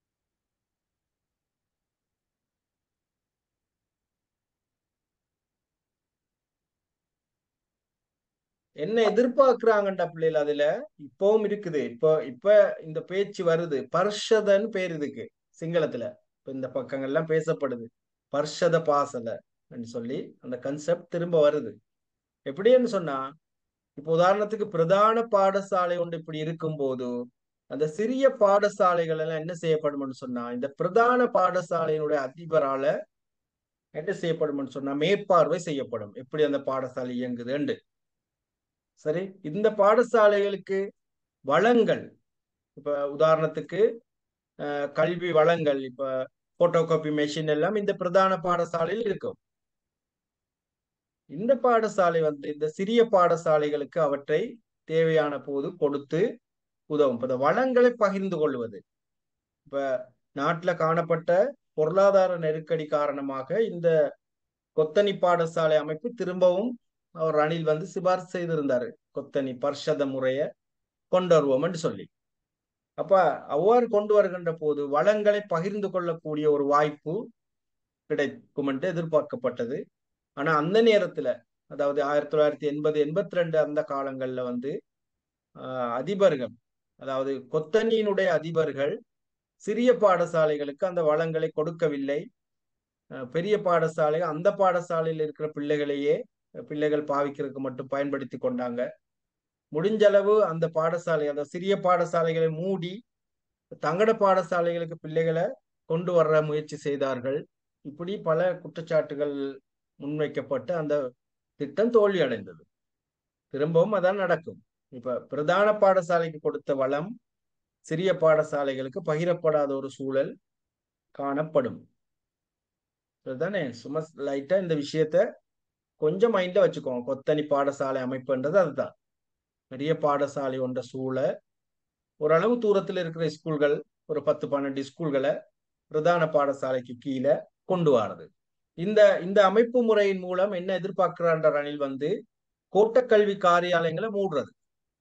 என்ன எதிர்பார்க்கிறாங்கண்டா பிள்ளைகள் அதுல இப்பவும் இருக்குது இப்போ இப்ப இந்த பேச்சு வருது பர்ஷதன்னு பேர் இதுக்கு சிங்களத்துல இப்ப இந்த பக்கங்கள்லாம் பேசப்படுது பர்ஷத பாசல சொல்லி அந்த கன்செப்ட் திரும்ப வருது எப்படின்னு சொன்னா இப்போ உதாரணத்துக்கு பிரதான பாடசாலை ஒன்று இப்படி இருக்கும்போது அந்த சிறிய பாடசாலைகள் எல்லாம் என்ன செய்யப்படும்னு சொன்னா இந்த பிரதான பாடசாலையினுடைய அதிபரால என்ன செய்யப்படும்னு சொன்னா மேற்பார்வை செய்யப்படும் எப்படி அந்த பாடசாலை இயங்குதுண்டு சரி இந்த பாடசாலைகளுக்கு வளங்கள் இப்ப உதாரணத்துக்கு கல்வி வளங்கள் இப்ப போட்டோ காப்பி மெஷின் எல்லாம் இந்த பிரதான பாடசாலையில் இருக்கும் இந்த பாடசாலை வந்து இந்த சிறிய பாடசாலைகளுக்கு அவற்றை தேவையான போது கொடுத்து உதவும் இப்ப இந்த வளங்களை பகிர்ந்து கொள்வது இப்ப நாட்டுல காணப்பட்ட பொருளாதார நெருக்கடி காரணமாக இந்த கொத்தனி பாடசாலை அமைப்பு திரும்பவும் அவர் ரணில் வந்து சிபார்சு செய்திருந்தாரு கொத்தனி பர்ஷத முறைய கொண்டு வருவோம்னு சொல்லி அப்ப அவ்வாறு கொண்டு வருகின்ற போது வளங்களை பகிர்ந்து கொள்ளக்கூடிய ஒரு வாய்ப்பு கிடைக்கும் என்று எதிர்பார்க்கப்பட்டது ஆனா அந்த நேரத்துல அதாவது ஆயிரத்தி தொள்ளாயிரத்தி எண்பது எண்பத்தி ரெண்டு அந்த காலங்கள்ல வந்து அதிபர்கள் அதாவது கொத்தனியினுடைய அதிபர்கள் சிறிய பாடசாலைகளுக்கு அந்த வளங்களை கொடுக்கவில்லை பெரிய பாடசாலை அந்த பாடசாலையில் இருக்கிற பிள்ளைகளையே பிள்ளைகள் பாவிக்கிறதுக்கு மட்டும் பயன்படுத்தி கொண்டாங்க முடிஞ்சளவு அந்த பாடசாலை அந்த சிறிய பாடசாலைகளை மூடி தங்கட பாடசாலைகளுக்கு பிள்ளைகளை கொண்டு வர்ற முயற்சி செய்தார்கள் இப்படி பல குற்றச்சாட்டுகள் முன்வைக்கப்பட்டு அந்த திட்டம் தோல்வி அடைந்தது திரும்பவும் அதான் நடக்கும் இப்ப பிரதான பாடசாலைக்கு கொடுத்த வளம் சிறிய பாடசாலைகளுக்கு பகிரப்படாத ஒரு சூழல் காணப்படும் அதுதானே சும்மா லைட்டா இந்த விஷயத்த கொஞ்சம் மைண்ட்ல வச்சுக்கோங்க கொத்தனி பாடசாலை அமைப்புன்றது அதுதான் பெரிய பாடசாலை ஒன்ற சூழ ஓரளவு தூரத்தில் இருக்கிற ஸ்கூல்கள் ஒரு பத்து பன்னெண்டு ஸ்கூல்களை பிரதான பாடசாலைக்கு கீழே கொண்டு வரது இந்த இந்த அமைப்பு முறையின் மூலம் என்ன எதிர்பார்க்கிறான்ற ரணில் வந்து கோட்டக்கல்வி காரியாலயங்களை மூடுறது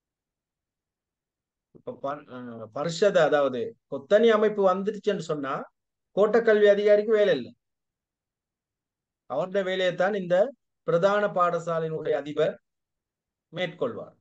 இப்ப ப- அஹ் பரிஷத அதாவது கொத்தனி அமைப்பு வந்துருச்சுன்னு சொன்னா கோட்டக்கல்வி அதிகாரிக்கு வேலை இல்லை அவருடைய வேலையைத்தான் இந்த பிரதான பாடசாலையினுடைய அதிபர் மேற்கொள்வார்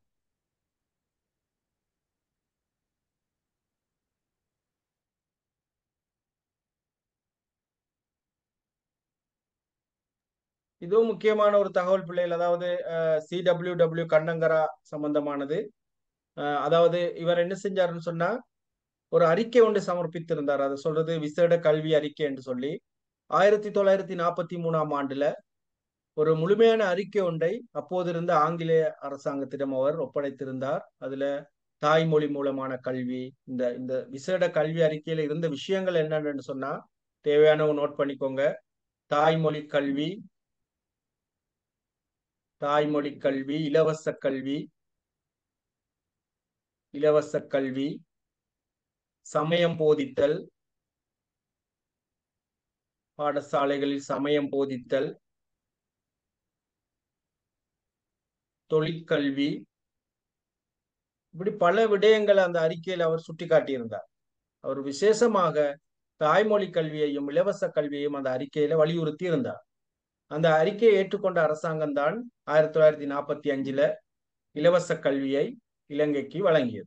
இதுவும் முக்கியமான ஒரு தகவல் பிள்ளைகள் அதாவது சிடபிள்யூ டபிள்யூ கண்ணங்கரா சம்பந்தமானது அஹ், அதாவது இவர் என்ன செஞ்சாருன்னு சொன்னா ஒரு அறிக்கை ஒன்று சமர்ப்பித்திருந்தார் அதை சொல்றது விசேட கல்வி அறிக்கை என்று சொல்லி ஆயிரத்தி தொள்ளாயிரத்தி நாற்பத்தி மூணாம் ஆண்டுல ஒரு முழுமையான அறிக்கை ஒன்றை அப்போது இருந்த ஆங்கிலேய அரசாங்கத்திடம் அவர் ஒப்படைத்திருந்தார் அதுல தாய்மொழி மூலமான கல்வி இந்த இந்த விசேட கல்வி அறிக்கையில இருந்த விஷயங்கள் என்னென்னு சொன்னா தேவையானவங்க நோட் பண்ணிக்கோங்க தாய்மொழி கல்வி தாய்மொழி கல்வி இலவச கல்வி இலவச கல்வி சமயம் போதித்தல் பாடசாலைகளில் சமயம் போதித்தல் தொழிற்கல்வி இப்படி பல விடயங்களை அந்த அறிக்கையில் அவர் சுட்டிக்காட்டியிருந்தார் அவர் விசேஷமாக தாய்மொழி கல்வியையும் இலவச கல்வியையும் அந்த அறிக்கையில வலியுறுத்தி இருந்தார் அந்த அறிக்கையை ஏற்றுக்கொண்ட அரசாங்கம் தான் ஆயிரத்தி தொள்ளாயிரத்தி நாற்பத்தி அஞ்சுல இலவச கல்வியை இலங்கைக்கு வழங்கியது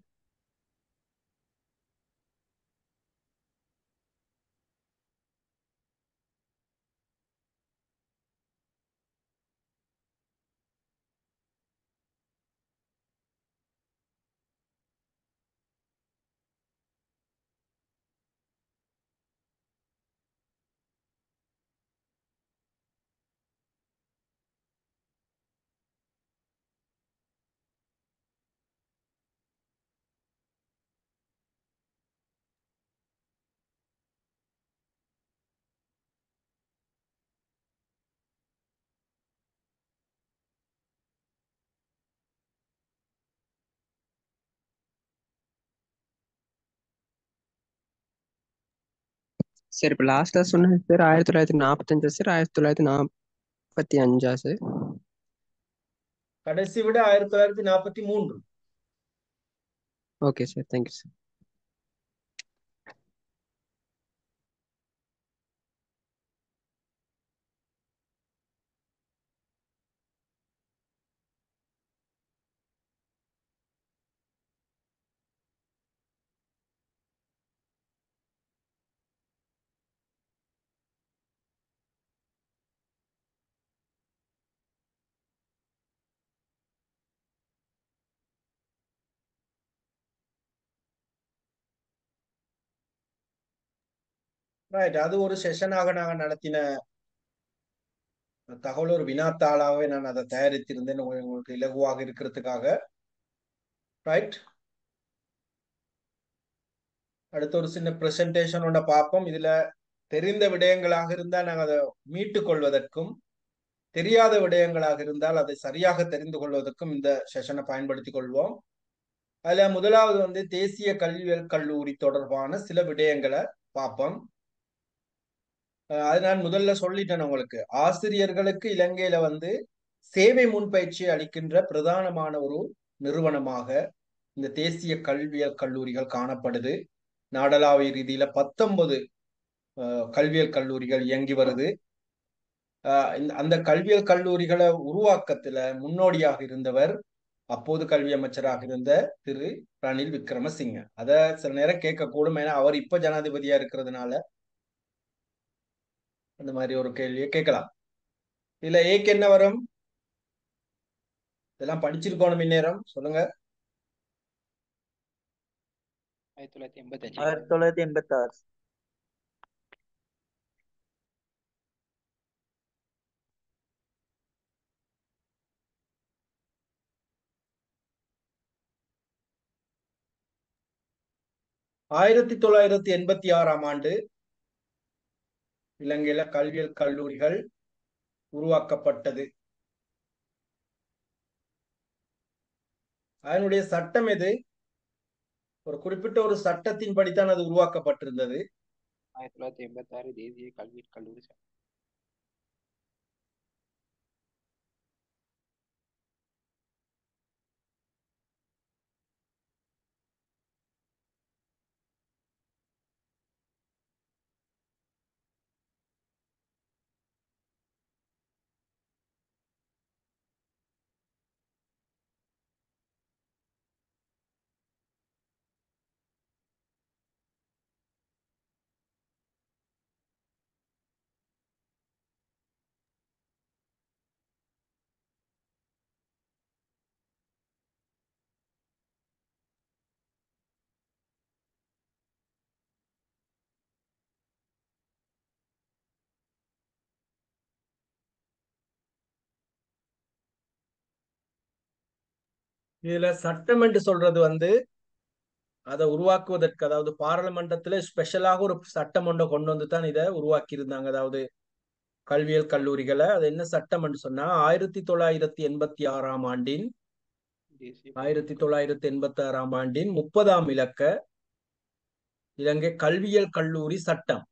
சார் இப்போ லாஸ்டா சொன்னது சார் ஆயிரத்தி தொள்ளாயிரத்தி நாற்பத்தஞ்சா சார் ஆயிரத்தி தொள்ளாயிரத்தி நாற்பத்தி அஞ்சா சார் கடைசி விட ஆயிரத்தி தொள்ளாயிரத்தி நாற்பத்தி மூன்று okay sir thank you sir right அது ஒரு செஷனாக நாங்கள் நடத்தின தகவல் ஒரு வினாத்தாளாகவே நான் அதை தயாரித்திருந்தேன் உங்க- உங்களுக்கு இலகுவாக இருக்கிறதுக்காக ரைட் அடுத்த ஒரு சின்ன பிரசன்டேஷன் ஒன்றை பார்ப்போம் இதுல தெரிந்த விடயங்களாக இருந்தால் நாங்கள் அதை மீட்டுக் கொள்வதற்கும் தெரியாத விடயங்களாக இருந்தால் அதை சரியாக தெரிந்து கொள்வதற்கும் இந்த செஷனை பயன்படுத்திக் கொள்வோம் அதுல முதலாவது வந்து தேசிய கல்வியியல் கல்லூரி தொடர்பான சில விடயங்களை பார்ப்போம் அஹ் அது நான் முதல்ல சொல்லிட்டேன் உங்களுக்கு ஆசிரியர்களுக்கு இலங்கையில வந்து சேவை முன்பயிற்சி அளிக்கின்ற பிரதானமான ஒரு நிறுவனமாக இந்த தேசிய கல்வியியல் கல்லூரிகள் காணப்படுது நாடளாவிய ரீதியில பத்தொன்பது கல்வியியல் கல்லூரிகள் இயங்கி வருது அஹ் இந்த- அந்த கல்வியியல் கல்லூரிகளை உருவாக்கத்துல முன்னோடியாக இருந்தவர் அப்போது கல்வி அமைச்சராக இருந்த திரு ரணில் விக்ரமசிங்க அத சில நேரம் கேட்கக்கூடும் ஏன்னா அவர் இப்ப ஜனாதிபதியா இருக்கிறதுனால அந்த மாதிரி ஒரு கேள்வியை கேட்கலாம் இதுல ஏக்கு என்ன வரும் இதெல்லாம் படிச்சிருக்கணும் இந்நேரம் சொல்லுங்க ஆயிரத்தி தொள்ளாயிரத்தி எண்பத்தஞ்சு ஆயிரத்தி தொள்ளாயிரத்தி எண்பத்தி ஆறு ஆயிரத்தி தொள்ளாயிரத்தி எண்பத்தி ஆறாம் ஆண்டு இலங்கையில கல்வியல் கல்லூரிகள் உருவாக்கப்பட்டது அதனுடைய சட்டம் எது ஒரு குறிப்பிட்ட ஒரு சட்டத்தின் படித்தான் அது உருவாக்கப்பட்டிருந்தது ஆயிரத்தி தொள்ளாயிரத்தி எண்பத்தி ஆறு தேசிய கல்வி கல்லூரி சட்டம் இதுல சட்டம் என்று சொல்றது வந்து அதை உருவாக்குவதற்கு அதாவது பாராளுமன்றத்துல ஸ்பெஷலாக ஒரு சட்டம் ஒன்றை கொண்டு வந்து தான் இதை உருவாக்கி இருந்தாங்க அதாவது கல்வியல் கல்லூரிகளை அது என்ன சட்டம் என்று சொன்னா ஆயிரத்தி தொள்ளாயிரத்தி எண்பத்தி ஆறாம் ஆண்டின் தேசிய ஆயிரத்தி தொள்ளாயிரத்தி எண்பத்தி ஆறாம் ஆண்டின் முப்பதாம் இலக்க இலங்கை கல்வியல் கல்லூரி சட்டம்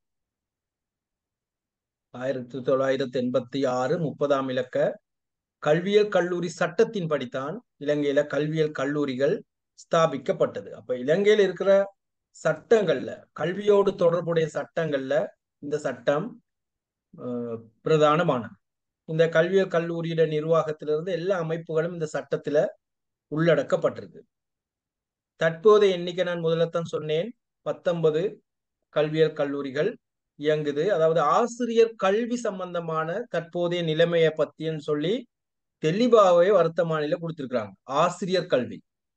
ஆயிரத்தி தொள்ளாயிரத்தி எண்பத்தி ஆறு முப்பதாம் இலக்க கல்வியல் கல்லூரி சட்டத்தின் படித்தான் இலங்கையில கல்வியல் கல்லூரிகள் ஸ்தாபிக்கப்பட்டது அப்ப இலங்கையில இருக்கிற சட்டங்கள்ல கல்வியோடு தொடர்புடைய சட்டங்கள்ல இந்த சட்டம் அஹ், பிரதானமானது இந்த கல்வியல் கல்லூரியோட நிர்வாகத்திலிருந்து எல்லா அமைப்புகளும் இந்த சட்டத்துல உள்ளடக்கப்பட்டிருக்கு தற்போதைய எண்ணிக்கை நான் முதல்லத்தான் சொன்னேன் பத்தொன்பது கல்வியல் கல்லூரிகள் இயங்குது அதாவது ஆசிரியர் கல்வி சம்பந்தமான தற்போதைய நிலைமையை பத்தின்னு சொல்லி தெளிவாகவே வர்த்தமானில கொடுத்திருக்கிறாங்க ஆசிரியர் கல்வி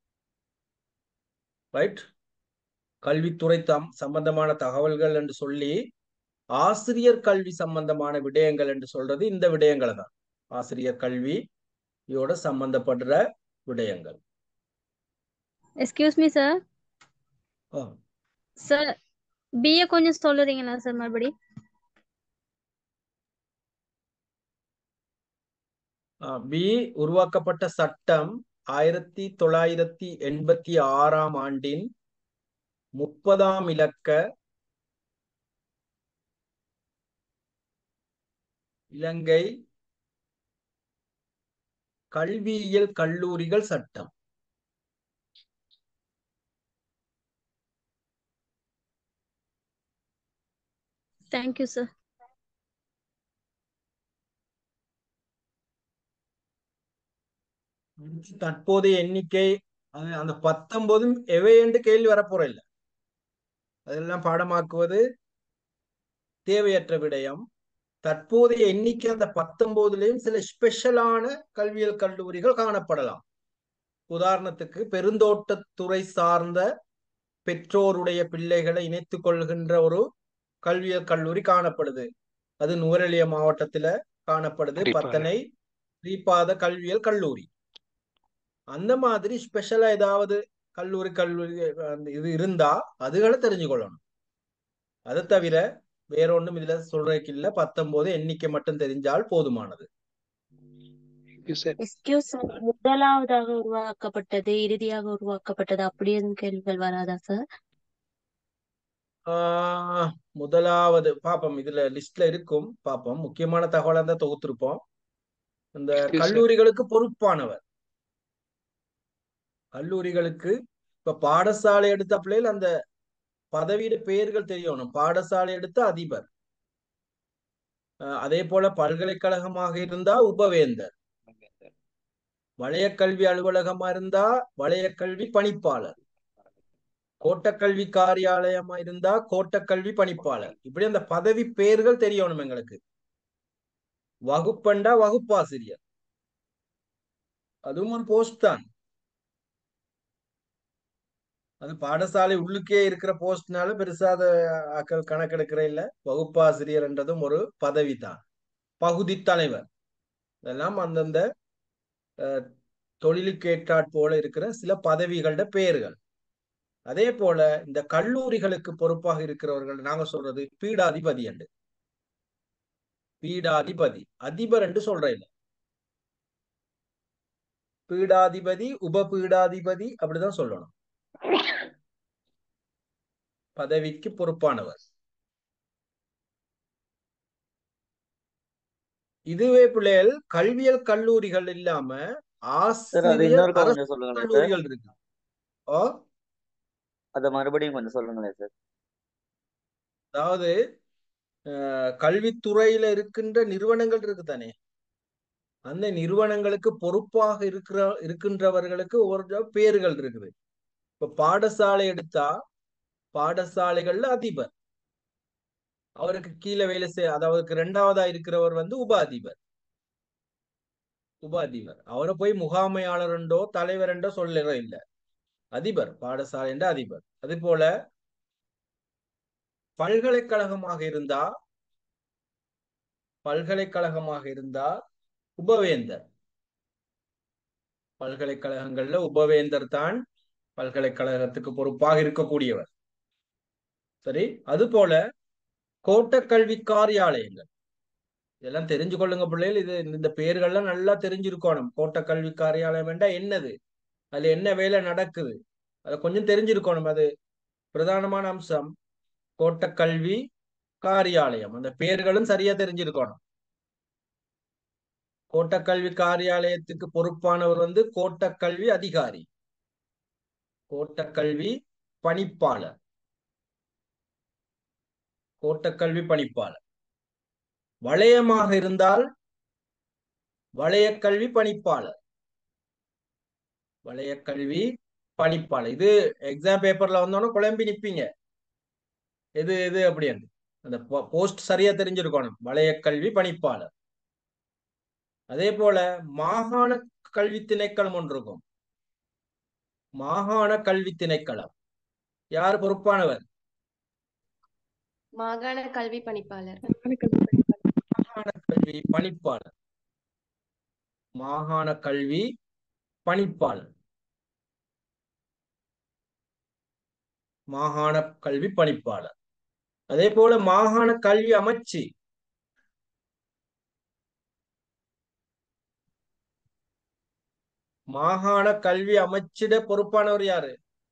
ரைட் கல்வித்துறை தம் சம்பந்தமான தகவல்கள் என்று சொல்லி ஆசிரியர் கல்வி சம்பந்தமான விடயங்கள் என்று சொல்றது இந்த விடயங்களை தான் ஆசிரியர் கல்வியோட சம்பந்தப்படுற விடயங்கள் எக்ஸ்கியூஸ் மீ சார் ஆ. சார் பிஏ கொஞ்சம் சொல்லுறீங்களா சார் மறுபடி பி உருவாக்கப்பட்ட சட்டம் ஆயிரத்தி தொள்ளாயிரத்தி எண்பத்தி ஆறாம் ஆண்டின் முப்பதாம் இலக்க இலங்கை கல்வியியல் கல்லூரிகள் சட்டம் தேங்க்யூ சார் தற்போதைய எண்ணிக்கை அது அந்த பத்தொன்பதும் எவை என்று கேள்வி வரப்போற இல்ல அதெல்லாம் பாடமாக்குவது தேவையற்ற விடயம் தற்போதைய எண்ணிக்கை அந்த பத்தொன்பதுலயும் சில ஸ்பெஷலான கல்வியல் கல்லூரிகள் காணப்படலாம் உதாரணத்துக்கு பெருந்தோட்டத்துறை சார்ந்த பெற்றோருடைய பிள்ளைகளை இணைத்துக் கொள்கின்ற ஒரு கல்வியல் கல்லூரி காணப்படுது அது நுவரெலிய மாவட்டத்துல காணப்படுது ஸ்ரீபாத. பத்தனை ஸ்ரீபாத கல்வியல் கல்லூரி அந்த மாதிரி ஸ்பெஷலா ஏதாவது கல்லூரி கல்லூரி அந்த இது இருந்தா அதுகளை தெரிஞ்சுக்கொள்ளணும் அதை தவிர வேற ஒண்ணும் இதுல சொல்றதுக்கு இல்ல பத்தொன்பது எண்ணிக்கை மட்டும் தெரிஞ்சால் போதுமானது எக்ஸ்கியூஸ் முதலாவதாக உருவாக்கப்பட்டது இறுதியாக உருவாக்கப்பட்டது அப்படி எதுவும் கேள்விகள் வராதா சார் ஆஹ் முதலாவது பாப்போம் இதுல லிஸ்ட்ல இருக்கும் பாப்போம் முக்கியமான தகவலா தான் தொகுத்திருப்போம் இந்த Excuse sir. கல்லூரிகளுக்கு பொறுப்பானவர் கல்லூரிகளுக்கு இப்ப பாடசாலை எடுத்த பிள்ளைகள் அந்த பதவியிட பெயர்கள் தெரியணும் பாடசாலை எடுத்த அதிபர் அஹ் அதே போல பல்கலைக்கழகமாக இருந்தா உபவேந்தர் வலயக்கல்வி அலுவலகமா இருந்தா வலயக்கல்வி பணிப்பாளர் கோட்டக்கல்வி காரியாலயமா இருந்தா கோட்டக்கல்வி பணிப்பாளர் இப்படி அந்த பதவி பெயர்கள் தெரியணும் எங்களுக்கு வகுப்பண்டா வகுப்பாசிரியர் அதுவும் ஒரு போஸ்ட் தான் அது பாடசாலை உள்ளுக்கே இருக்கிற போஸ்ட்னால பெருசா அதை ஆக்கள் கணக்கெடுக்கிற இல்ல வகுப்பாசிரியர் என்றதும் ஒரு பதவி தான் பகுதி தலைவர் இதெல்லாம் அந்தந்த அஹ், தொழிலுக்கு ஏற்றாற் போல இருக்கிற சில பதவிகளோட பெயர்கள் அதே போல இந்த கல்லூரிகளுக்கு பொறுப்பாக இருக்கிறவர்கள் நாங்க சொல்றது பீடாதிபதி என்று பீடாதிபதி அதிபர் என்று சொல்றேன் பீடாதிபதி உப பீடாதிபதி அப்படிதான் சொல்லணும் பதவிக்கு பொறுப்பானவர் இதுவே பிள்ளைகள் கல்வியல் கல்லூரிகள் இல்லாம சார் அது ஆசிரியர் இன்னொருக்கா அரசு கொஞ்சம் சொல்லுங்களேன் சார் கல்லூரிகள் இருக்கு ஓ அத மறுபடியும் கொஞ்சம் சொல்லுங்களேன் சார் அதாவது அஹ், கல்வித்துறையில இருக்கின்ற நிறுவனங்கள் இருக்கு தானே அந்த நிறுவனங்களுக்கு பொறுப்பாக இருக்கிற இருக்கின்றவர்களுக்கு ஒரு பேர்கள் இருக்குது இப்ப பாடசாலை எடுத்தா பாடசாலைகள்ல அதிபர் அவருக்கு கீழே வேலை செய் அதாவது இரண்டாவதா இருக்கிறவர் வந்து உப அதிபர் உப அதிபர் அவரை போய் முகாமையாளர் என்றோ தலைவர் என்றோ சொல்லற இல்ல அதிபர் பாடசாலை என்ற அதிபர் அது போல பல்கலைக்கழகமாக இருந்தா பல்கலைக்கழகமாக இருந்தா உபவேந்தர் பல்கலைக்கழகங்கள்ல உபவேந்தர் தான் பல்கலைக்கழகத்துக்கு பொறுப்பாக இருக்கக்கூடியவர் சரி அது போல கோட்டக்கல்வி காரியாலயங்கள் இதெல்லாம் தெரிஞ்சு கொள்ளுங்க பிள்ளைகள் இது இந்த பெயர்கள்லாம் நல்லா தெரிஞ்சிருக்கணும் கோட்டக்கல்வி காரியாலயம் என்றா என்னது அதுல என்ன வேலை நடக்குது அதை கொஞ்சம் தெரிஞ்சிருக்கணும் அது பிரதானமான அம்சம் கோட்டக்கல்வி காரியாலயம் அந்த பெயர்களும் சரியா தெரிஞ்சிருக்கணும் கோட்டக்கல்வி காரியாலயத்துக்கு பொறுப்பானவர் வந்து கோட்டக்கல்வி அதிகாரி கோட்டக்கல்வி பணிப்பாளர் கோட்டக்கல்வி பணிப்பாளர் வளையமாக இருந்தால் வளையக்கல்வி பணிப்பாளர் வளையக்கல்வி பணிப்பாளர் இது எக்ஸாம் பேப்பர்ல வந்தோன்னா குழம்பி நிப்பீங்க எது எது அப்படின்னு அந்த போஸ்ட் சரியா தெரிஞ்சிருக்கணும் வளையக்கல்வி பணிப்பாளர் அதே போல மாகாண கல்வி திணைக்களம் ஒன்று இருக்கும் மாகாண கல்வி திணைக்களம் யார் பொறுப்பானவர் மாகாண கல்வி பணிப்பாளர் மாகாண கல்வி பணிப்பாளர் மாகாண கல்வி பணிப்பாளர் மாகாண கல்வி பணிப்பாளர் அதே போல மாகாண கல்வி அமைச்சு மாகாண கல்வி அமைச்சிட பொறுப்பானவர் யாரு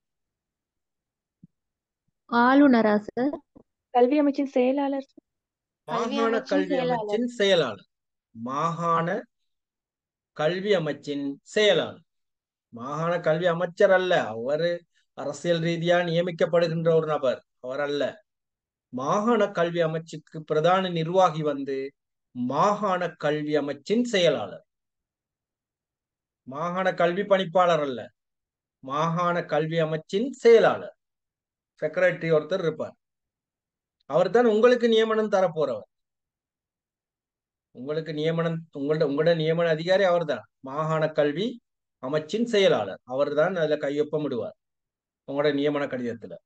ஆளுநரா சார் கல்வி அமைச்சின் செயலாளர் கல்வி மாகாண அமைச்சின் கல்வி செயலாளர் அமைச்சின் செயலாளர் மாகாண கல்வி அமைச்சின் செயலாளர் மாகாண கல்வி அமைச்சர் அல்ல அவர் அரசியல் ரீதியா நியமிக்கப்படுகின்ற ஒரு நபர் அவர் அல்ல மாகாண கல்வி அமைச்சுக்கு பிரதான நிர்வாகி வந்து மாகாண கல்வி அமைச்சின் செயலாளர் மாகாண கல்வி பணிப்பாளர் அல்ல மாகாண கல்வி அமைச்சின் செயலாளர் செக்ரட்டரி ஒருத்தர் இருப்பார் அவர் தான் உங்களுக்கு நியமனம் தர போறவர் உங்களுக்கு நியமனம் உங்கள்ட்ட உங்களோட நியமன அதிகாரி அவர்தான் மாகாண கல்வி அமைச்சின் செயலாளர் அவர்தான் அதுல கையொப்பமிடுவார் உங்களோட நியமன கடிதத்துல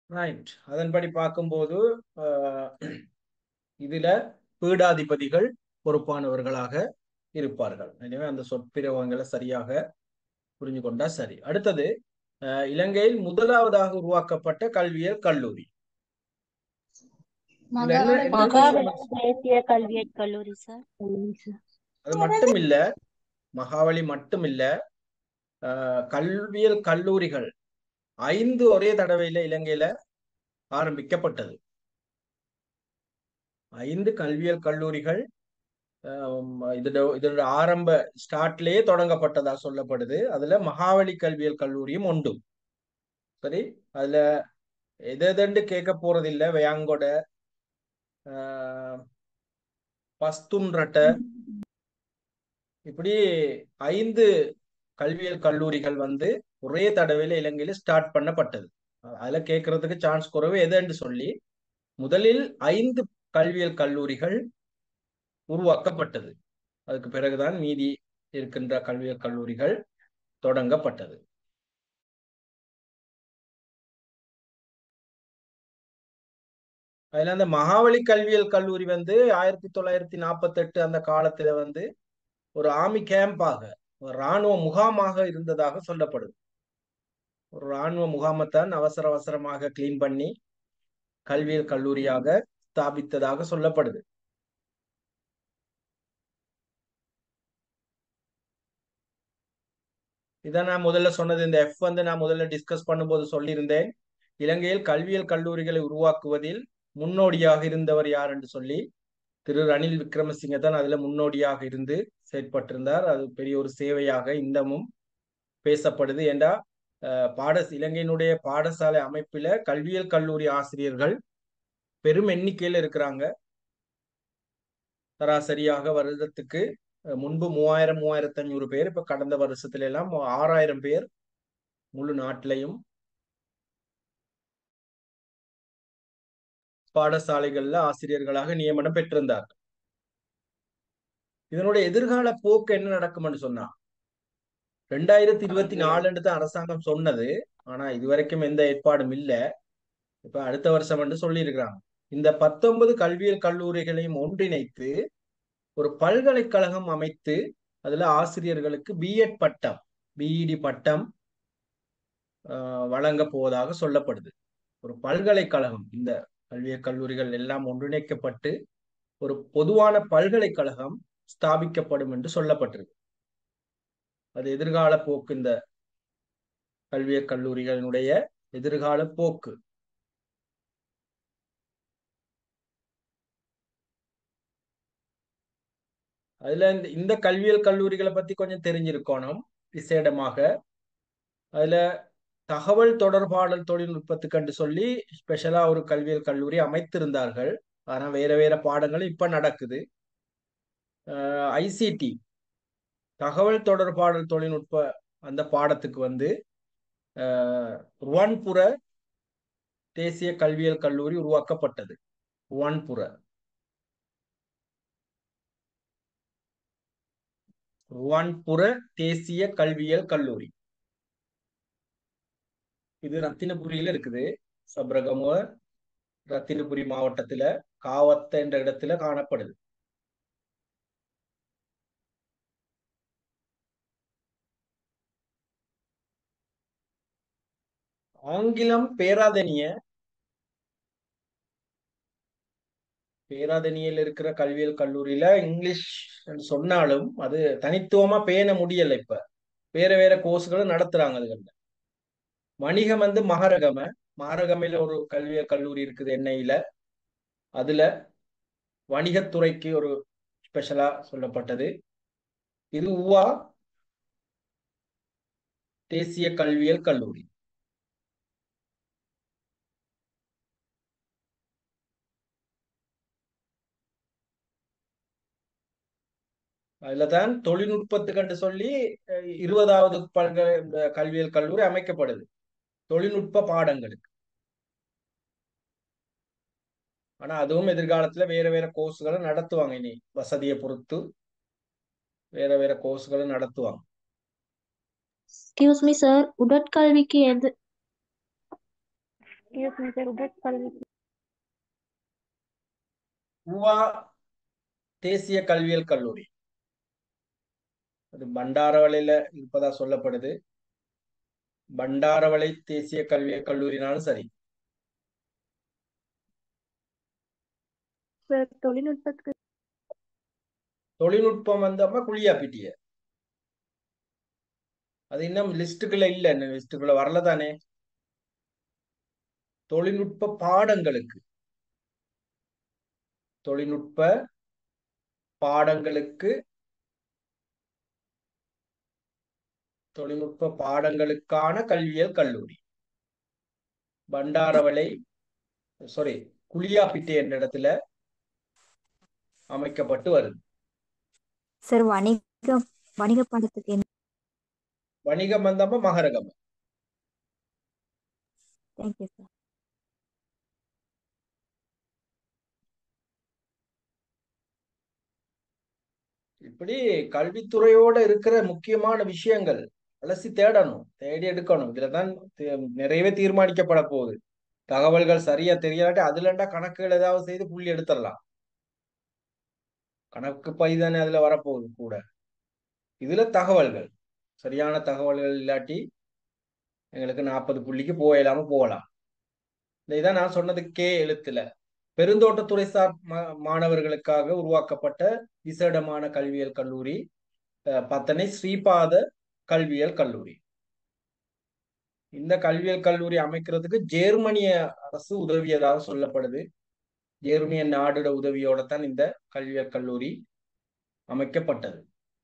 ரைட் அதன்படி பார்க்கும்போது அஹ், இதுல பீடாதிபதிகள் பொறுப்பானவர்களாக இருப்பார்கள் எனவே அந்த சொற்பிரவங்களை சரியாக புரிஞ்சு கொண்டா சரி அடுத்தது அஹ், இலங்கையில் முதலாவதாக உருவாக்கப்பட்ட கல்வியல் கல்லூரி இதுல என்ன என்ன மகாவலி தேசிய கல்வியற் கல்லூரி சார் அது மட்டும் இல்ல மகாவலி மட்டும் இல்ல அஹ், கல்வியல் கல்லூரிகள் ஐந்து ஒரே தடவையில இலங்கையில ஆரம்பிக்கப்பட்டது ஐந்து கல்வியல் கல்லூரிகள் ஆம், இதோட இதோட ஆரம்ப ஸ்டார்ட்லயே தொடங்கப்பட்டதா சொல்லப்படுது அதுல மகாவலி கல்வியல் கல்லூரியும் உண்டு சரி அதுல எது எதுன்னு கேட்க போறது இல்ல வேயாங்கொட ஆஹ், பஸ்துன்ரட்ட இப்படி ஐந்து கல்வியல் கல்லூரிகள் வந்து ஒரே தடவையில இலங்கையில ஸ்டார்ட் பண்ணப்பட்டது அதுல கேட்கறதுக்கு சான்ஸ் குறைவு எதுன்னு சொல்லி முதலில் ஐந்து கல்வியல் கல்லூரிகள் உருவாக்கப்பட்டது அதுக்கு பிறகுதான் மீதி இருக்கின்ற கல்வியல் கல்லூரிகள் தொடங்கப்பட்டது அதுல அந்த மகாவலி கல்வியல் கல்லூரி வந்து ஆயிரத்தி தொள்ளாயிரத்தி நாற்பத்தி எட்டு அந்த காலத்துல வந்து ஒரு ஆர்மி கேம்பாக ஒரு இராணுவ முகாமாக இருந்ததாக சொல்லப்படுது ஒரு இராணுவ முகாமைத்தான் அவசர அவசரமாக கிளீன் பண்ணி கல்வியல் கல்லூரியாக ஸ்தாபித்ததாக சொல்லப்படுது இதான் நான் முதல்ல சொன்னது இந்த எஃப் வந்து நான் முதல்ல டிஸ்கஸ் பண்ணும்போது சொல்லியிருந்தேன் இலங்கையில் கல்வியல் கல்லூரிகளை உருவாக்குவதில் முன்னோடியாக இருந்தவர் யார் என்று சொல்லி திரு ரணில் விக்ரமசிங்க தான் அதுல முன்னோடியாக இருந்து செயற்பட்டிருந்தார் அது பெரிய ஒரு சேவையாக இன்னமும் பேசப்படுது ஏண்டா அஹ், பாட இலங்கையினுடைய பாடசாலை அமைப்பில கல்வியல் கல்லூரி ஆசிரியர்கள் பெரும் எண்ணிக்கையில இருக்கிறாங்க சராசரியாக வருடத்துக்கு அஹ், முன்பு மூவாயிரம் மூவாயிரத்தி ஐநூறு பேர் இப்ப கடந்த வருஷத்துல எல்லாம் ஆறாயிரம் பேர் முழு நாட்டிலையும் பாடசாலைகள்ல ஆசிரியர்களாக நியமனம் பெற்றிருந்தார்கள் இதனுடைய எதிர்கால போக்கு என்ன நடக்கும்னு சொன்னா ரெண்டாயிரத்தி இருபத்தி நாலுன்னு தான் அரசாங்கம் சொன்னது ஆனா இதுவரைக்கும் எந்த ஏற்பாடும் இல்ல இப்ப அடுத்த வருஷம் என்று சொல்லி இருக்கிறாங்க இந்த பத்தொன்பது கல்வியல் கல்லூரிகளையும் ஒன்றிணைத்து ஒரு பல்கலைக்கழகம் அமைத்து அதுல ஆசிரியர்களுக்கு பிஎட் பட்டம் பிஇடி பட்டம் ஆஹ், வழங்க போவதாக சொல்லப்படுது ஒரு பல்கலைக்கழகம் இந்த கல்வியல் கல்லூரிகள் எல்லாம் ஒன்றிணைக்கப்பட்டு ஒரு பொதுவான பல்கலைக்கழகம் ஸ்தாபிக்கப்படும் என்று சொல்லப்பட்டிருக்கு அது எதிர்கால போக்கு இந்த கல்வியல் கல்லூரிகளினுடைய எதிர்கால போக்கு அதுல இந்த இந்த கல்வியல் கல்லூரிகளை பத்தி கொஞ்சம் தெரிஞ்சிருக்கணும் விசேடமாக அதுல தகவல் தொடர்பாடல் தொழில்நுட்பத்துக்கு என்று சொல்லி ஸ்பெஷலா ஒரு கல்வியல் கல்லூரி அமைத்திருந்தார்கள் ஆனா வேற வேற பாடங்கள் இப்ப நடக்குது ஐசிடி தகவல் தொடர்பாடல் தொழில்நுட்ப அந்த பாடத்துக்கு வந்து அஹ், ருவான்புர தேசிய கல்வியல் கல்லூரி உருவாக்கப்பட்டது ருவான்புர ருவான்புர தேசிய கல்வியல் கல்லூரி இது ரத்தினபுரியில இருக்குது சப்ரகமுவ ரத்தினபுரி மாவட்டத்துல காவத்த என்ற இடத்துல காணப்படுது ஆங்கிலம் பேராதனிய பேராதனியில் இருக்கிற கல்வியல் கல்லூரியில இங்கிலீஷ் சொன்னாலும் அது தனித்துவமா பேண முடியல இப்ப வேற வேற கோர்ஸ்களும் நடத்துறாங்க அதுகள்ல வணிகம் வந்து மகரகம மகரகமையில ஒரு கல்வியல் கல்லூரி இருக்குது எண்ணெயில அதுல வணிகத்துறைக்கு ஒரு ஸ்பெஷலா சொல்லப்பட்டது இது உவா தேசிய கல்வியல் கல்லூரி அதுலதான் தொழில்நுட்பத்துக்கு என்று சொல்லி அஹ், இருபதாவது பல்கலை இந்த கல்வியல் கல்லூரி அமைக்கப்படுது தொழில்நுட்ப பாடங்களுக்கு ஆனா அதுவும் எதிர்காலத்துல வேற வேற கோர்ஸ்களை நடத்துவாங்க இனி வசதியை பொறுத்து வேற வேற கோர்ஸ்களை நடத்துவாங்க எக்ஸ்கியூஸ் மீ சார் உடற்கல்விக்கு எது உவா தேசிய கல்வியியல் கல்லூரி அது பண்டாரவளையில இருப்பதா சொல்லப்படுது பண்டாரவளை தேசிய கல்வியியல் கல்லூரினாலும் சரி சார் தொழில்நுட்பத்துக்கு தொழில்நுட்பம் வந்து அம்மா குழியாப்பிட்டிய அது இன்னும் லிஸ்ட்டுக்குள்ள இல்ல இன்னும் லிஸ்ட்டுக்குள்ள வரல தானே தொழில்நுட்ப பாடங்களுக்கு தொழில்நுட்ப பாடங்களுக்கு தொழில்நுட்ப பாடங்களுக்கான கல்வியியல் கல்லூரி பண்டாரவளை சாரி குளியாப்பிட்டை என்ற இடத்துல அமைக்கப்பட்டு வருது சார் வணிக வணிக பாடத்துக்கு என்ன வணிகம் வந்தாம மகரகம் தேங்க்யூ சார் இப்படி கல்வித்துறையோட இருக்கிற முக்கியமான விஷயங்கள் அலசி தேடணும் தேடி எடுக்கணும் இதுலதான் தே- நிறையவே தீர்மானிக்கப்பட போகுது தகவல்கள் சரியா தெரியலாட்டி அதுலண்டா கணக்குகள் ஏதாவது செய்து புள்ளி எடுத்துடலாம் கணக்கு பை தானே அதுல வரப்போகுது கூட இதுல தகவல்கள் சரியான தகவல்கள் இல்லாட்டி எங்களுக்கு நாற்பது புள்ளிக்கு போயிடாம போகலாம் இந்த இதான் நான் சொன்னது கே எழுத்துல பெருந்தோட்டத்துறை சார் மா- மாணவர்களுக்காக உருவாக்கப்பட்ட விசேடமான கல்வியியல் கல்லூரி அஹ், பத்தனை ஸ்ரீபாத கல்வியியல் கல்லூரி இந்த கல்வியியல் கல்லூரி அமைக்கிறதுக்கு ஜெர்மனிய அரசு உதவியதாக சொல்லப்படுது ஜெர்மனிய நாடோட உதவியோட தான் இந்த கல்வியியல் கல்லூரி அமைக்கப்பட்டது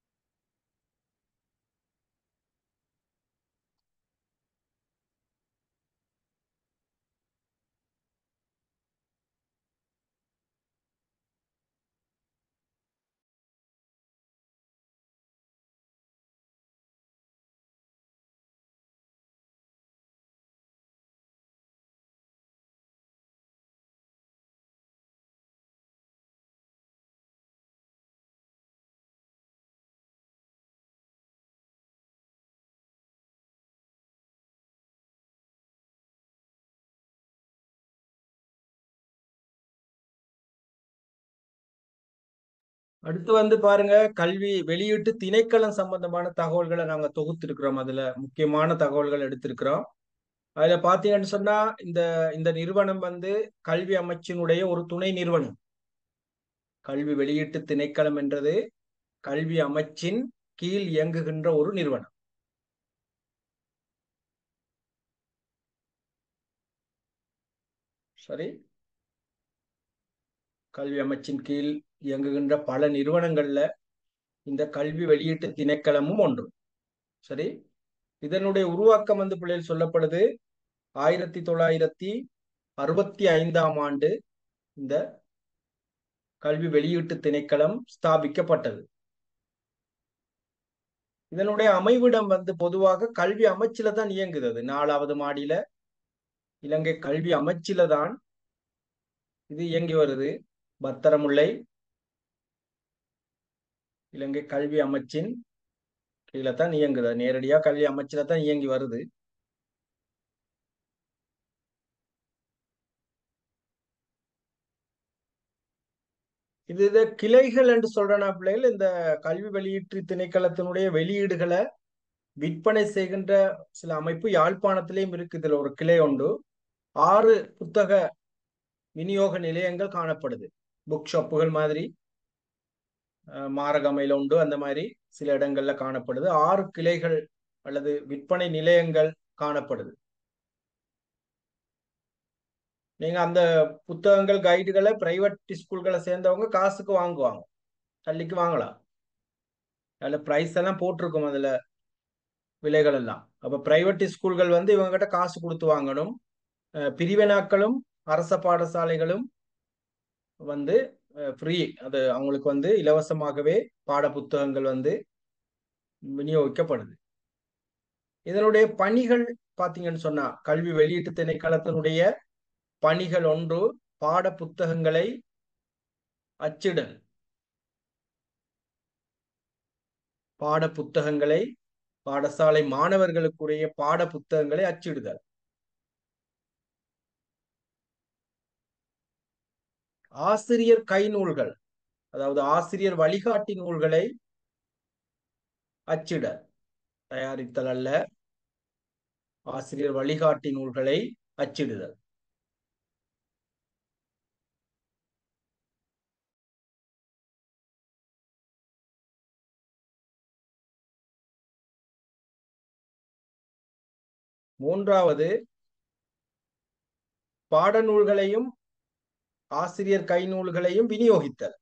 அடுத்து வந்து பாருங்க கல்வி வெளியீட்டு திணைக்களம் சம்பந்தமான தகவல்களை நாங்க தொகுத்திருக்கிறோம் அதுல முக்கியமான தகவல்கள் எடுத்திருக்கிறோம் அதுல பாத்தீங்கன்னு சொன்னா இந்த இந்த நிறுவனம் வந்து கல்வி அமைச்சினுடைய ஒரு துணை நிறுவனம் கல்வி வெளியீட்டு திணைக்களம் என்றது கல்வி அமைச்சின் கீழ் இயங்குகின்ற ஒரு நிறுவனம் சரி கல்வி அமைச்சின் கீழ் இயங்குகின்ற பல நிறுவனங்கள்ல இந்த கல்வி வெளியீட்டு திணைக்களமும் ஒன்று சரி இதனுடைய உருவாக்கம் வந்து பிள்ளைகள் சொல்லப்படுது ஆயிரத்தி தொள்ளாயிரத்தி அறுபத்தி ஐந்தாம் ஆண்டு இந்த கல்வி வெளியீட்டு திணைக்களம் ஸ்தாபிக்கப்பட்டது இதனுடைய அமைவிடம் வந்து பொதுவாக கல்வி அமைச்சில தான் இயங்குது அது நாலாவது மாடியில இலங்கை கல்வி அமைச்சில தான் இது இயங்கி வருது பத்தரமுல்லை இலங்கை கல்வி அமைச்சின் கீழே தான் இயங்குது அது நேரடியா கல்வி அமைச்சில தான் இயங்கி வருது இது இது கிளைகள் என்று சொல்றனா பிள்ளைகள் இந்த கல்வி வெளியீட்டு திணைக்களத்தினுடைய வெளியீடுகளை விற்பனை செய்கின்ற சில அமைப்பு யாழ்ப்பாணத்திலேயும் இருக்கு இதுல ஒரு கிளை உண்டு ஆறு புத்தக விநியோக நிலையங்கள் காணப்படுது புக் ஷாப்புகள் மாதிரி அஹ், மாரகமையில உண்டு அந்த மாதிரி சில இடங்கள்ல காணப்படுது ஆறு கிளைகள் அல்லது விற்பனை நிலையங்கள் காணப்படுது நீங்க அந்த புத்தகங்கள் கைடுகளை பிரைவேட் ஸ்கூல்களை சேர்ந்தவங்க காசுக்கு வாங்குவாங்க தள்ளிக்கு வாங்கலாம் அதுல பிரைஸ் எல்லாம் போட்டிருக்கும் அதுல விலைகள் எல்லாம் அப்ப பிரைவேட் ஸ்கூல்கள் வந்து இவங்க கிட்ட காசு கொடுத்து வாங்கணும் அஹ் பிரிவினாக்களும் அரச பாடசாலைகளும் வந்து ஃப்ரீ அது அவங்களுக்கு வந்து இலவசமாகவே பாட புத்தகங்கள் வந்து விநியோகிக்கப்படுது இதனுடைய பணிகள் பாத்தீங்கன்னு சொன்னா கல்வி வெளியீட்டு திணைக்களத்தினுடைய பணிகள் ஒன்று பாட புத்தகங்களை அச்சிடல் பாட புத்தகங்களை பாடசாலை மாணவர்களுக்குரிய பாட புத்தகங்களை அச்சிடுதல் ஆசிரியர் கை நூல்கள் அதாவது ஆசிரியர் வழிகாட்டி நூல்களை அச்சிட தயாரித்தல் அல்ல ஆசிரியர் வழிகாட்டி நூல்களை அச்சிடுதல் மூன்றாவது பாடநூல்களையும் ஆசிரியர் கை நூல்களையும் விநியோகித்தல்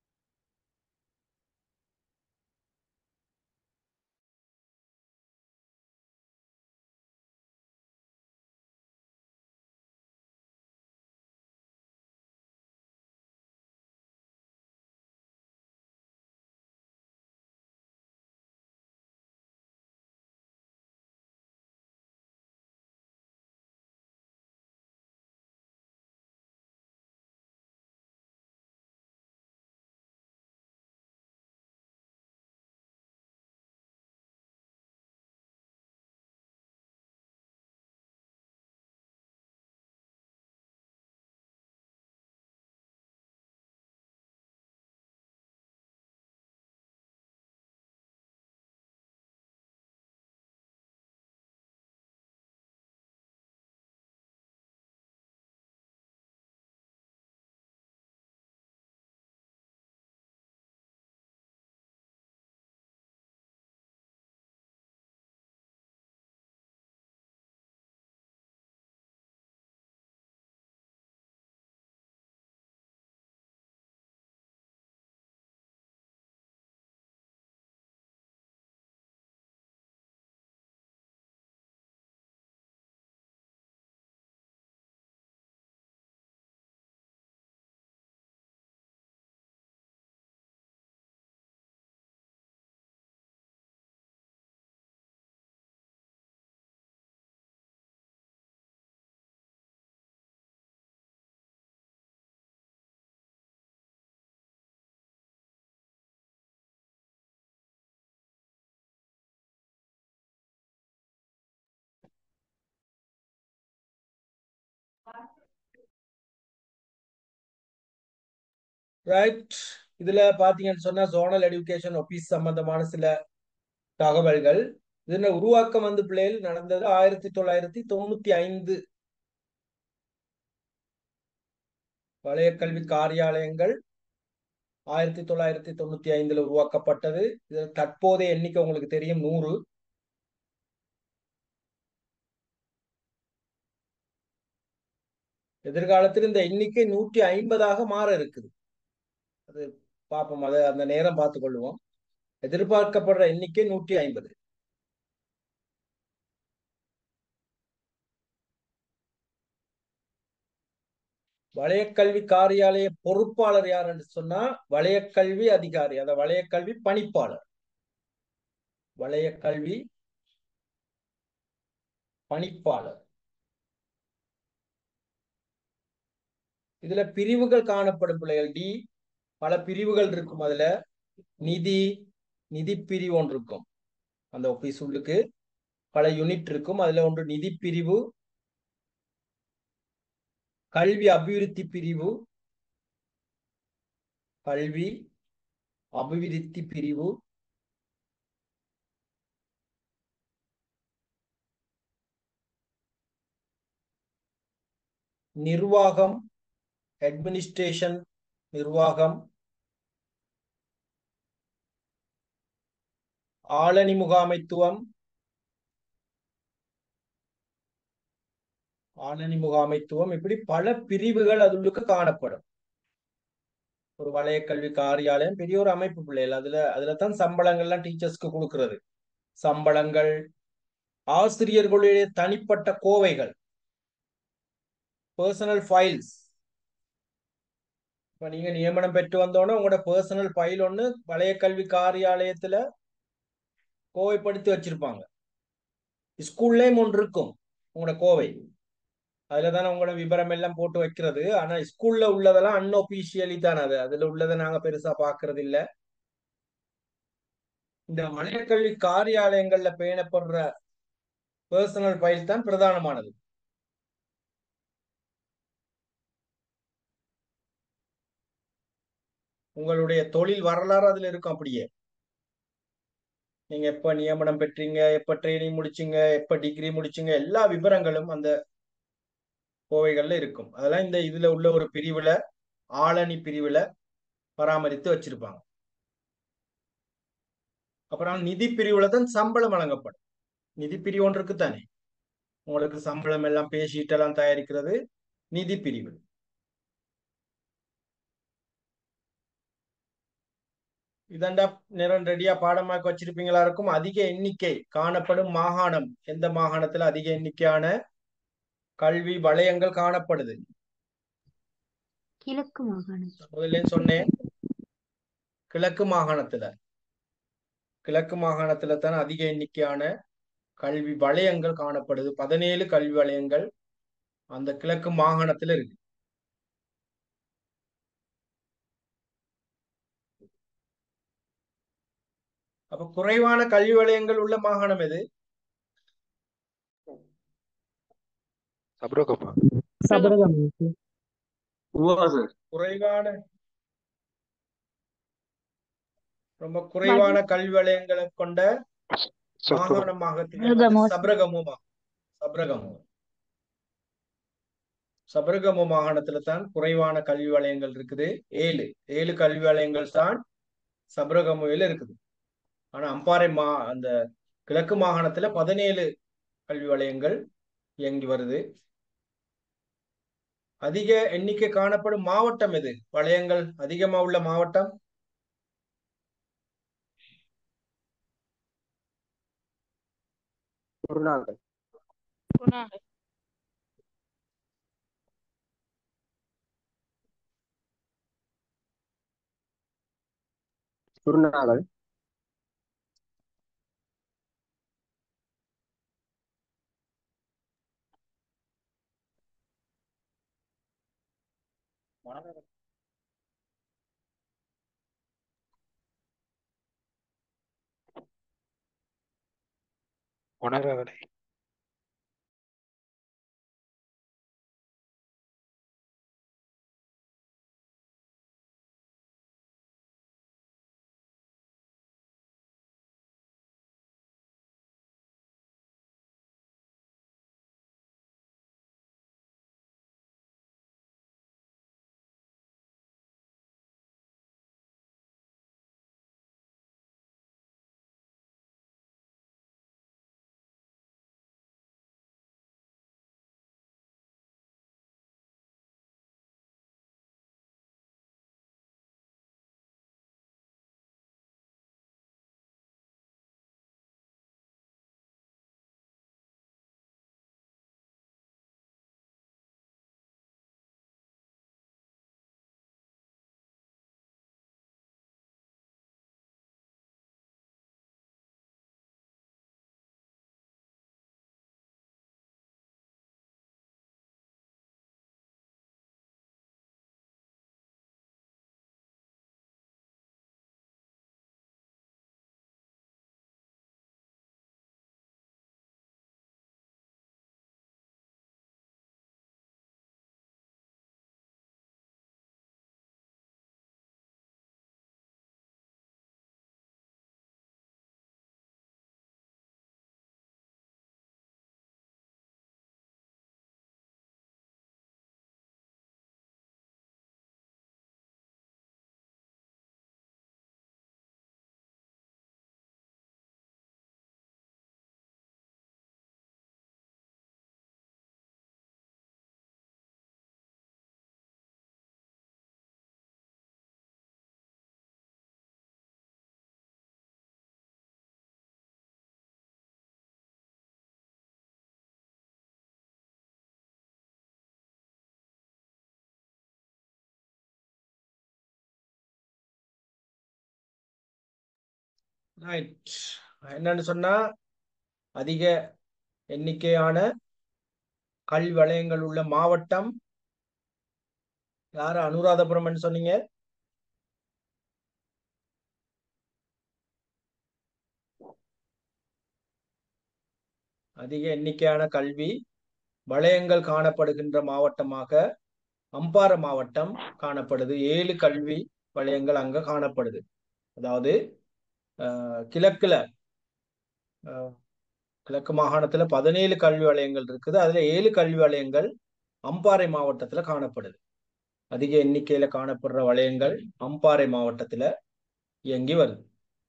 ரைட் இதுல பாத்தீங்கன்னு சொன்னா ஜோனல் எடுகேஷன் ஆபீஸ் சம்பந்தமான சில தகவல்கள் இதுல உருவாக்கம் வந்து பிள்ளைகள் நடந்தது ஆயிரத்தி தொள்ளாயிரத்தி தொண்ணூத்தி ஐந்து வலய கல்வி காரியாலயங்கள் ஆயிரத்தி தொள்ளாயிரத்தி தொண்ணூத்தி ஐந்துல உருவாக்கப்பட்டது இதுல தற்போதைய எண்ணிக்கை உங்களுக்கு தெரியும் நூறு எதிர்காலத்தில் இந்த எண்ணிக்கை நூற்றி ஐம்பதாக மாற இருக்குது அது பார்ப்போம் அதை அந்த நேரம் பார்த்துக் கொள்வோம் எதிர்பார்க்கப்படுற எண்ணிக்கை நூற்றி ஐம்பது வலயக்கல்வி காரியாலய பொறுப்பாளர் யார் என்று சொன்னா வலயக்கல்வி அதிகாரி அந்த வலயக்கல்வி பணிப்பாளர் வலயக்கல்வி பணிப்பாளர் இதுல பிரிவுகள் காணப்படும் பிள்ளைகள் டி பல பிரிவுகள் இருக்கும் அதுல நிதி நிதி பிரிவு ஒன்று இருக்கும் அந்த ஆபீஸ் உள்ளுக்கு பல யூனிட் இருக்கும் அதுல ஒன்று நிதி பிரிவு கல்வி அபிவிருத்தி பிரிவு கல்வி அபிவிருத்தி பிரிவு நிர்வாகம் அட்மினிஸ்ட்ரேஷன் நிர்வாகம் ஆளணி முகாமைத்துவம் ஆளணி முகாமைத்துவம் இப்படி பல பிரிவுகள் அதுள்ளுக்கு காணப்படும் ஒரு வலய கல்வி காரியாலயம் பெரிய ஒரு அமைப்பு பிள்ளைகள் அதுல அதுல தான் சம்பளங்கள்லாம் டீச்சர்ஸ்க்கு கொடுக்கிறது சம்பளங்கள் ஆசிரியர்களுடைய தனிப்பட்ட கோவைகள் பர்சனல் ஃபைல்ஸ் இப்ப நீங்க நியமனம் பெற்று வந்தோடனே உங்களோட பர்சனல் ஃபைல் ஒண்ணு வலய கல்வி காரியாலயத்துல கோவைப்படுத்தி வச்சிருப்பாங்க ஸ்கூல்லேயும் ஒன்று இருக்கும் உங்களோட கோவை அதுல தானே உங்களோட விவரம் எல்லாம் போட்டு வைக்கிறது ஆனா ஸ்கூல்ல உள்ளதெல்லாம் அன்ஒபிஷியலி தானே அது அதுல உள்ளதை நாங்க பெருசா பாக்குறது இல்ல இந்த வலயக்கல்வி காரியாலயங்கள்ல பேணப்படுற பர்சனல் ஃபைல் தான் பிரதானமானது உங்களுடைய தொழில் வரலாறு அதுல இருக்கும் அப்படியே நீங்க எப்ப நியமனம் பெற்றீங்க எப்ப ட்ரைனிங் முடிச்சீங்க எப்ப டிகிரி முடிச்சீங்க எல்லா விவரங்களும் அந்த கோவைகள்ல இருக்கும் அதெல்லாம் இந்த இதுல உள்ள ஒரு பிரிவுல ஆளணி பிரிவுல பராமரித்து வச்சிருப்பாங்க அப்புறம் நிதி பிரிவுல தான் சம்பளம் வழங்கப்படும் நிதி பிரிவு ஒன்று இருக்கு தானே உங்களுக்கு சம்பளம் எல்லாம் பே ஷீட் எல்லாம் தயாரிக்கிறது நிதி பிரிவு இதண்டா நேரம் ரெடியா பாடமாக்கி வச்சிருப்பீங்களா இருக்கும் அதிக எண்ணிக்கை காணப்படும் மாகாணம் எந்த மாகாணத்துல அதிக எண்ணிக்கையான கல்வி வலயங்கள் காணப்படுது கிழக்கு மாகாணம் முதல்ல சொன்னேன் கிழக்கு மாகாணத்துல கிழக்கு மாகாணத்துல தான் அதிக எண்ணிக்கையான கல்வி வலயங்கள் காணப்படுது பதினேழு கல்வி வலயங்கள் அந்த கிழக்கு மாகாணத்துல இருக்கு அப்ப குறைவான கல்வி வலயங்கள் உள்ள மாகாணம் எது சப்ரகமா சபரகம் குறைவான ரொம்ப குறைவான கல்வி வலயங்களை கொண்ட மாகாணமாக சப்ரகமு. சப்ரகமுமா சப்ரகமு சபரகமு மாகாணத்துல தான் குறைவான கல்வி வலயங்கள் இருக்குது ஏழு ஏழு கல்வி வலயங்கள் தான் சபரகமுவில் இருக்குது ஆனா அம்பாறை மா அந்த கிழக்கு மாகாணத்துல பதினேழு கல்வி வலயங்கள் இயங்கி வருது அதிக எண்ணிக்கை காணப்படும் மாவட்டம் எது வலயங்கள் அதிகமா உள்ள மாவட்டம் குருநாகல் குருநாகல் உணரவில்லை ரைட் என்னன்னு சொன்னா அதிக எண்ணிக்கையான கல்வி வலயங்கள் உள்ள மாவட்டம் யாரு அனுராதபுரம் சொன்னீங்க அதிக எண்ணிக்கையான கல்வி வலயங்கள் காணப்படுகின்ற மாவட்டமாக அம்பாறை மாவட்டம் காணப்படுது ஏழு கல்வி வலயங்கள் அங்க காணப்படுது அதாவது அஹ், கிழக்குல அஹ், கிழக்கு மாகாணத்துல பதினேழு கல்வி வலயங்கள் இருக்குது அதுல ஏழு கல்வி வலயங்கள் அம்பாறை மாவட்டத்துல காணப்படுது அதிக எண்ணிக்கையில காணப்படுற வலயங்கள் அம்பாறை மாவட்டத்துல இயங்கி வருது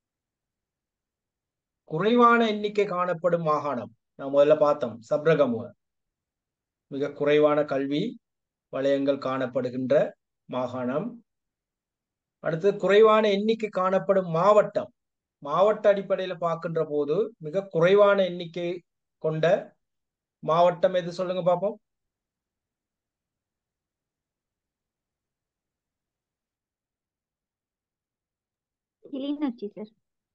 குறைவான எண்ணிக்கை காணப்படும் மாகாணம் நான் முதல்ல பார்த்தோம் சப்ரகமுவ மிக குறைவான கல்வி வலயங்கள் காணப்படுகின்ற மாகாணம் அடுத்து குறைவான எண்ணிக்கை காணப்படும் மாவட்டம் மாவட்ட அடிப்படையில பார்க்கின்ற போது மிக குறைவான எண்ணிக்கை கொண்ட மாவட்டம் எது சொல்லுங்க பார்ப்போம் கிளிநொச்சி சார்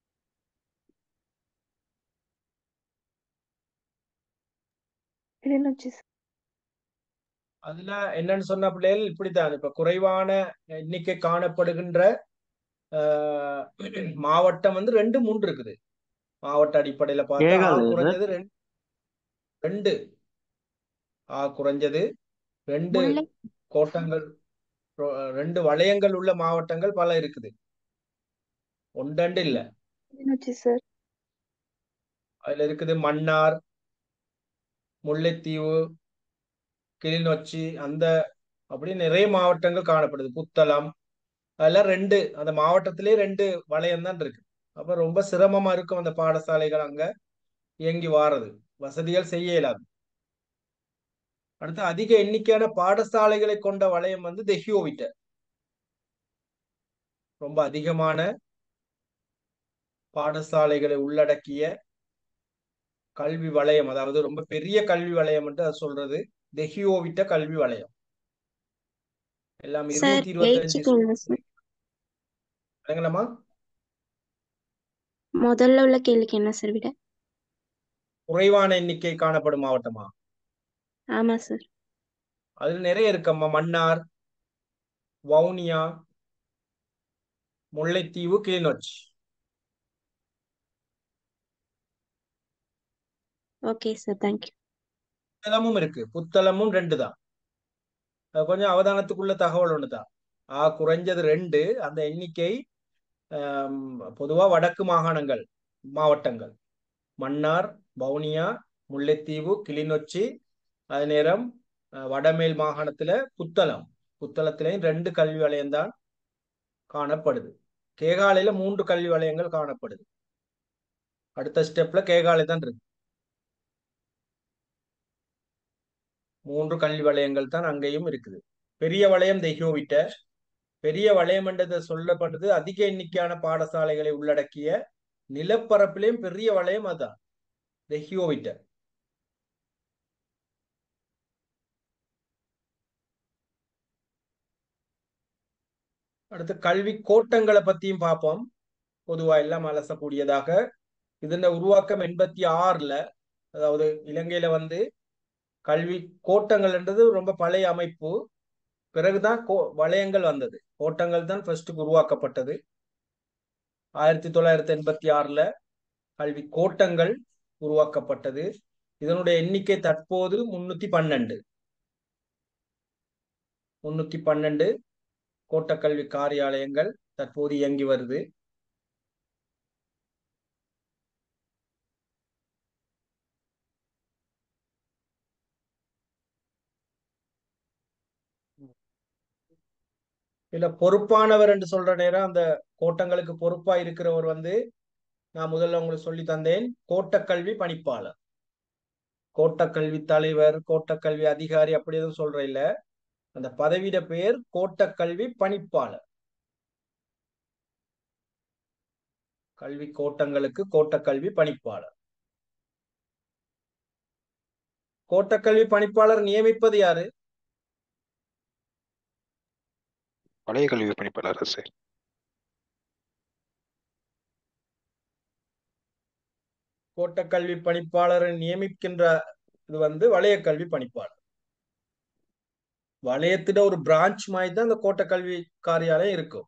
கிளிநொச்சி sir. அதுல என்னன்னு சொன்ன பிள்ளைகள் இப்படித்தான் இப்ப குறைவான எண்ணிக்கை காணப்படுகின்ற ஆஹ், மாவட்டம் வந்து ரெண்டு மூன்று இருக்குது மாவட்ட அடிப்படையில பார்த்தா ஆ ஏகால சார் குறைஞ்சது ரெண்டு ரெண்டு ஆ குறைஞ்சது ரெண்டு முல்லை கோட்டங்கள் ரொ- ரெண்டு வளையங்கள் உள்ள மாவட்டங்கள் பல இருக்குது ஒன்றண்டு இல்ல கிளிநொச்சி சார் அதுல இருக்குது மன்னார் முல்லைத்தீவு கிளிநொச்சி அந்த அப்படி நிறைய மாவட்டங்கள் காணப்படுது புத்தளம் அதெல்லாம் ரெண்டு அந்த மாவட்டத்திலே ரெண்டு வளையம் தான் இருக்கு அப்ப ரொம்ப சிரமமா இருக்கும் அந்த பாடசாலைகள் அங்க இயங்கி வாரது வசதிகள் செய்ய இயலாது அடுத்து அதிக எண்ணிக்கையான பாடசாலைகளை கொண்ட வளையம் வந்து தெஹியோவிட்ட ரொம்ப அதிகமான பாடசாலைகளை உள்ளடக்கிய கல்வி வலயம் அதாவது ரொம்ப பெரிய கல்வி வலயம் என்று அது சொல்றது தெஹியோவிட்ட கல்வி வலயம் எல்லாம் சார் இருநூத்தி இருபத்தஞ்சு எயிட்ஸுக்கு என்ன சார் விளங்கலாமா முதல்ல உள்ள கேள்விக்கு என்ன சார் விட குறைவான எண்ணிக்கை காணப்படும் மாவட்டமா ஆமா சார் அதுல நிறைய இருக்கம்மா Mannar Vavuniya Mullaitivu Kilinochchi okay sir thank you புத்தளமும் இருக்கு புத்தளமும் ரெண்டு தான் அது கொஞ்சம் அவதானத்துக்குள்ள தகவல் ஒண்ணுதான் ஆ குறைஞ்சது ரெண்டு அந்த எண்ணிக்கை ஆம், பொதுவா வடக்கு மாகாணங்கள் மாவட்டங்கள் மன்னார் வவுனியா முல்லைத்தீவு கிளிநொச்சி அதே நேரம் அஹ், வடமேல் மாகாணத்துல புத்தளம் புத்தளத்திலையும் ரெண்டு கல்வி வலயம் தான் காணப்படுது கேகாலையில மூன்று கல்வி வலயங்கள் காணப்படுது அடுத்த ஸ்டெப்ல கேகாலை தான் இருக்கு மூன்று கல்வி வலயங்கள் தான் அங்கேயும் இருக்குது பெரிய வலயம் தெஹியோவிட்ட பெரிய வலயம் என்றது சொல்லப்பட்டது அதிக எண்ணிக்கையான பாடசாலைகளை உள்ளடக்கிய நிலப்பரப்பிலையும் பெரிய வலயம் அதான் தெஹியோவிட்ட அடுத்து கல்வி கோட்டங்களை பத்தியும் பார்ப்போம் பொதுவா எல்லாம் அலசக்கூடியதாக இதன் உருவாக்கம் எண்பத்தி ஆறுல அதாவது இலங்கையில வந்து கல்வி கோட்டங்கள்ன்றது ரொம்ப பழைய அமைப்பு பிறகுதான் கோ வலயங்கள் வந்தது கோட்டங்கள் தான் ஃபர்ஸ்ட் உருவாக்கப்பட்டது ஆயிரத்தி தொள்ளாயிரத்தி எண்பத்தி ஆறுல கல்வி கோட்டங்கள் உருவாக்கப்பட்டது இதனுடைய எண்ணிக்கை தற்போது முன்னூத்தி பன்னெண்டு முன்னூத்தி பன்னெண்டு கோட்டக்கல்வி காரியாலயங்கள் தற்போது இயங்கி வருது இதுல பொறுப்பானவர் என்று சொல்ற நேரம் அந்த கோட்டங்களுக்கு பொறுப்பா இருக்கிறவர் வந்து நான் முதல்ல உங்களுக்கு சொல்லி தந்தேன் கோட்டக்கல்வி பணிப்பாளர் கோட்டக்கல்வி தலைவர் கோட்டக்கல்வி அதிகாரி அப்படி எதுவும் சொல்ற இல்ல அந்த பதவியிட பெயர் கோட்டக்கல்வி பணிப்பாளர் கல்வி கோட்டங்களுக்கு கோட்டக்கல்வி பணிப்பாளர் கோட்டக்கல்வி பணிப்பாளர் நியமிப்பது யாரு பழைய கல்வி பணிப்பாளர் அரசு கோட்டக்கல்வி பணிப்பாளரை நியமிக்கின்ற இது வந்து வலய கல்வி பணிப்பாளர் வலயத்திட ஒரு பிரான்ச் மாதிரி தான் அந்த கோட்டக்கல்வி காரியாலயம் இருக்கும்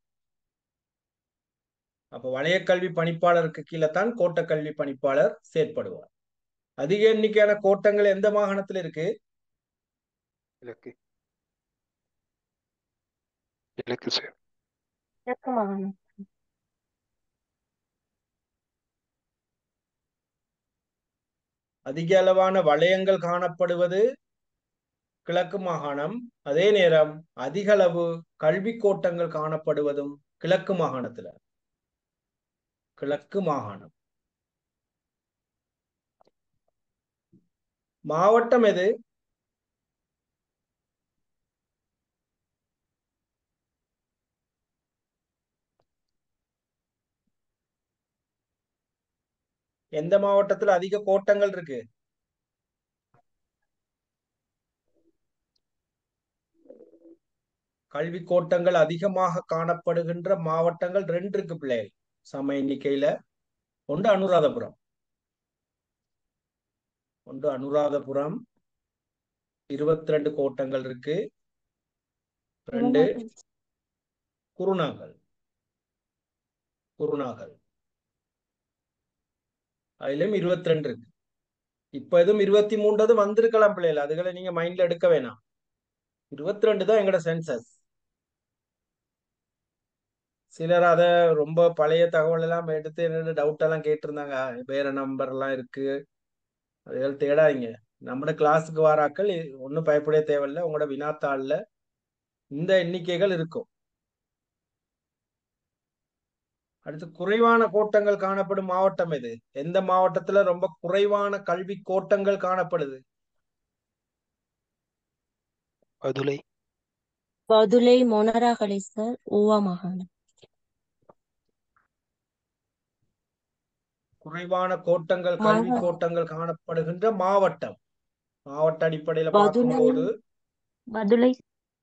அப்ப வலய கல்வி பணிப்பாளருக்கு கீழே தான் கோட்டக்கல்வி பணிப்பாளர் செயற்படுவார் அதிக எண்ணிக்கையான கோட்டங்கள் எந்த மாகாணத்துல இருக்கு இலக்கு இலக்கு சார் கிழக்கு மாகாணம் அதிக அளவான வளையங்கள் காணப்படுவது கிழக்கு மாகாணம் அதே நேரம் அதிக அளவு கல்வி கோட்டங்கள் காணப்படுவதும் கிழக்கு மாகாணத்துல கிழக்கு மாகாணம் மாவட்டம் எது எந்த மாவட்டத்துல அதிக கோட்டங்கள் இருக்கு கல்வி கோட்டங்கள் அதிகமாக காணப்படுகின்ற மாவட்டங்கள் ரெண்டு இருக்கு பிள்ளைகள் சம எண்ணிக்கையில ஒன்று அனுராதபுரம் ஒன்று அனுராதபுரம் இருபத்தி ரெண்டு கோட்டங்கள் இருக்கு ரெண்டு குருநாகல் குருநாகல் அதிலும் இருபத்தி ரெண்டு இருக்கு இப்ப எதுவும் இருபத்தி மூன்றது வந்திருக்கலாம் பிள்ளைகள் அதுகளை நீங்க மைண்ட்ல எடுக்க வேணாம் இருபத்தி ரெண்டு தான் எங்களோட சென்சஸ் சிலர் அத ரொம்ப பழைய தகவல் எல்லாம் எடுத்து என்னோட டவுட் எல்லாம் கேட்டிருந்தாங்க வேற நம்பர் எல்லாம் இருக்கு அதுகள் தேடாதீங்க நம்ம கிளாஸுக்கு வாராக்கள் ஒன்றும் பயப்பட தேவையில்லை உங்களோட வினாத்தாள்ல இந்த எண்ணிக்கைகள் இருக்கும் அடுத்து குறைவான கோட்டங்கள் காணப்படும் மாவட்டம் எது எந்த மாவட்டத்துல ரொம்ப குறைவான கல்வி கோட்டங்கள் காணப்படுது பதுளை பதுளை மொனராகலை சார் ஊவா மாகாணம் குறைவான கோட்டங்கள் கல்வி மாவா- கோட்டங்கள் காணப்படுகின்ற மாவட்டம் மாவட்ட அடிப்படையில பதுளை பார்க்கும்போது பதுளை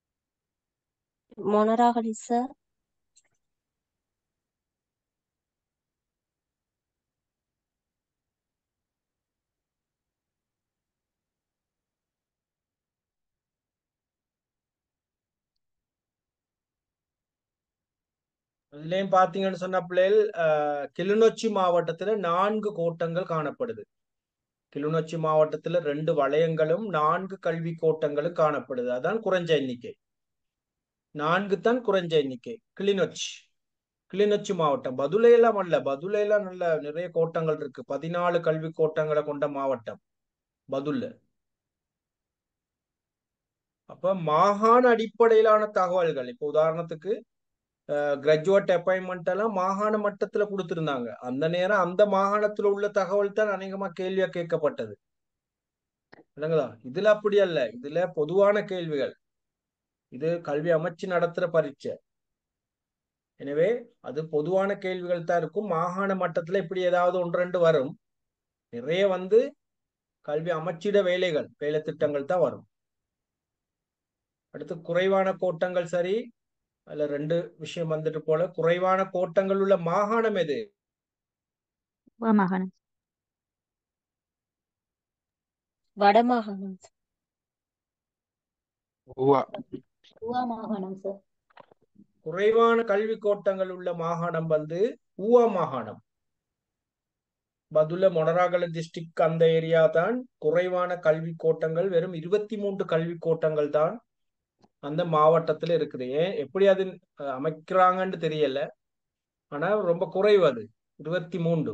மொனராகலை சார் இதுலயும் பாத்தீங்கன்னு சொன்ன பிள்ளைகள் அஹ், கிளிநொச்சி மாவட்டத்துல நான்கு கோட்டங்கள் காணப்படுது கிளிநொச்சி மாவட்டத்துல ரெண்டு வளையங்களும் நான்கு கல்வி கோட்டங்களும் காணப்படுது அதான் குறைஞ்ச எண்ணிக்கை நான்கு தான் குறைஞ்ச எண்ணிக்கை கிளிநொச்சி கிளிநொச்சி மாவட்டம் பதுளையெல்லாம் அல்ல பதுளையெல்லாம் நல்ல நிறைய கோட்டங்கள் இருக்கு பதினாலு கல்வி கோட்டங்களை கொண்ட மாவட்டம் பதுல்ல அப்ப மாகாண அடிப்படையிலான தகவல்கள் இப்ப உதாரணத்துக்கு கிராஜுவேட் அப்பாயின்மெண்ட் எல்லாம் மாகாண மட்டத்துல கொடுத்திருந்தாங்க அந்த நேரம் அந்த மாகாணத்துல உள்ள தகவல் தான் அநேகமா கேள்வியா கேட்கப்பட்டது இல்லைங்களா இதுல அப்படி அல்ல இதுல பொதுவான கேள்விகள் இது கல்வி அமைச்சு நடத்துற பரீட்சை எனவே அது பொதுவான கேள்விகள் தான் இருக்கும் மாகாண மட்டத்துல இப்படி ஏதாவது ஒன்று ரெண்டு வரும் நிறைய வந்து கல்வி அமைச்சிட வேலைகள் வேலை திட்டங்கள் தான் வரும் அடுத்து குறைவான கோட்டங்கள் சரி அதுல ரெண்டு விஷயம் வந்துட்டு போல குறைவான கோட்டங்கள் உள்ள மாகாணம் எது ஊவா மாகாணம் வடமாகாணம் ஊவா ஊவா மாகாணம் சார் குறைவான கல்வி கோட்டங்கள் உள்ள மாகாணம் வந்து ஊவா மாகாணம் பதுல மொனராகல டிஸ்ட்ரிக்ட் அந்த ஏரியா தான் குறைவான கல்வி கோட்டங்கள் வெறும் இருபத்தி மூன்று கல்வி கோட்டங்கள் தான் அந்த மாவட்டத்துல இருக்குது ஏன் எப்படி அது அஹ், அமைக்கிறாங்கன்னு தெரியல ஆனா ரொம்ப குறைவு அது இருபத்தி மூன்று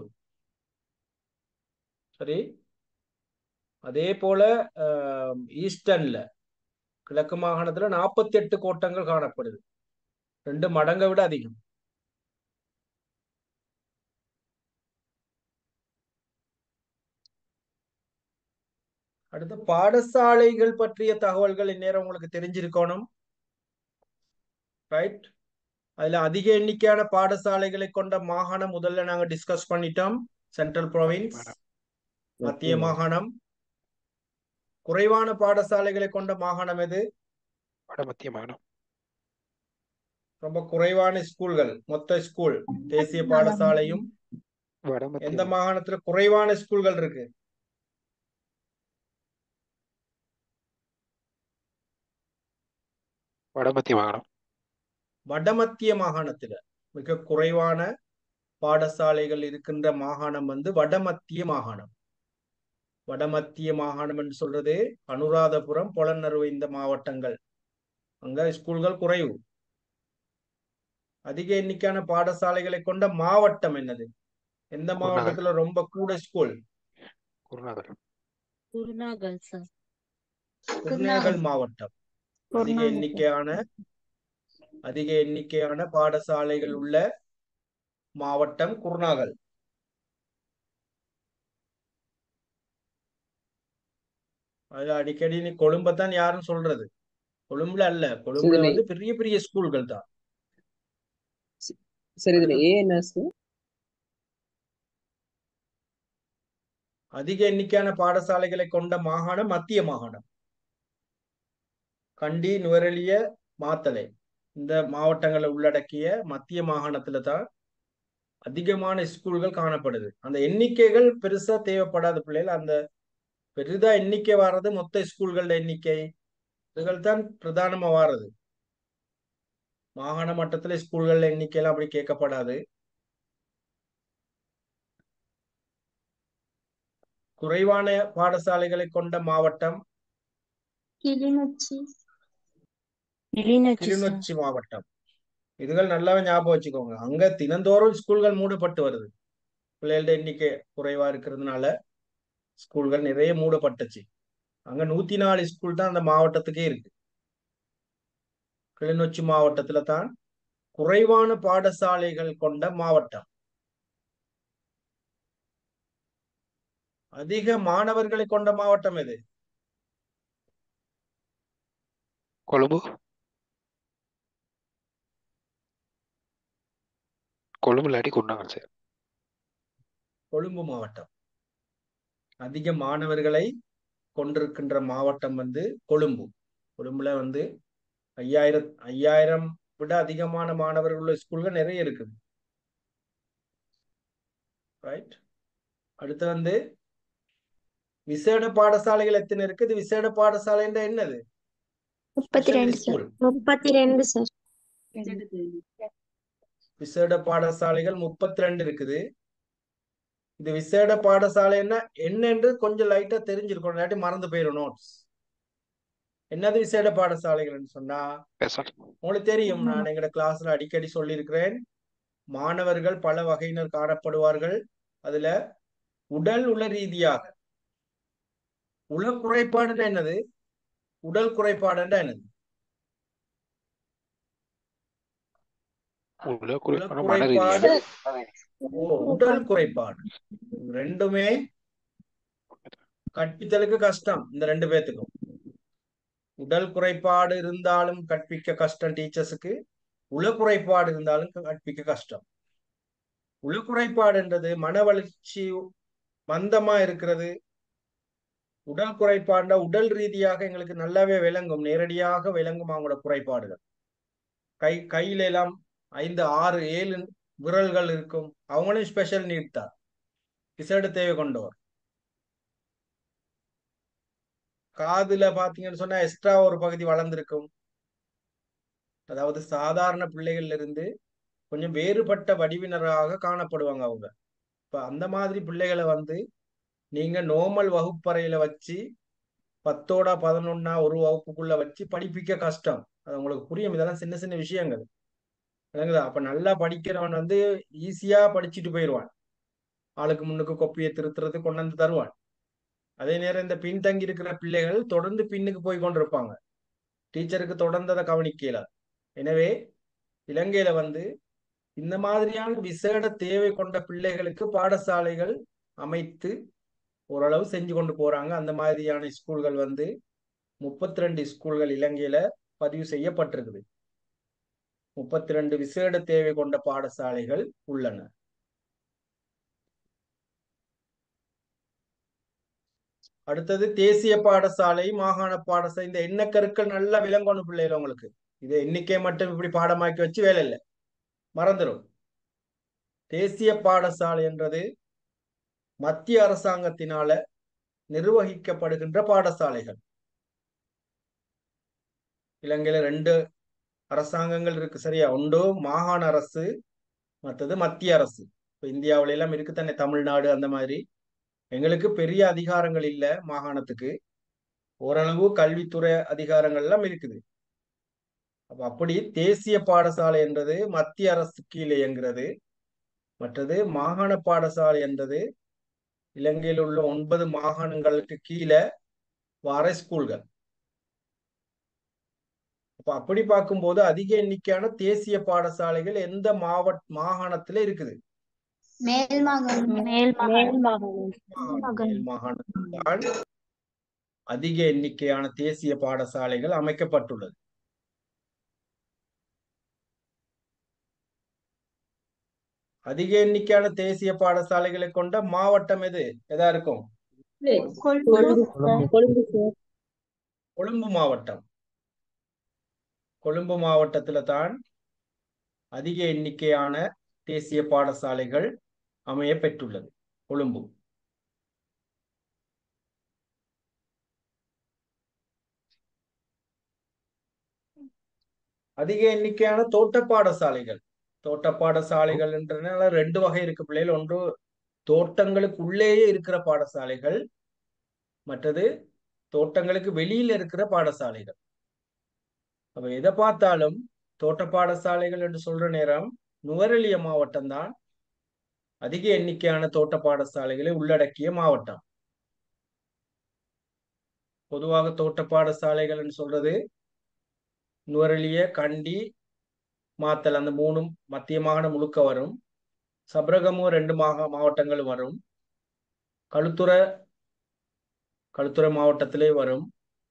சரி அதே போல அஹ், ஈஸ்டர்ன்ல கிழக்கு மாகாணத்துல நாற்பத்தி எட்டு கோட்டங்கள் காணப்படுது ரெண்டு மடங்கை விட அதிகம் அடுத்து பாடசாலைகள் பற்றிய தகவல்கள் இந்நேரம் உங்களுக்கு தெரிஞ்சிருக்கணும் ரைட் அதுல அதிக எண்ணிக்கையான பாடசாலைகளை கொண்ட மாகாணம் முதல்ல நாங்க டிஸ்கஸ் பண்ணிட்டோம் சென்ட்ரல் ப்ரொவின்ஸ் மத்திய மாகாணம் குறைவான பாடசாலைகளை கொண்ட மாகாணம் எது வடமத்திய மாகாணம் ரொம்ப குறைவான ஸ்கூல்கள் மொத்த ஸ்கூல் தேசிய பாடசாலையும் வடமத்திய எந்த மாகாணத்துல குறைவான ஸ்கூல்கள் இருக்கு வடமத்திய மாகாணம் வடமத்திய மாகாணத்துல மிக குறைவான பாடசாலைகள் இருக்கின்ற மாகாணம் வந்து வடமத்திய மாகாணம் வடமத்திய மாகாணம் என்று சொல்றது அனுராதபுரம் பொலன்னறுவை இந்த மாவட்டங்கள் அங்க ஸ்கூல்கள் குறைவு அதிக எண்ணிக்கையான பாடசாலைகளை கொண்ட மாவட்டம் என்னது எந்த மாவட்டத்துல ரொம்ப கூட ஸ்கூல் குருநாகல் குருநாகல் சார் குருநகல் மாவட்டம் அதிக குருநாகல். எண்ணிக்கையான அதிக எண்ணிக்கையான பாடசாலைகள் உள்ள மாவட்டம் குருநாகல் அது அடிக்கடி நீ கொழும்பத்தான் யாரும் சொல்றது கொழும்புல அல்ல கொழும்புல இதுல- வந்து பெரிய பெரிய ஸ்கூல்கள் தான் சரி இதுல ஏ என்ன சார் அதிக எண்ணிக்கையான பாடசாலைகளை கொண்ட மாகாணம் மத்திய மாகாணம் கண்டி நுவரெலிய மாத்தளை இந்த மாவட்டங்களை உள்ளடக்கிய மத்திய மாகாணத்துல தான் அதிகமான ஸ்கூல்கள் காணப்படுது அந்த எண்ணிக்கைகள் பெருசா தேவைப்படாத பிள்ளைகள் அந்த பெரிதா எண்ணிக்கை வர்றது மொத்த ஸ்கூல்களோட எண்ணிக்கை இதுகள் தான் பிரதானமா வாரது மாகாண மட்டத்துல ஸ்கூல்கள் எண்ணிக்கையெல்லாம் அப்படி கேட்கப்படாது குறைவான பாடசாலைகளை கொண்ட மாவட்டம் கிளிநொச்சி கிளிநொச்சி சார் கிளிநொச்சி மாவட்டம் இதுகள் நல்லாவே ஞாபகம் வச்சுக்கோங்க அங்க தினந்தோறும் ஸ்கூல்கள் மூடப்பட்டு வருது பிள்ளைகளோட எண்ணிக்கை குறைவா இருக்கிறதுனால ஸ்கூல்கள் நிறைய மூடப்பட்டுச்சு அங்க நூத்தி நாலு ஸ்கூல் தான் அந்த மாவட்டத்துக்கே இருக்கு கிளிநொச்சி மாவட்டத்துல தான் குறைவான பாடசாலைகள் கொண்ட மாவட்டம் அதிக மாணவர்களை கொண்ட மாவட்டம் எது கொழும்பு கொழும்பு இல்லாட்டி குருநாகல் சார் கொழும்பு மாவட்டம் அதிக மாணவர்களை கொண்டிருக்கின்ற மாவட்டம் வந்து கொழும்பு கொழும்புல வந்து ஐயாயிரம் ஐயாயிரம் விட அதிகமான மாணவர்கள் உள்ள ஸ்கூல்கள் நிறைய இருக்குது ரைட் அடுத்து வந்து விசேட பாடசாலைகள் எத்தனை இருக்குது விசேட பாடசாலைன்ற என்னது முப்பத்தி ஸ்பெஷல் ரெண்டு சார் ஸ்கூல் முப்பத்தி ரெண்டு சார் விசேட பாடசாலைகள் முப்பத்தி ரெண்டு இருக்குது இது விசேட பாடசாலைன்னா என்னன்னு கொஞ்சம் லைட்டா தெரிஞ்சிருக்கணும் இல்லாட்டி மறந்து போயிடும் நோட்ஸ் என்னது விசேட பாடசாலைகள்னு சொன்னா பேசல் உங்களுக்கு தெரியும் நான் எங்கட கிளாஸ்ல அடிக்கடி சொல்லியிருக்கிறேன் மாணவர்கள் பல வகையினர் காணப்படுவார்கள் அதுல உடல் உள ரீதியாக உள குறைபாடுன்னா என்னது உடல் குறைபாடுன்னா என்னது உள்ள உள குறிப்பான மன குறைபாடு ரீதியான ஓ உடல் குறைபாடு ரெண்டுமே கற்பித்தலுக்கு கஷ்டம் இந்த ரெண்டு பேத்துக்கும் உடல் குறைபாடு இருந்தாலும் கற்பிக்க கஷ்டம் டீச்சர்ஸுக்கு உள குறைபாடு இருந்தாலும் கற்பிக்க கஷ்டம் உள குறைபாடுன்றது மன வளர்ச்சி மந்தமா இருக்கிறது உடல் குறைபாடுனா உடல் ரீதியாக எங்களுக்கு நல்லாவே விளங்கும் நேரடியாக விளங்கும் அவங்களோட குறைபாடுகள் கை கையில எல்லாம் ஐந்து ஆறு ஏழு விரல்கள் இருக்கும் அவங்களும் ஸ்பெஷல் நீட் தான் விசேட தேவை கொண்டவர் காதுல பாத்தீங்கன்னு சொன்னா எக்ஸ்ட்ரா ஒரு பகுதி வளர்ந்திருக்கும் அதாவது சாதாரண பிள்ளைகள்ல இருந்து கொஞ்சம் வேறுபட்ட வடிவினராக காணப்படுவாங்க அவங்க இப்ப அந்த மாதிரி பிள்ளைகளை வந்து நீங்க நோமல் வகுப்பறையில வச்சு பத்தோட பதினொன்னா ஒரு வகுப்புக்குள்ள வச்சு படிப்பிக்க கஷ்டம் அது உங்களுக்கு புரியும் இதெல்லாம் சின்ன சின்ன விஷயங்கள் விளங்குதா அப்ப நல்லா படிக்கிறவன் வந்து ஈஸியா படிச்சுட்டு போயிடுவான் ஆளுக்கு முன்னுக்கு கொப்பியை திருத்துறது கொண்டு வந்து தருவான் அதே நேரம் இந்த பின்தங்கி இருக்கிற பிள்ளைகள் தொடர்ந்து பின்னுக்கு போய் கொண்டிருப்பாங்க டீச்சருக்கு தொடர்ந்து அதை கவனிக்கல எனவே இலங்கையில வந்து இந்த மாதிரியான விசேட தேவை கொண்ட பிள்ளைகளுக்கு பாடசாலைகள் அமைத்து ஓரளவு செஞ்சு கொண்டு போறாங்க அந்த மாதிரியான ஸ்கூல்கள் வந்து முப்பத்தி ரெண்டு ஸ்கூல்கள் இலங்கையில பதிவு செய்யப்பட்டிருக்குது முப்பத்தி ரெண்டு விசேட தேவை கொண்ட பாடசாலைகள் உள்ளன அடுத்தது தேசிய பாடசாலை மாகாண பாடசாலை இந்த எண்ண கருக்கள் நல்லா விளங்கணும் பிள்ளைகள் உங்களுக்கு இது எண்ணிக்கை மட்டும் இப்படி பாடமாக்கி வச்சு வேலை இல்லை மறந்துடும் தேசிய பாடசாலை என்றது மத்திய அரசாங்கத்தினால நிர்வகிக்கப்படுகின்ற பாடசாலைகள் இலங்கையில ரெண்டு அரசாங்கங்கள் இருக்கு சரியா ஒன்று மாகாண அரசு மற்றது மத்திய அரசு இப்போ இந்தியாவில எல்லாம் இருக்கு தானே தமிழ்நாடு அந்த மாதிரி எங்களுக்கு பெரிய அதிகாரங்கள் இல்லை மாகாணத்துக்கு ஓரளவு கல்வித்துறை அதிகாரங்கள் எல்லாம் இருக்குது அப்ப அப்படி தேசிய பாடசாலை என்றது மத்திய அரசு கீழே இயங்குகிறது மற்றது மாகாண பாடசாலை என்றது இலங்கையில் உள்ள ஒன்பது மாகாணங்களுக்கு கீழே வார ஸ்கூல்கள் அப்ப அப்படி பார்க்கும்போது அதிக எண்ணிக்கையான தேசிய பாடசாலைகள் எந்த மாவட்ட மாகாணத்துல இருக்குது மேல் மாகாணம் மேல் மேல் மாகாணம் மாகாணம் மேல் மாகாணத்தில் அதிக எண்ணிக்கையான தேசிய பாடசாலைகள் அமைக்கப்பட்டுள்ளது அதிக எண்ணிக்கையான தேசிய பாடசாலைகளை கொண்ட மாவட்டம் எது எதா இருக்கும் கொழும்பு சார் கொழும்பு மாவட்டம் கொழும்பு மாவட்டத்துல தான் அதிக எண்ணிக்கையான தேசிய பாடசாலைகள் அமைய பெற்றுள்ளது கொழும்பு அதிக எண்ணிக்கையான தோட்ட பாடசாலைகள் தோட்ட பாடசாலைகள் என்றனால ரெண்டு வகை இருக்கு பிள்ளைகள் ஒன்று தோட்டங்களுக்கு உள்ளேயே இருக்கிற பாடசாலைகள் மற்றது தோட்டங்களுக்கு வெளியில இருக்கிற பாடசாலைகள் அப்ப எதை பார்த்தாலும் தோட்ட பாடசாலைகள் என்று சொல்ற நேரம் நுவரெலிய மாவட்டம் தான் அதிக எண்ணிக்கையான தோட்ட பாடசாலைகளை உள்ளடக்கிய மாவட்டம் பொதுவாக தோட்ட பாடசாலைகள் என்று சொல்றது நுவரெலிய கண்டி மாத்தல் அந்த மூணும் மத்திய மாகாணம் முழுக்க வரும் சப்ரகமும் ரெண்டு மாக மாவட்டங்கள் வரும் களுத்துறை களுத்துறை மாவட்டத்திலே வரும்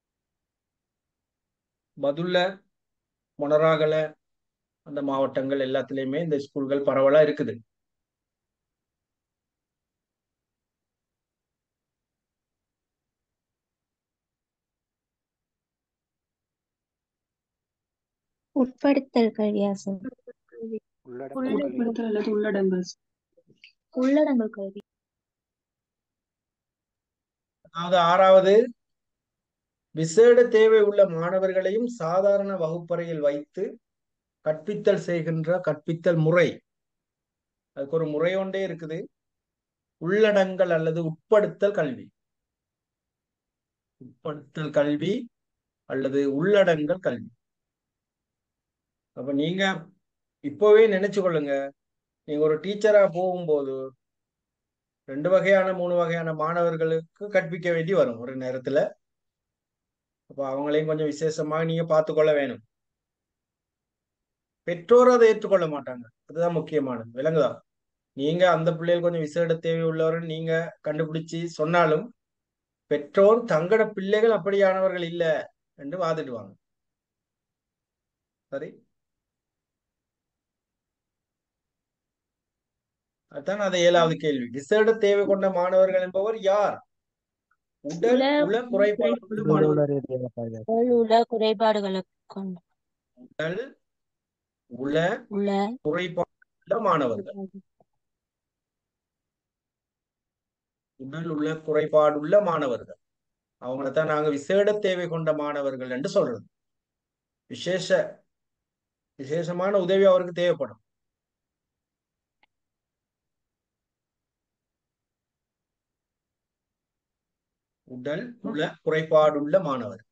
பதுல்ல மொனராகல அந்த மாவட்டங்கள் எல்லாத்துலேயுமே இந்த ஸ்கூல்கள் பரவலா இருக்குது உட்படுத்தல் கல்வியாசம் உட்படுத்தல் அல்லது உள்ளடங்கல் உள்ளடங்கல் கல்வி அதாவது ஆறாவது விசேட தேவை உள்ள மாணவர்களையும் சாதாரண வகுப்பறையில் வைத்து கற்பித்தல் செய்கின்ற கற்பித்தல் முறை அதுக்கு ஒரு முறை ஒன்றே இருக்குது உள்ளடங்கல் அல்லது உட்படுத்தல் கல்வி உட்படுத்தல் கல்வி அல்லது உள்ளடங்கல் கல்வி அப்ப நீங்க இப்பவே நினைச்சு கொள்ளுங்க நீங்க ஒரு டீச்சரா போகும்போது ரெண்டு வகையான மூணு வகையான மாணவர்களுக்கு கற்பிக்க வேண்டி வரும் ஒரு நேரத்துல அப்ப அவங்களையும் கொஞ்சம் விசேஷமாக நீங்க பார்த்துக்கொள்ள வேணும் பெற்றோர் அதை ஏற்றுக்கொள்ள மாட்டாங்க அதுதான் முக்கியமானது விளங்குதா நீங்க அந்த பிள்ளைகள் கொஞ்சம் விசேட தேவை உள்ளவர்கள் நீங்க கண்டுபிடிச்சு சொன்னாலும் பெற்றோர் தங்கட பிள்ளைகள் அப்படியானவர்கள் இல்ல என்று வாதிடுவாங்க சரி அதுதான் அது ஏழாவது கேள்வி விசேட தேவை கொண்ட மாணவர்கள் என்பவர் யார் உடல் உள குறைபாடு உள்ள மாணவர்கள் உள்ள குறைபாடுகளை கொண்ட உடல் உள உள்ள குறைபாடு உள்ள மாணவர்கள் உடல் உள்ள குறைபாடுள்ள மாணவர்கள் அவங்கள தான் நாங்க விசேட தேவை கொண்ட மாணவர்கள் என்று சொல்றது விசேஷ விசேஷமான உதவி அவருக்கு தேவைப்படும் உடல் உள குறைபாடுள்ள மாணவர்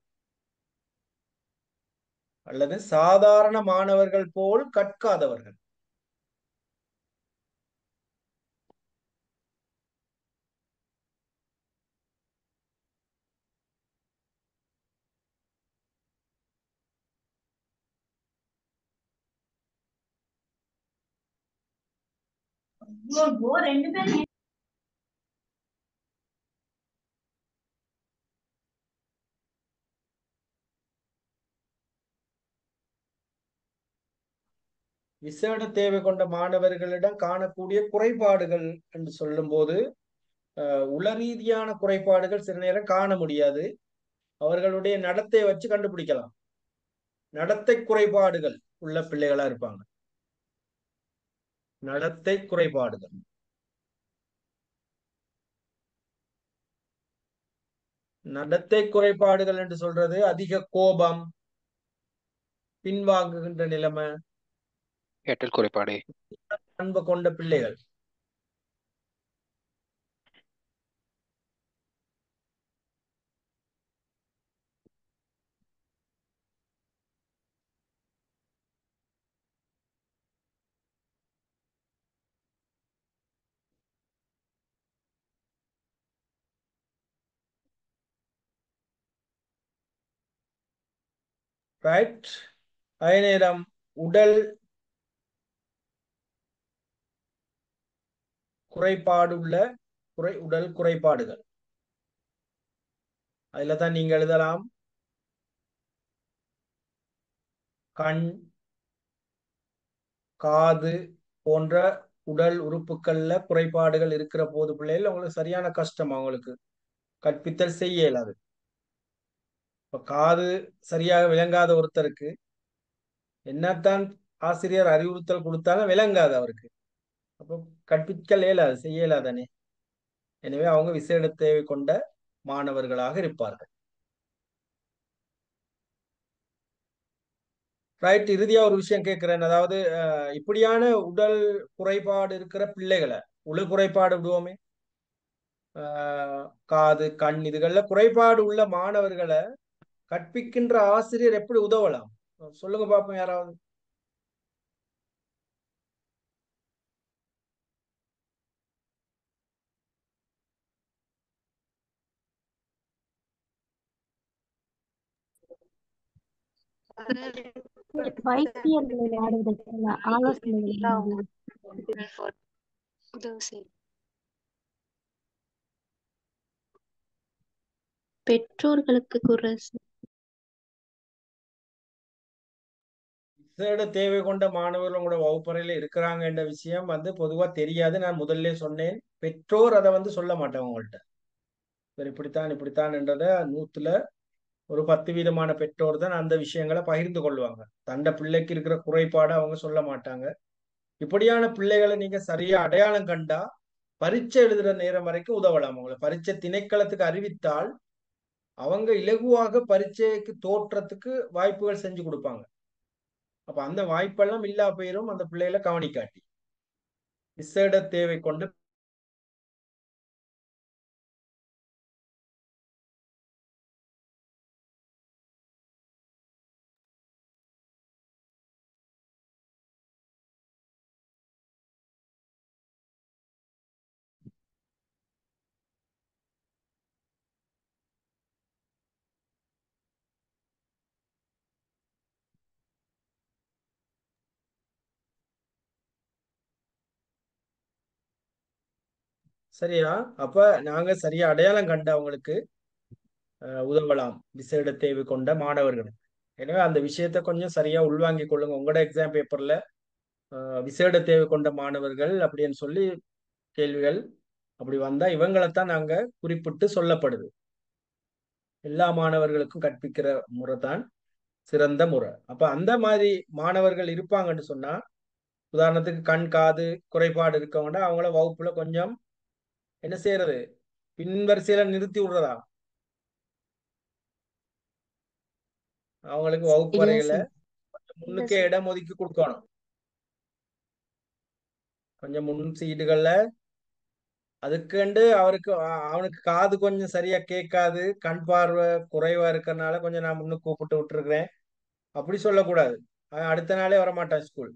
அல்லது சாதாரண மாணவர்கள் போல் கற்காதவர்கள் விசேட தேவை கொண்ட மாணவர்களிடம் காணக்கூடிய குறைபாடுகள் என்று சொல்லும்போது அஹ், உளரீதியான குறைபாடுகள் சில நேரம் காண முடியாது அவர்களுடைய நடத்தை வச்சு கண்டுபிடிக்கலாம் நடத்தை குறைபாடுகள் உள்ள பிள்ளைகளா இருப்பாங்க நடத்தை குறைபாடுகள் நடத்தை குறைபாடுகள் என்று சொல்றது அதிக கோபம் பின்வாங்குகின்ற நிலைமை ஏற்றல் குறைபாடு அன்பு கொண்ட பிள்ளைகள் ரைட் அதே நேரம் உடல் குறைபாடுள்ள குறை உடல் குறைபாடுகள் அதுல தான் நீங்க எழுதலாம் கண் காது போன்ற உடல் உறுப்புகள்ல குறைபாடுகள் இருக்கிற போது பிள்ளைகள் உங்களுக்கு சரியான கஷ்டம் அவங்களுக்கு கற்பித்தல் செய்ய இயலாது இப்ப காது சரியாக விளங்காத ஒருத்தருக்கு என்னத்தான் ஆசிரியர் அறிவுறுத்தல் கொடுத்தாலும் விளங்காது அவருக்கு அப்போ கற்பிக்கல் இயலாது செய்ய இயலாதானே எனவே அவங்க விசேட தேவை கொண்ட மாணவர்களாக இருப்பார்கள் ரைட் இறுதியா ஒரு விஷயம் கேட்கிறேன் அதாவது அஹ், இப்படியான உடல் குறைபாடு இருக்கிற பிள்ளைகளை உடல் குறைபாடு விடுவோமே அஹ், காது கண் இதுகள்ல குறைபாடு உள்ள மாணவர்களை கற்பிக்கின்ற ஆசிரியர் எப்படி உதவலாம் சொல்லுங்க பாப்போம் யாராவது வைத்தியர்களை நாடுவதற்கான ஆலோசனைகளை வழங்குவது. உதவி செய் பெற்றோர்களுக்கு குறை விசேட தேவை கொண்ட மாணவர்கள் உங்களோட வகுப்பறையில இருக்கிறாங்க என்ற விஷயம் வந்து பொதுவா தெரியாது நான் முதல்ல சொன்னேன் பெற்றோர் அதை வந்து சொல்ல மாட்டாங்க உங்கள்ட்ட இவர் இப்படித்தான் இப்படித்தான் என்றத நூத்துல ஒரு பத்து வீதமான பெற்றோர் தான் அந்த விஷயங்களை பகிர்ந்து கொள்வாங்க தண்ட பிள்ளைக்கு இருக்கிற குறைபாடு அவங்க சொல்ல மாட்டாங்க இப்படியான பிள்ளைகளை நீங்க சரியா அடையாளம் கண்டா பரீட்சை எழுதுற நேரம் வரைக்கும் உதவலாம் அவங்களை பரீட்சை திணைக்களத்துக்கு அறிவித்தால் அவங்க இலகுவாக பரீட்சைக்கு தோற்றத்துக்கு வாய்ப்புகள் செஞ்சு கொடுப்பாங்க அப்ப அந்த வாய்ப்பெல்லாம் இல்லா போயிரும் அந்த பிள்ளைகளை கவனிக்காட்டி விசேட தேவை கொண்டு சரியா அப்ப நாங்க சரியா அடையாளம் கண்டு அவங்களுக்கு அஹ், உதவலாம் விசேட தேவை கொண்ட மாணவர்களுக்கு எனவே அந்த விஷயத்த கொஞ்சம் சரியா உள்வாங்கிக் கொள்ளுங்க உங்களோட எக்ஸாம் பேப்பர்ல விசேட தேவை கொண்ட மாணவர்கள் அப்படின்னு சொல்லி கேள்விகள் அப்படி வந்தா இவங்களைத்தான் நாங்க குறிப்பிட்டு சொல்லப்படுது எல்லா மாணவர்களுக்கும் கற்பிக்கிற முறை தான் சிறந்த முறை அப்ப அந்த மாதிரி மாணவர்கள் இருப்பாங்கன்னு சொன்னா உதாரணத்துக்கு கண் காது குறைபாடு இருக்கவங்க அவங்கள வகுப்புல கொஞ்சம் என்ன செய்யறது பின்வரிசையில நிறுத்தி விடுறதா அவங்களுக்கு இல்ல வகுப்பறையில சார் கொஞ்சம் முன்னுக்கே இடம் ஒதுக்கி கொடுக்கணும் கொஞ்சம் முன் சீட்டுகள்ல அதுக்குண்டு அவருக்கு அ- அவனுக்கு காது கொஞ்சம் சரியா கேட்காது கண் பார்வை குறைவா இருக்கறனால கொஞ்சம் நான் முன்னுக்கு கூப்பிட்டு விட்டுருக்கிறேன் அப்படி சொல்லக்கூடாது அவன் அடுத்த நாளே வரமாட்டான் ஸ்கூல்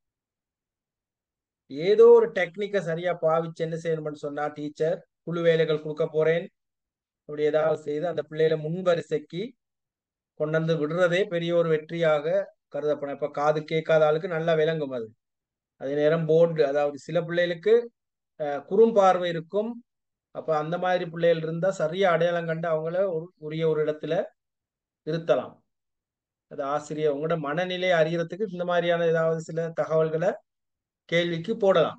ஏதோ ஒரு டெக்னிக்கை சரியா பாவிச்சு என்ன செய்யணும்னு சொன்னா டீச்சர் குழு வேலைகள் கொடுக்க போறேன் அப்படி ஏதாவது செய்து அந்த பிள்ளைகளை முன் வரிசைக்கு கொண்டு வந்து விடுறதே பெரிய ஒரு வெற்றியாக கருதப்படும் இப்ப காது கேட்காத ஆளுக்கு நல்லா விளங்கும் அது அதே நேரம் போர்டு அதாவது சில பிள்ளைகளுக்கு அஹ், குறும்பார்வை இருக்கும் அப்ப அந்த மாதிரி பிள்ளைகள் இருந்தா சரியா அடையாளம் கண்டு அவங்கள ஒரு உரிய ஒரு இடத்துல இருத்தலாம் அது ஆசிரியர் உங்களோட மனநிலை அறியறதுக்கு இந்த மாதிரியான ஏதாவது சில தகவல்களை கேள்விக்கு போடலாம்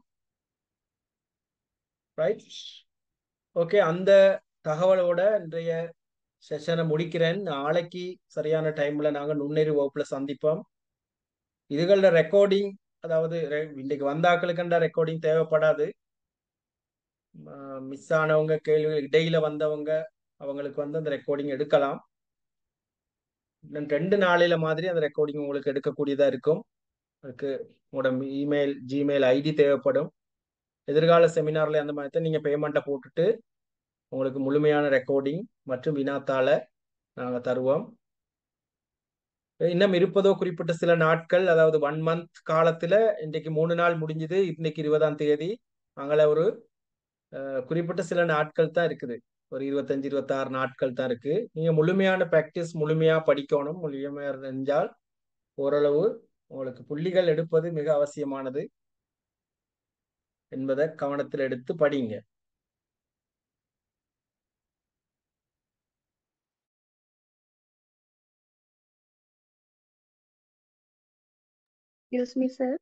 ரைட் ஓகே அந்த தகவலோட இன்றைய செஷனை முடிக்கிறேன் நாளைக்கு சரியான டைம்ல நாங்க நுண்ணறிவு வகுப்புல சந்திப்போம் இதுகளோட ரெக்கார்டிங் அதாவது ரெ- இன்னைக்கு வந்தாக்களுக்குன்ற ரெக்கார்டிங் தேவைப்படாது மிஸ் ஆனவங்க கேள்விகள் இடையில வந்தவங்க அவங்களுக்கு வந்து அந்த ரெக்கார்டிங் எடுக்கலாம் இன்னும் ரெண்டு நாளையில மாதிரி அந்த ரெக்கார்டிங் உங்களுக்கு எடுக்கக்கூடியதா இருக்கும் அதுக்கு உங்களோட இமெயில் ஜிமெயில் ஐடி தேவைப்படும் எதிர்கால செமினார்ல அந்த மாதிரி தான் நீங்க பேமெண்ட்டை போட்டுட்டு உங்களுக்கு முழுமையான ரெக்கார்டிங் மற்றும் வினாத்தாள நாங்க தருவோம் இன்னும் இருப்பதோ குறிப்பிட்ட சில நாட்கள் அதாவது ஒன் மந்த் காலத்துல இன்றைக்கு மூணு நாள் முடிஞ்சது இன்னைக்கு இருபதாம் தேதி அங்கே ஒரு அஹ், குறிப்பிட்ட சில நாட்கள் தான் இருக்குது ஒரு இருபத்தஞ்சு இருபத்தாறு நாட்கள் தான் இருக்கு நீங்க முழுமையான ப்ராக்டிஸ் முழுமையா படிக்கணும் முழுமையா தெரிஞ்சால் ஓரளவு உங்களுக்கு புள்ளிகள் எடுப்பது மிக அவசியமானது என்பதை கவனத்தில் எடுத்து படிங்க எக்ஸ்கியூஸ் மீ சார்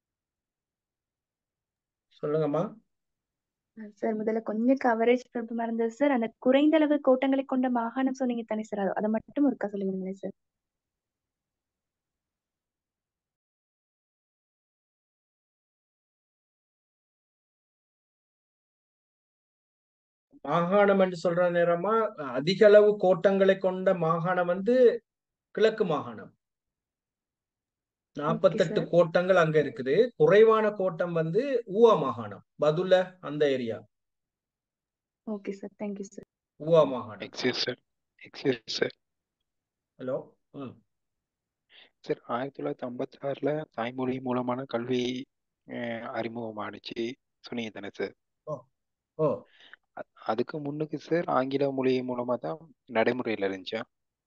சொல்லுங்கம்மா சார் முதல்ல கொஞ்சம் கவரேஜ் ப்ராப்ளமா இருந்தது சார் அந்த குறைந்த அளவு கோட்டங்களை கொண்ட மாகாணம் சொன்னீங்க தானே சார் அது- அதை மட்டும் ஒருக்கா சொல்லுங்களேன் சார் மாகாணம் என்று சொல்ற நேரமா அதிக அளவு கோட்டங்களை கொண்ட மாகாணம் வந்து கிழக்கு மாகாணம் நாற்பத்தெட்டு sir. கோட்டங்கள் அங்க இருக்குது குறைவான கோட்டம் வந்து ஊவா மாகாணம் பதுல அந்த area okay sir thank you sir Uva மாகாணம் excuse sir excuse sir hello hmm sir ஆயிரத்தி தொள்ளாயிரத்தி ஐம்பத்தி ஆறுல தாய்மொழி மூலமான கல்வி அஹ், அறிமுகமானுச்சு சொன்னீங்க தானே சார் ஓ ஓ அ- அதுக்கு முன்னுக்கு சார் ஆங்கில மொழி மூலமா தான் நடைமுறையில் இருந்துச்சா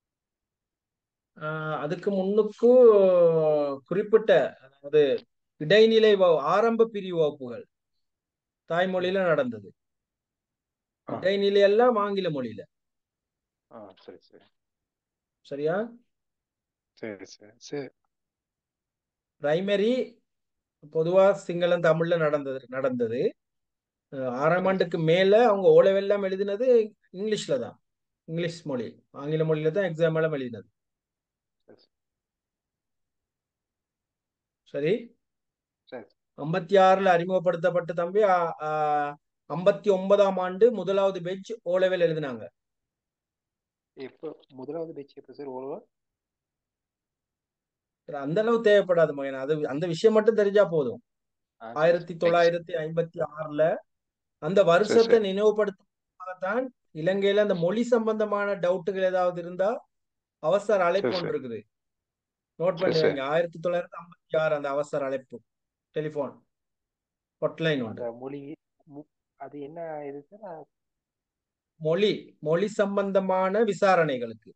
ஆஹ் அதுக்கு முன்னுக்கு குறிப்பிட்ட அதாவது இடைநிலை வகு- ஆரம்ப பிரிவு வகுப்புகள் தாய்மொழியில நடந்தது ஆ இடைநிலை எல்லாம் ஆங்கில மொழியில ஆ சரி சரி சரியா சரி சார் சரி பிரைமரி பொதுவா சிங்களம் தமிழ்ல நடந்தது நடந்தது அஹ் ஆறாம் ஆண்டுக்கு மேல அவங்க ஓ லெவல் எல்லாம் எழுதினது இங்கிலீஷ்ல தான் இங்கிலீஷ் மொழி ஆங்கில மொழியில தான் எக்ஸாம் எல்லாம் எழுதினது சரி சரி சரி ஐம்பத்தி ஆறுல அறிமுகப்படுத்தப்பட்ட தம்பி ஐம்பத்தி ஒன்பதாம் ஆண்டு முதலாவது பெஞ்ச் ஓ லெவல் எழுதினாங்க எப்போ முதலாவது பேச்சு எப்போ சார் ஓடுவா சரி, அந்த அளவு தேவைப்படாது மகன் அது அந்த விஷயம் மட்டும் தெரிஞ்சா போதும் ஆ சரி ஆயிரத்தி சரி தொள்ளாயிரத்தி ஐம்பத்தி ஆறுல அந்த சரி வருஷத்தை சரி நினைவுபடுத்ததான் இலங்கையில அந்த மொழி சம்பந்தமான டவுட்டுகள் ஏதாவது இருந்தா அவசர அழைப்பு சரி ஒன்று சார் இருக்குது நோட் சரி பண்ணி சார் வைங்க ஆயிரத்தி தொள்ளாயிரத்தி ஐம்பத்தி ஆறு அந்த அவசர அழைப்பு டெலிபோன் ஹொட்லைன் அந்த உண்டு மொழி மு- அது என்ன இது சார் மொழி மொழி சம்பந்தமான விசாரணைகளுக்கு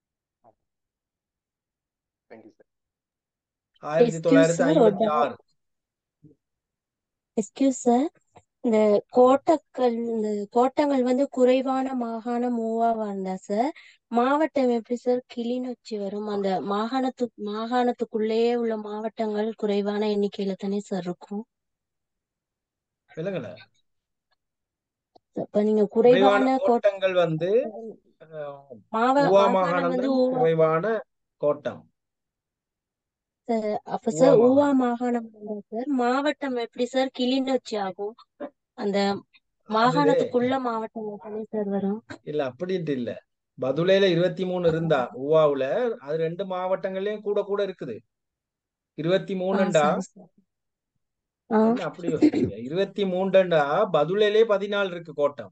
தேங்க்யூ சார் ஆயிரத்தி எஸ்கியூஸ் தொள்ளாயிரத்தி சார் ஒரு ஐம்பத்தி ஆறு எஸ்கியூஸ் சார் இந்த கோட்டங்கள் இந்த கோட்டங்கள் வந்து குறைவான மாகாணம் மூவாவா இருந்தா சார் மாவட்டம் எப்படி சார் கிளிநொச்சி வரும் அந்த மாகாணத்து மாகாணத்துக்குள்ளேயே உள்ள மாவட்டங்கள் குறைவான எண்ணிக்கையில தானே சார் இருக்கும் விலங்கல அப்ப நீங்க குறைவான குறைவான கோட் கோட்டங்கள் வந்து அஹ், மாவ ஊவா மாகாணம் மாகாணம் வந்து தான் ஊவா குறைவான கோட்டம் சார் அப்ப ஊவா சார் ஊவா மாகாணம் மாகாணம் இருந்தா சார் மாவட்டம் எப்படி சார் கிளிநொச்சி ஆகும் அந்த அதுவே மாகாணத்துக்குள்ள மாவட்டங்கள் தானே சார் வரும் இல்ல அப்படின்ட்டு இல்ல பதுளையில இருபத்தி மூணு இருந்தா ஊவாவுல அது ரெண்டு மாவட்டங்கள்லயும் கூட கூட இருக்குது இருபத்தி ஆ மூணுண்டா சரி சார் ஆ என்ன அப்படி யோசிக்கிறீங்க இருபத்தி மூணுண்டா பதுளையிலே பதினாலு இருக்கு கோட்டம்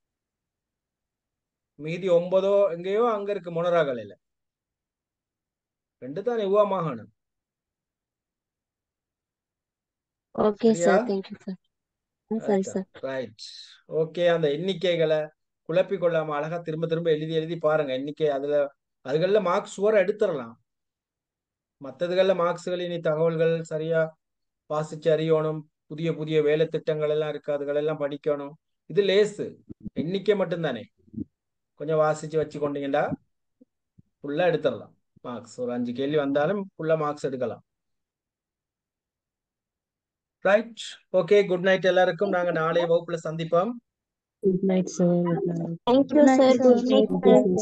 மீதி ஒன்பதோ எங்கேயோ அங்க இருக்கு மொனராகலையில ரெண்டு தானே ஊவா மாகாணம் ஓகே சரியா சார் தேங்க்யூ சார் ஆ சரி ரைட்டா சார் ரைட் ஓகே அந்த எண்ணிக்கைகளை குழப்பிக் கொள்ளாம அழகா திரும்ப திரும்ப எழுதி எழுதி பாருங்க எண்ணிக்கை அதுல அதுகள்ல மார்க்ஸ் சுவர எடுத்துடலாம் மற்றதுகளில் மார்க்ஸ்கள் இனி தகவல்கள் சரியா வாசிச்சு அறியணும் புதிய புதிய வேலை திட்டங்கள் எல்லாம் இருக்கு அதுகள் எல்லாம் படிக்கணும் இது லேசு எண்ணிக்கை மட்டும்தானே கொஞ்சம் வாசிச்சு வச்சு கொண்டீங்கன்னா ஃபுல்லா எடுத்துடலாம் மார்க்ஸ் ஒரு அஞ்சு கேள்வி வந்தாலும் ஃபுல்லா மார்க்ஸ் எடுக்கலாம் ரைட் ஓகே குட் நைட் எல்லாருக்கும் நாங்க நாளைய வகுப்புல சந்திப்போம் good night sir good night thank you good night sir sir good night thank you sir sir